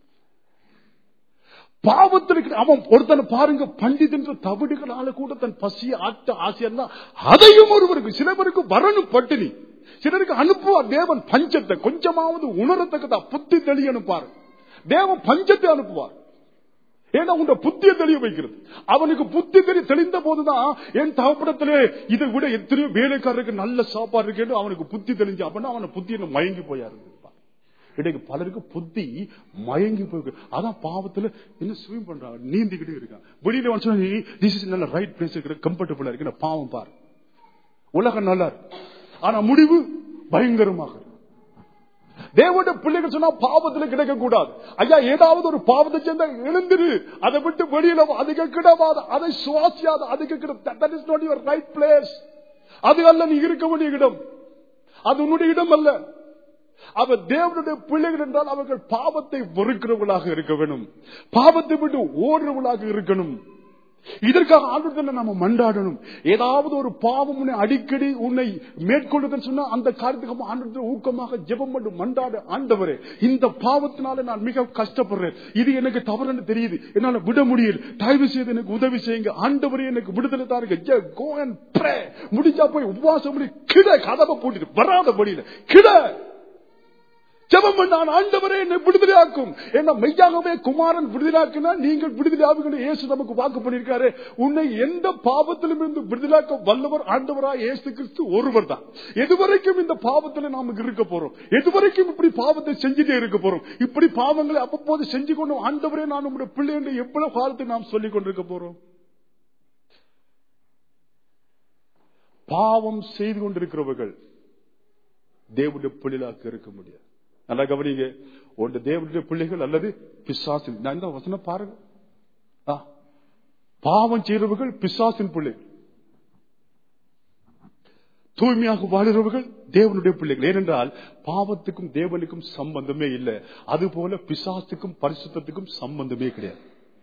பாவத்திற்கு அவன் ஒருத்தனை பாருங்க பண்டிதன்ற தவிடுகளால கூட தன் பசிய ஆட்ட ஆசையா அதையும் ஒருவருக்கு சில பேருக்கு வரணும் பட்டினி சிலருக்கு அனுப்புவார் தேவன் பஞ்சத்தை கொஞ்சமாவது உணரத்தக்கதா புத்தி தெளியணும் பாரு தேவன் பஞ்சத்தை அனுப்புவார் ஏன்னா உங்க புத்தியை தெளிய வைக்கிறது அவனுக்கு புத்தி தெளி தெளிந்த போதுதான் என் தகப்படத்திலே இதை விட எத்தனையோ வேலைக்காரருக்கு நல்ல சாப்பாடு இருக்கு அவனுக்கு புத்தி தெளிஞ்சு அப்படின்னா அவனை புத்தி என்ன மயங்கி போயாரு இன்னைக்கு பலருக்கு புத்தி மயங்கி போயிருக்கு அதான் பாவத்துல என்ன ஸ்விம் பண்றாங்க நீந்திக்கிட்டே இருக்கான் வெளியில வந்து சொன்னா, "This is நல்ல ரைட் பிளேஸ் இருக்கிற கம்ஃபர்டபுளா இருக்கு நான் பாவம் பாரு உலகம் நல்லா இருக்கு ஆனா முடிவு பயங்கரமாக இருக்கு. தேவனுடைய பிள்ளைகள் சொன்னா பாவத்துல கிடைக்க கூடாது ஐயா ஏதாவது ஒரு பாவத்தை சேர்ந்தா எழுந்திரு அதை விட்டு வெளியில வா. அதுக்கு கிடவாத அதை சுவாசியாத அதுக்கு கிட that is not your right place அது அல்ல நீ இருக்க வேண்டிய இடம் அது உன்னுடைய இடம் அல்ல அவர் தேவனுடைய பிள்ளைகள் என்றால் அவர்கள் பாவத்தை வெறுக்கிறவர்களாக இருக்க வேணும் பாவத்தை விட்டு ஓடுறவர்களாக இருக்கணும் இதற்காக ஆண்டு நம்ம மண்டாடணும் ஏதாவது ஒரு பாவம் உன்னை அடிக்கடி உன்னை மேற்கொள்ளுதுன்னு சொன்னா அந்த காரியத்துக்கு ஆண்டு ஊக்கமாக ஜெபம் பண்ணி மண்டாட ஆண்டவரே இந்த பாவத்தினால நான் மிக கஷ்டப்படுறேன் இது எனக்கு தவறுன்னு தெரியுது என்னால விட முடியல தயவு செய்து எனக்கு உதவி செய்யுங்க ஆண்டவரே எனக்கு விடுதலை தாருங்க Yeah, go and pray. முடிஞ்சா போய் உபவாசம் பண்ணி கிட கதவை போட்டுட்டு வராத படியில கிட ஜெபம் பண்ணான் ஆண்டவரே என்னை விடுதலையாக்கும் என்ன மெய்யாகவே குமாரன் விடுதலாக்குனா நீங்கள் விடுதலையாவுங்க இயேசு நமக்கு வாக்கு பண்ணியிருக்காரு உன்னை எந்த பாவத்திலும் இருந்து விடுதலாக்க வல்லவர் ஆண்டவரா இயேசு கிறிஸ்து ஒருவர் தான் எதுவரைக்கும் இந்த பாவத்தில் நாம இருக்க போறோம் எதுவரைக்கும் இப்படி பாவத்தை செஞ்சுட்டே இருக்க போறோம் இப்படி பாவங்களை அவ்வப்போது செஞ்சு கொண்டு ஆண்டவரே நான் உங்களுடைய பிள்ளை என்று எவ்வளவு காலத்தை நாம் சொல்லிக் கொண்டிருக்க போறோம் பாவம் செய்து கொண்டிருக்கிறவர்கள் தேவனுடைய பிள்ளைகளாக இருக்க முடியாது நல்லா கவனிங்க ஒன்று தேவனுடைய பிள்ளைகள் அல்லது பிசாசின் நான் இந்த வசனம் பாருங்க ஆ. பாவம் செய்கிறவர்கள் பிசாசின் பிள்ளைகள் தூய்மையாக வாழ்கிறவர்கள் தேவனுடைய பிள்ளைகள் ஏனென்றால் பாவத்துக்கும் தேவனுக்கும் சம்பந்தமே இல்லை அதுபோல பிசாசுக்கும் பரிசுத்தத்துக்கும் சம்பந்தமே கிடையாது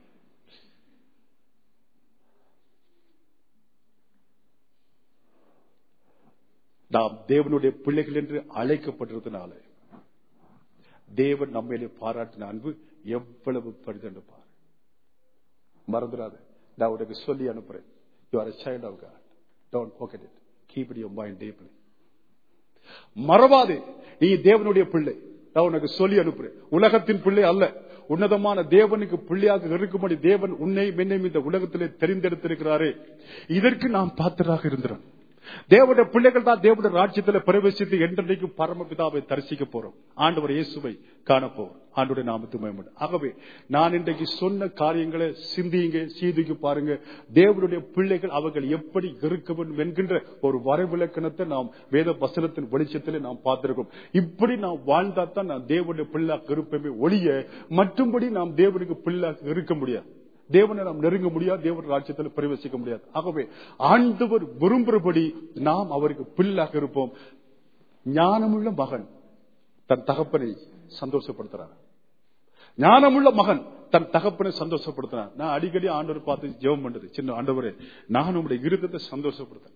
நாம் தேவனுடைய பிள்ளைகள் என்று அழைக்கப்பட்டிருந்தனால தேவன் நம்மையிலே பாராட்டின அன்பு எவ்வளவு பரிதண்டு பாரு மறந்துடாத நான் உனக்கு சொல்லி அனுப்புறேன் you are child of God don't pocket it keep it your mind deeply மறவாதே நீ தேவனுடைய பிள்ளை நான் உனக்கு சொல்லி அனுப்புறேன் உலகத்தின் பிள்ளை அல்ல உன்னதமான தேவனுக்கு பிள்ளையாக இருக்கும்படி தேவன் உன்னை மென்னையும் இந்த உலகத்திலே தெரிந்தெடுத்திருக்கிறாரே இதற்கு நாம் பாத்திராக இருந்திரோம் தேவனுடைய பிள்ளைகள் தான் தேவனுடைய ராஜ்யத்தில் பிரவேசித்து என்றைக்கும் பரமபிதாவை தரிசிக்க போறோம் ஆண்டவர் இயேசுவை காணப்போம் ஆண்டுடைய நாமத்து மயமன் ஆகவே நான் இன்றைக்கு சொன்ன காரியங்களை சிந்தியுங்க சீதுக்கு பாருங்க தேவனுடைய பிள்ளைகள் அவர்கள் எப்படி இருக்க வேண்டும் என்கின்ற ஒரு வரைவிலக்கணத்தை நாம் வேத வசனத்தின் வெளிச்சத்தில் நாம் பார்த்திருக்கோம் இப்படி நாம் வாழ்ந்தா தான் நாம் தேவனுடைய பிள்ளாக இருப்பமே ஒழிய மற்றும்படி நாம் தேவனுக்கு பிள்ளாக இருக்க முடியாது தேவனை நாம் நெருங்க முடியாது தேவன் ராஜ்யத்தில் பிரவேசிக்க முடியாது ஆகவே ஆண்டவர் விரும்புகிறபடி நாம் அவருக்கு பிள்ளாக இருப்போம் ஞானமுள்ள மகன் தன் தகப்பனை சந்தோஷப்படுத்துறார் ஞானமுள்ள மகன் தன் தகப்பனை சந்தோஷப்படுத்தினார் நான் அடிக்கடி ஆண்டவர் பார்த்து ஜெபம் பண்றது சின்ன ஆண்டவரே நான் உங்களுடைய இருதத்தை சந்தோஷப்படுத்தேன்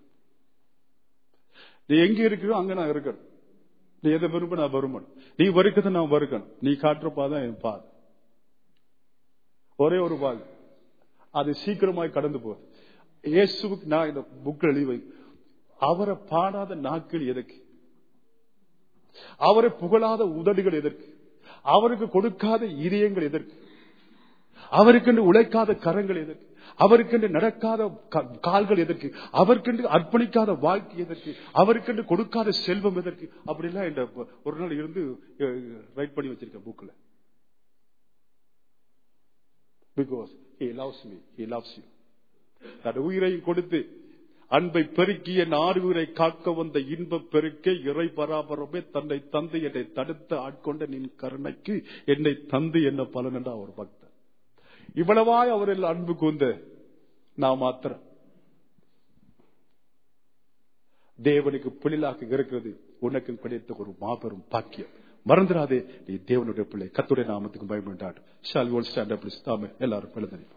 நீ எங்க இருக்கிறோ அங்க நான் இருக்கணும் நீ எதை விரும்ப நான் வருமன் நீ வருக்கிறத நான் வருக்கணும் நீ காட்டுற பாதான் என் பாதை ஒரே ஒரு பாதை அது சீக்கிரமாய் கடந்து போகுது இயேசுவுக்கு நான் இந்த புக்கில் எழுதி வை அவரை பாடாத நாட்கள் எதற்கு அவரை புகழாத உதடுகள் எதற்கு அவருக்கு கொடுக்காத இதயங்கள் எதற்கு அவருக்கென்று உழைக்காத கரங்கள் எதற்கு அவருக்கென்று நடக்காத க- கால்கள் எதற்கு அவருக்கென்று அர்ப்பணிக்காத வாழ்க்கை எதற்கு அவருக்கென்று கொடுக்காத செல்வம் எதற்கு அப்படிலாம் இந்த ஒரு நாள் இருந்து ரைட் பண்ணி வச்சிருக்கேன் புக்ல because he loves me he loves you தன் உயிரையும் கொடுத்து அன்பை பெருக்கிய நாடு உயிரை காக்க வந்த இன்ப பெருக்கே இறை பராபரமே தன்னை தந்து என்னை தடுத்து ஆட்கொண்ட நின் கருணைக்கு என்னை தந்து என்ன பலன் என்ற ஒரு பக்தர் இவ்வளவாய் அவரில் அன்பு கூந்த நான் மாத்திரம் தேவனுக்கு பிள்ளைலாக இருக்கிறது உனக்கு கிடைத்த ஒரு மாபெரும் பாக்கியம் மறந்துடாதே நீ தேவனுடைய பிள்ளை கத்துடைய நாமத்துக்கு பயன்பட்டாடு ஷால் ஓல் ஸ்டாண்ட் அப் எல்லாரும் எழுதணும்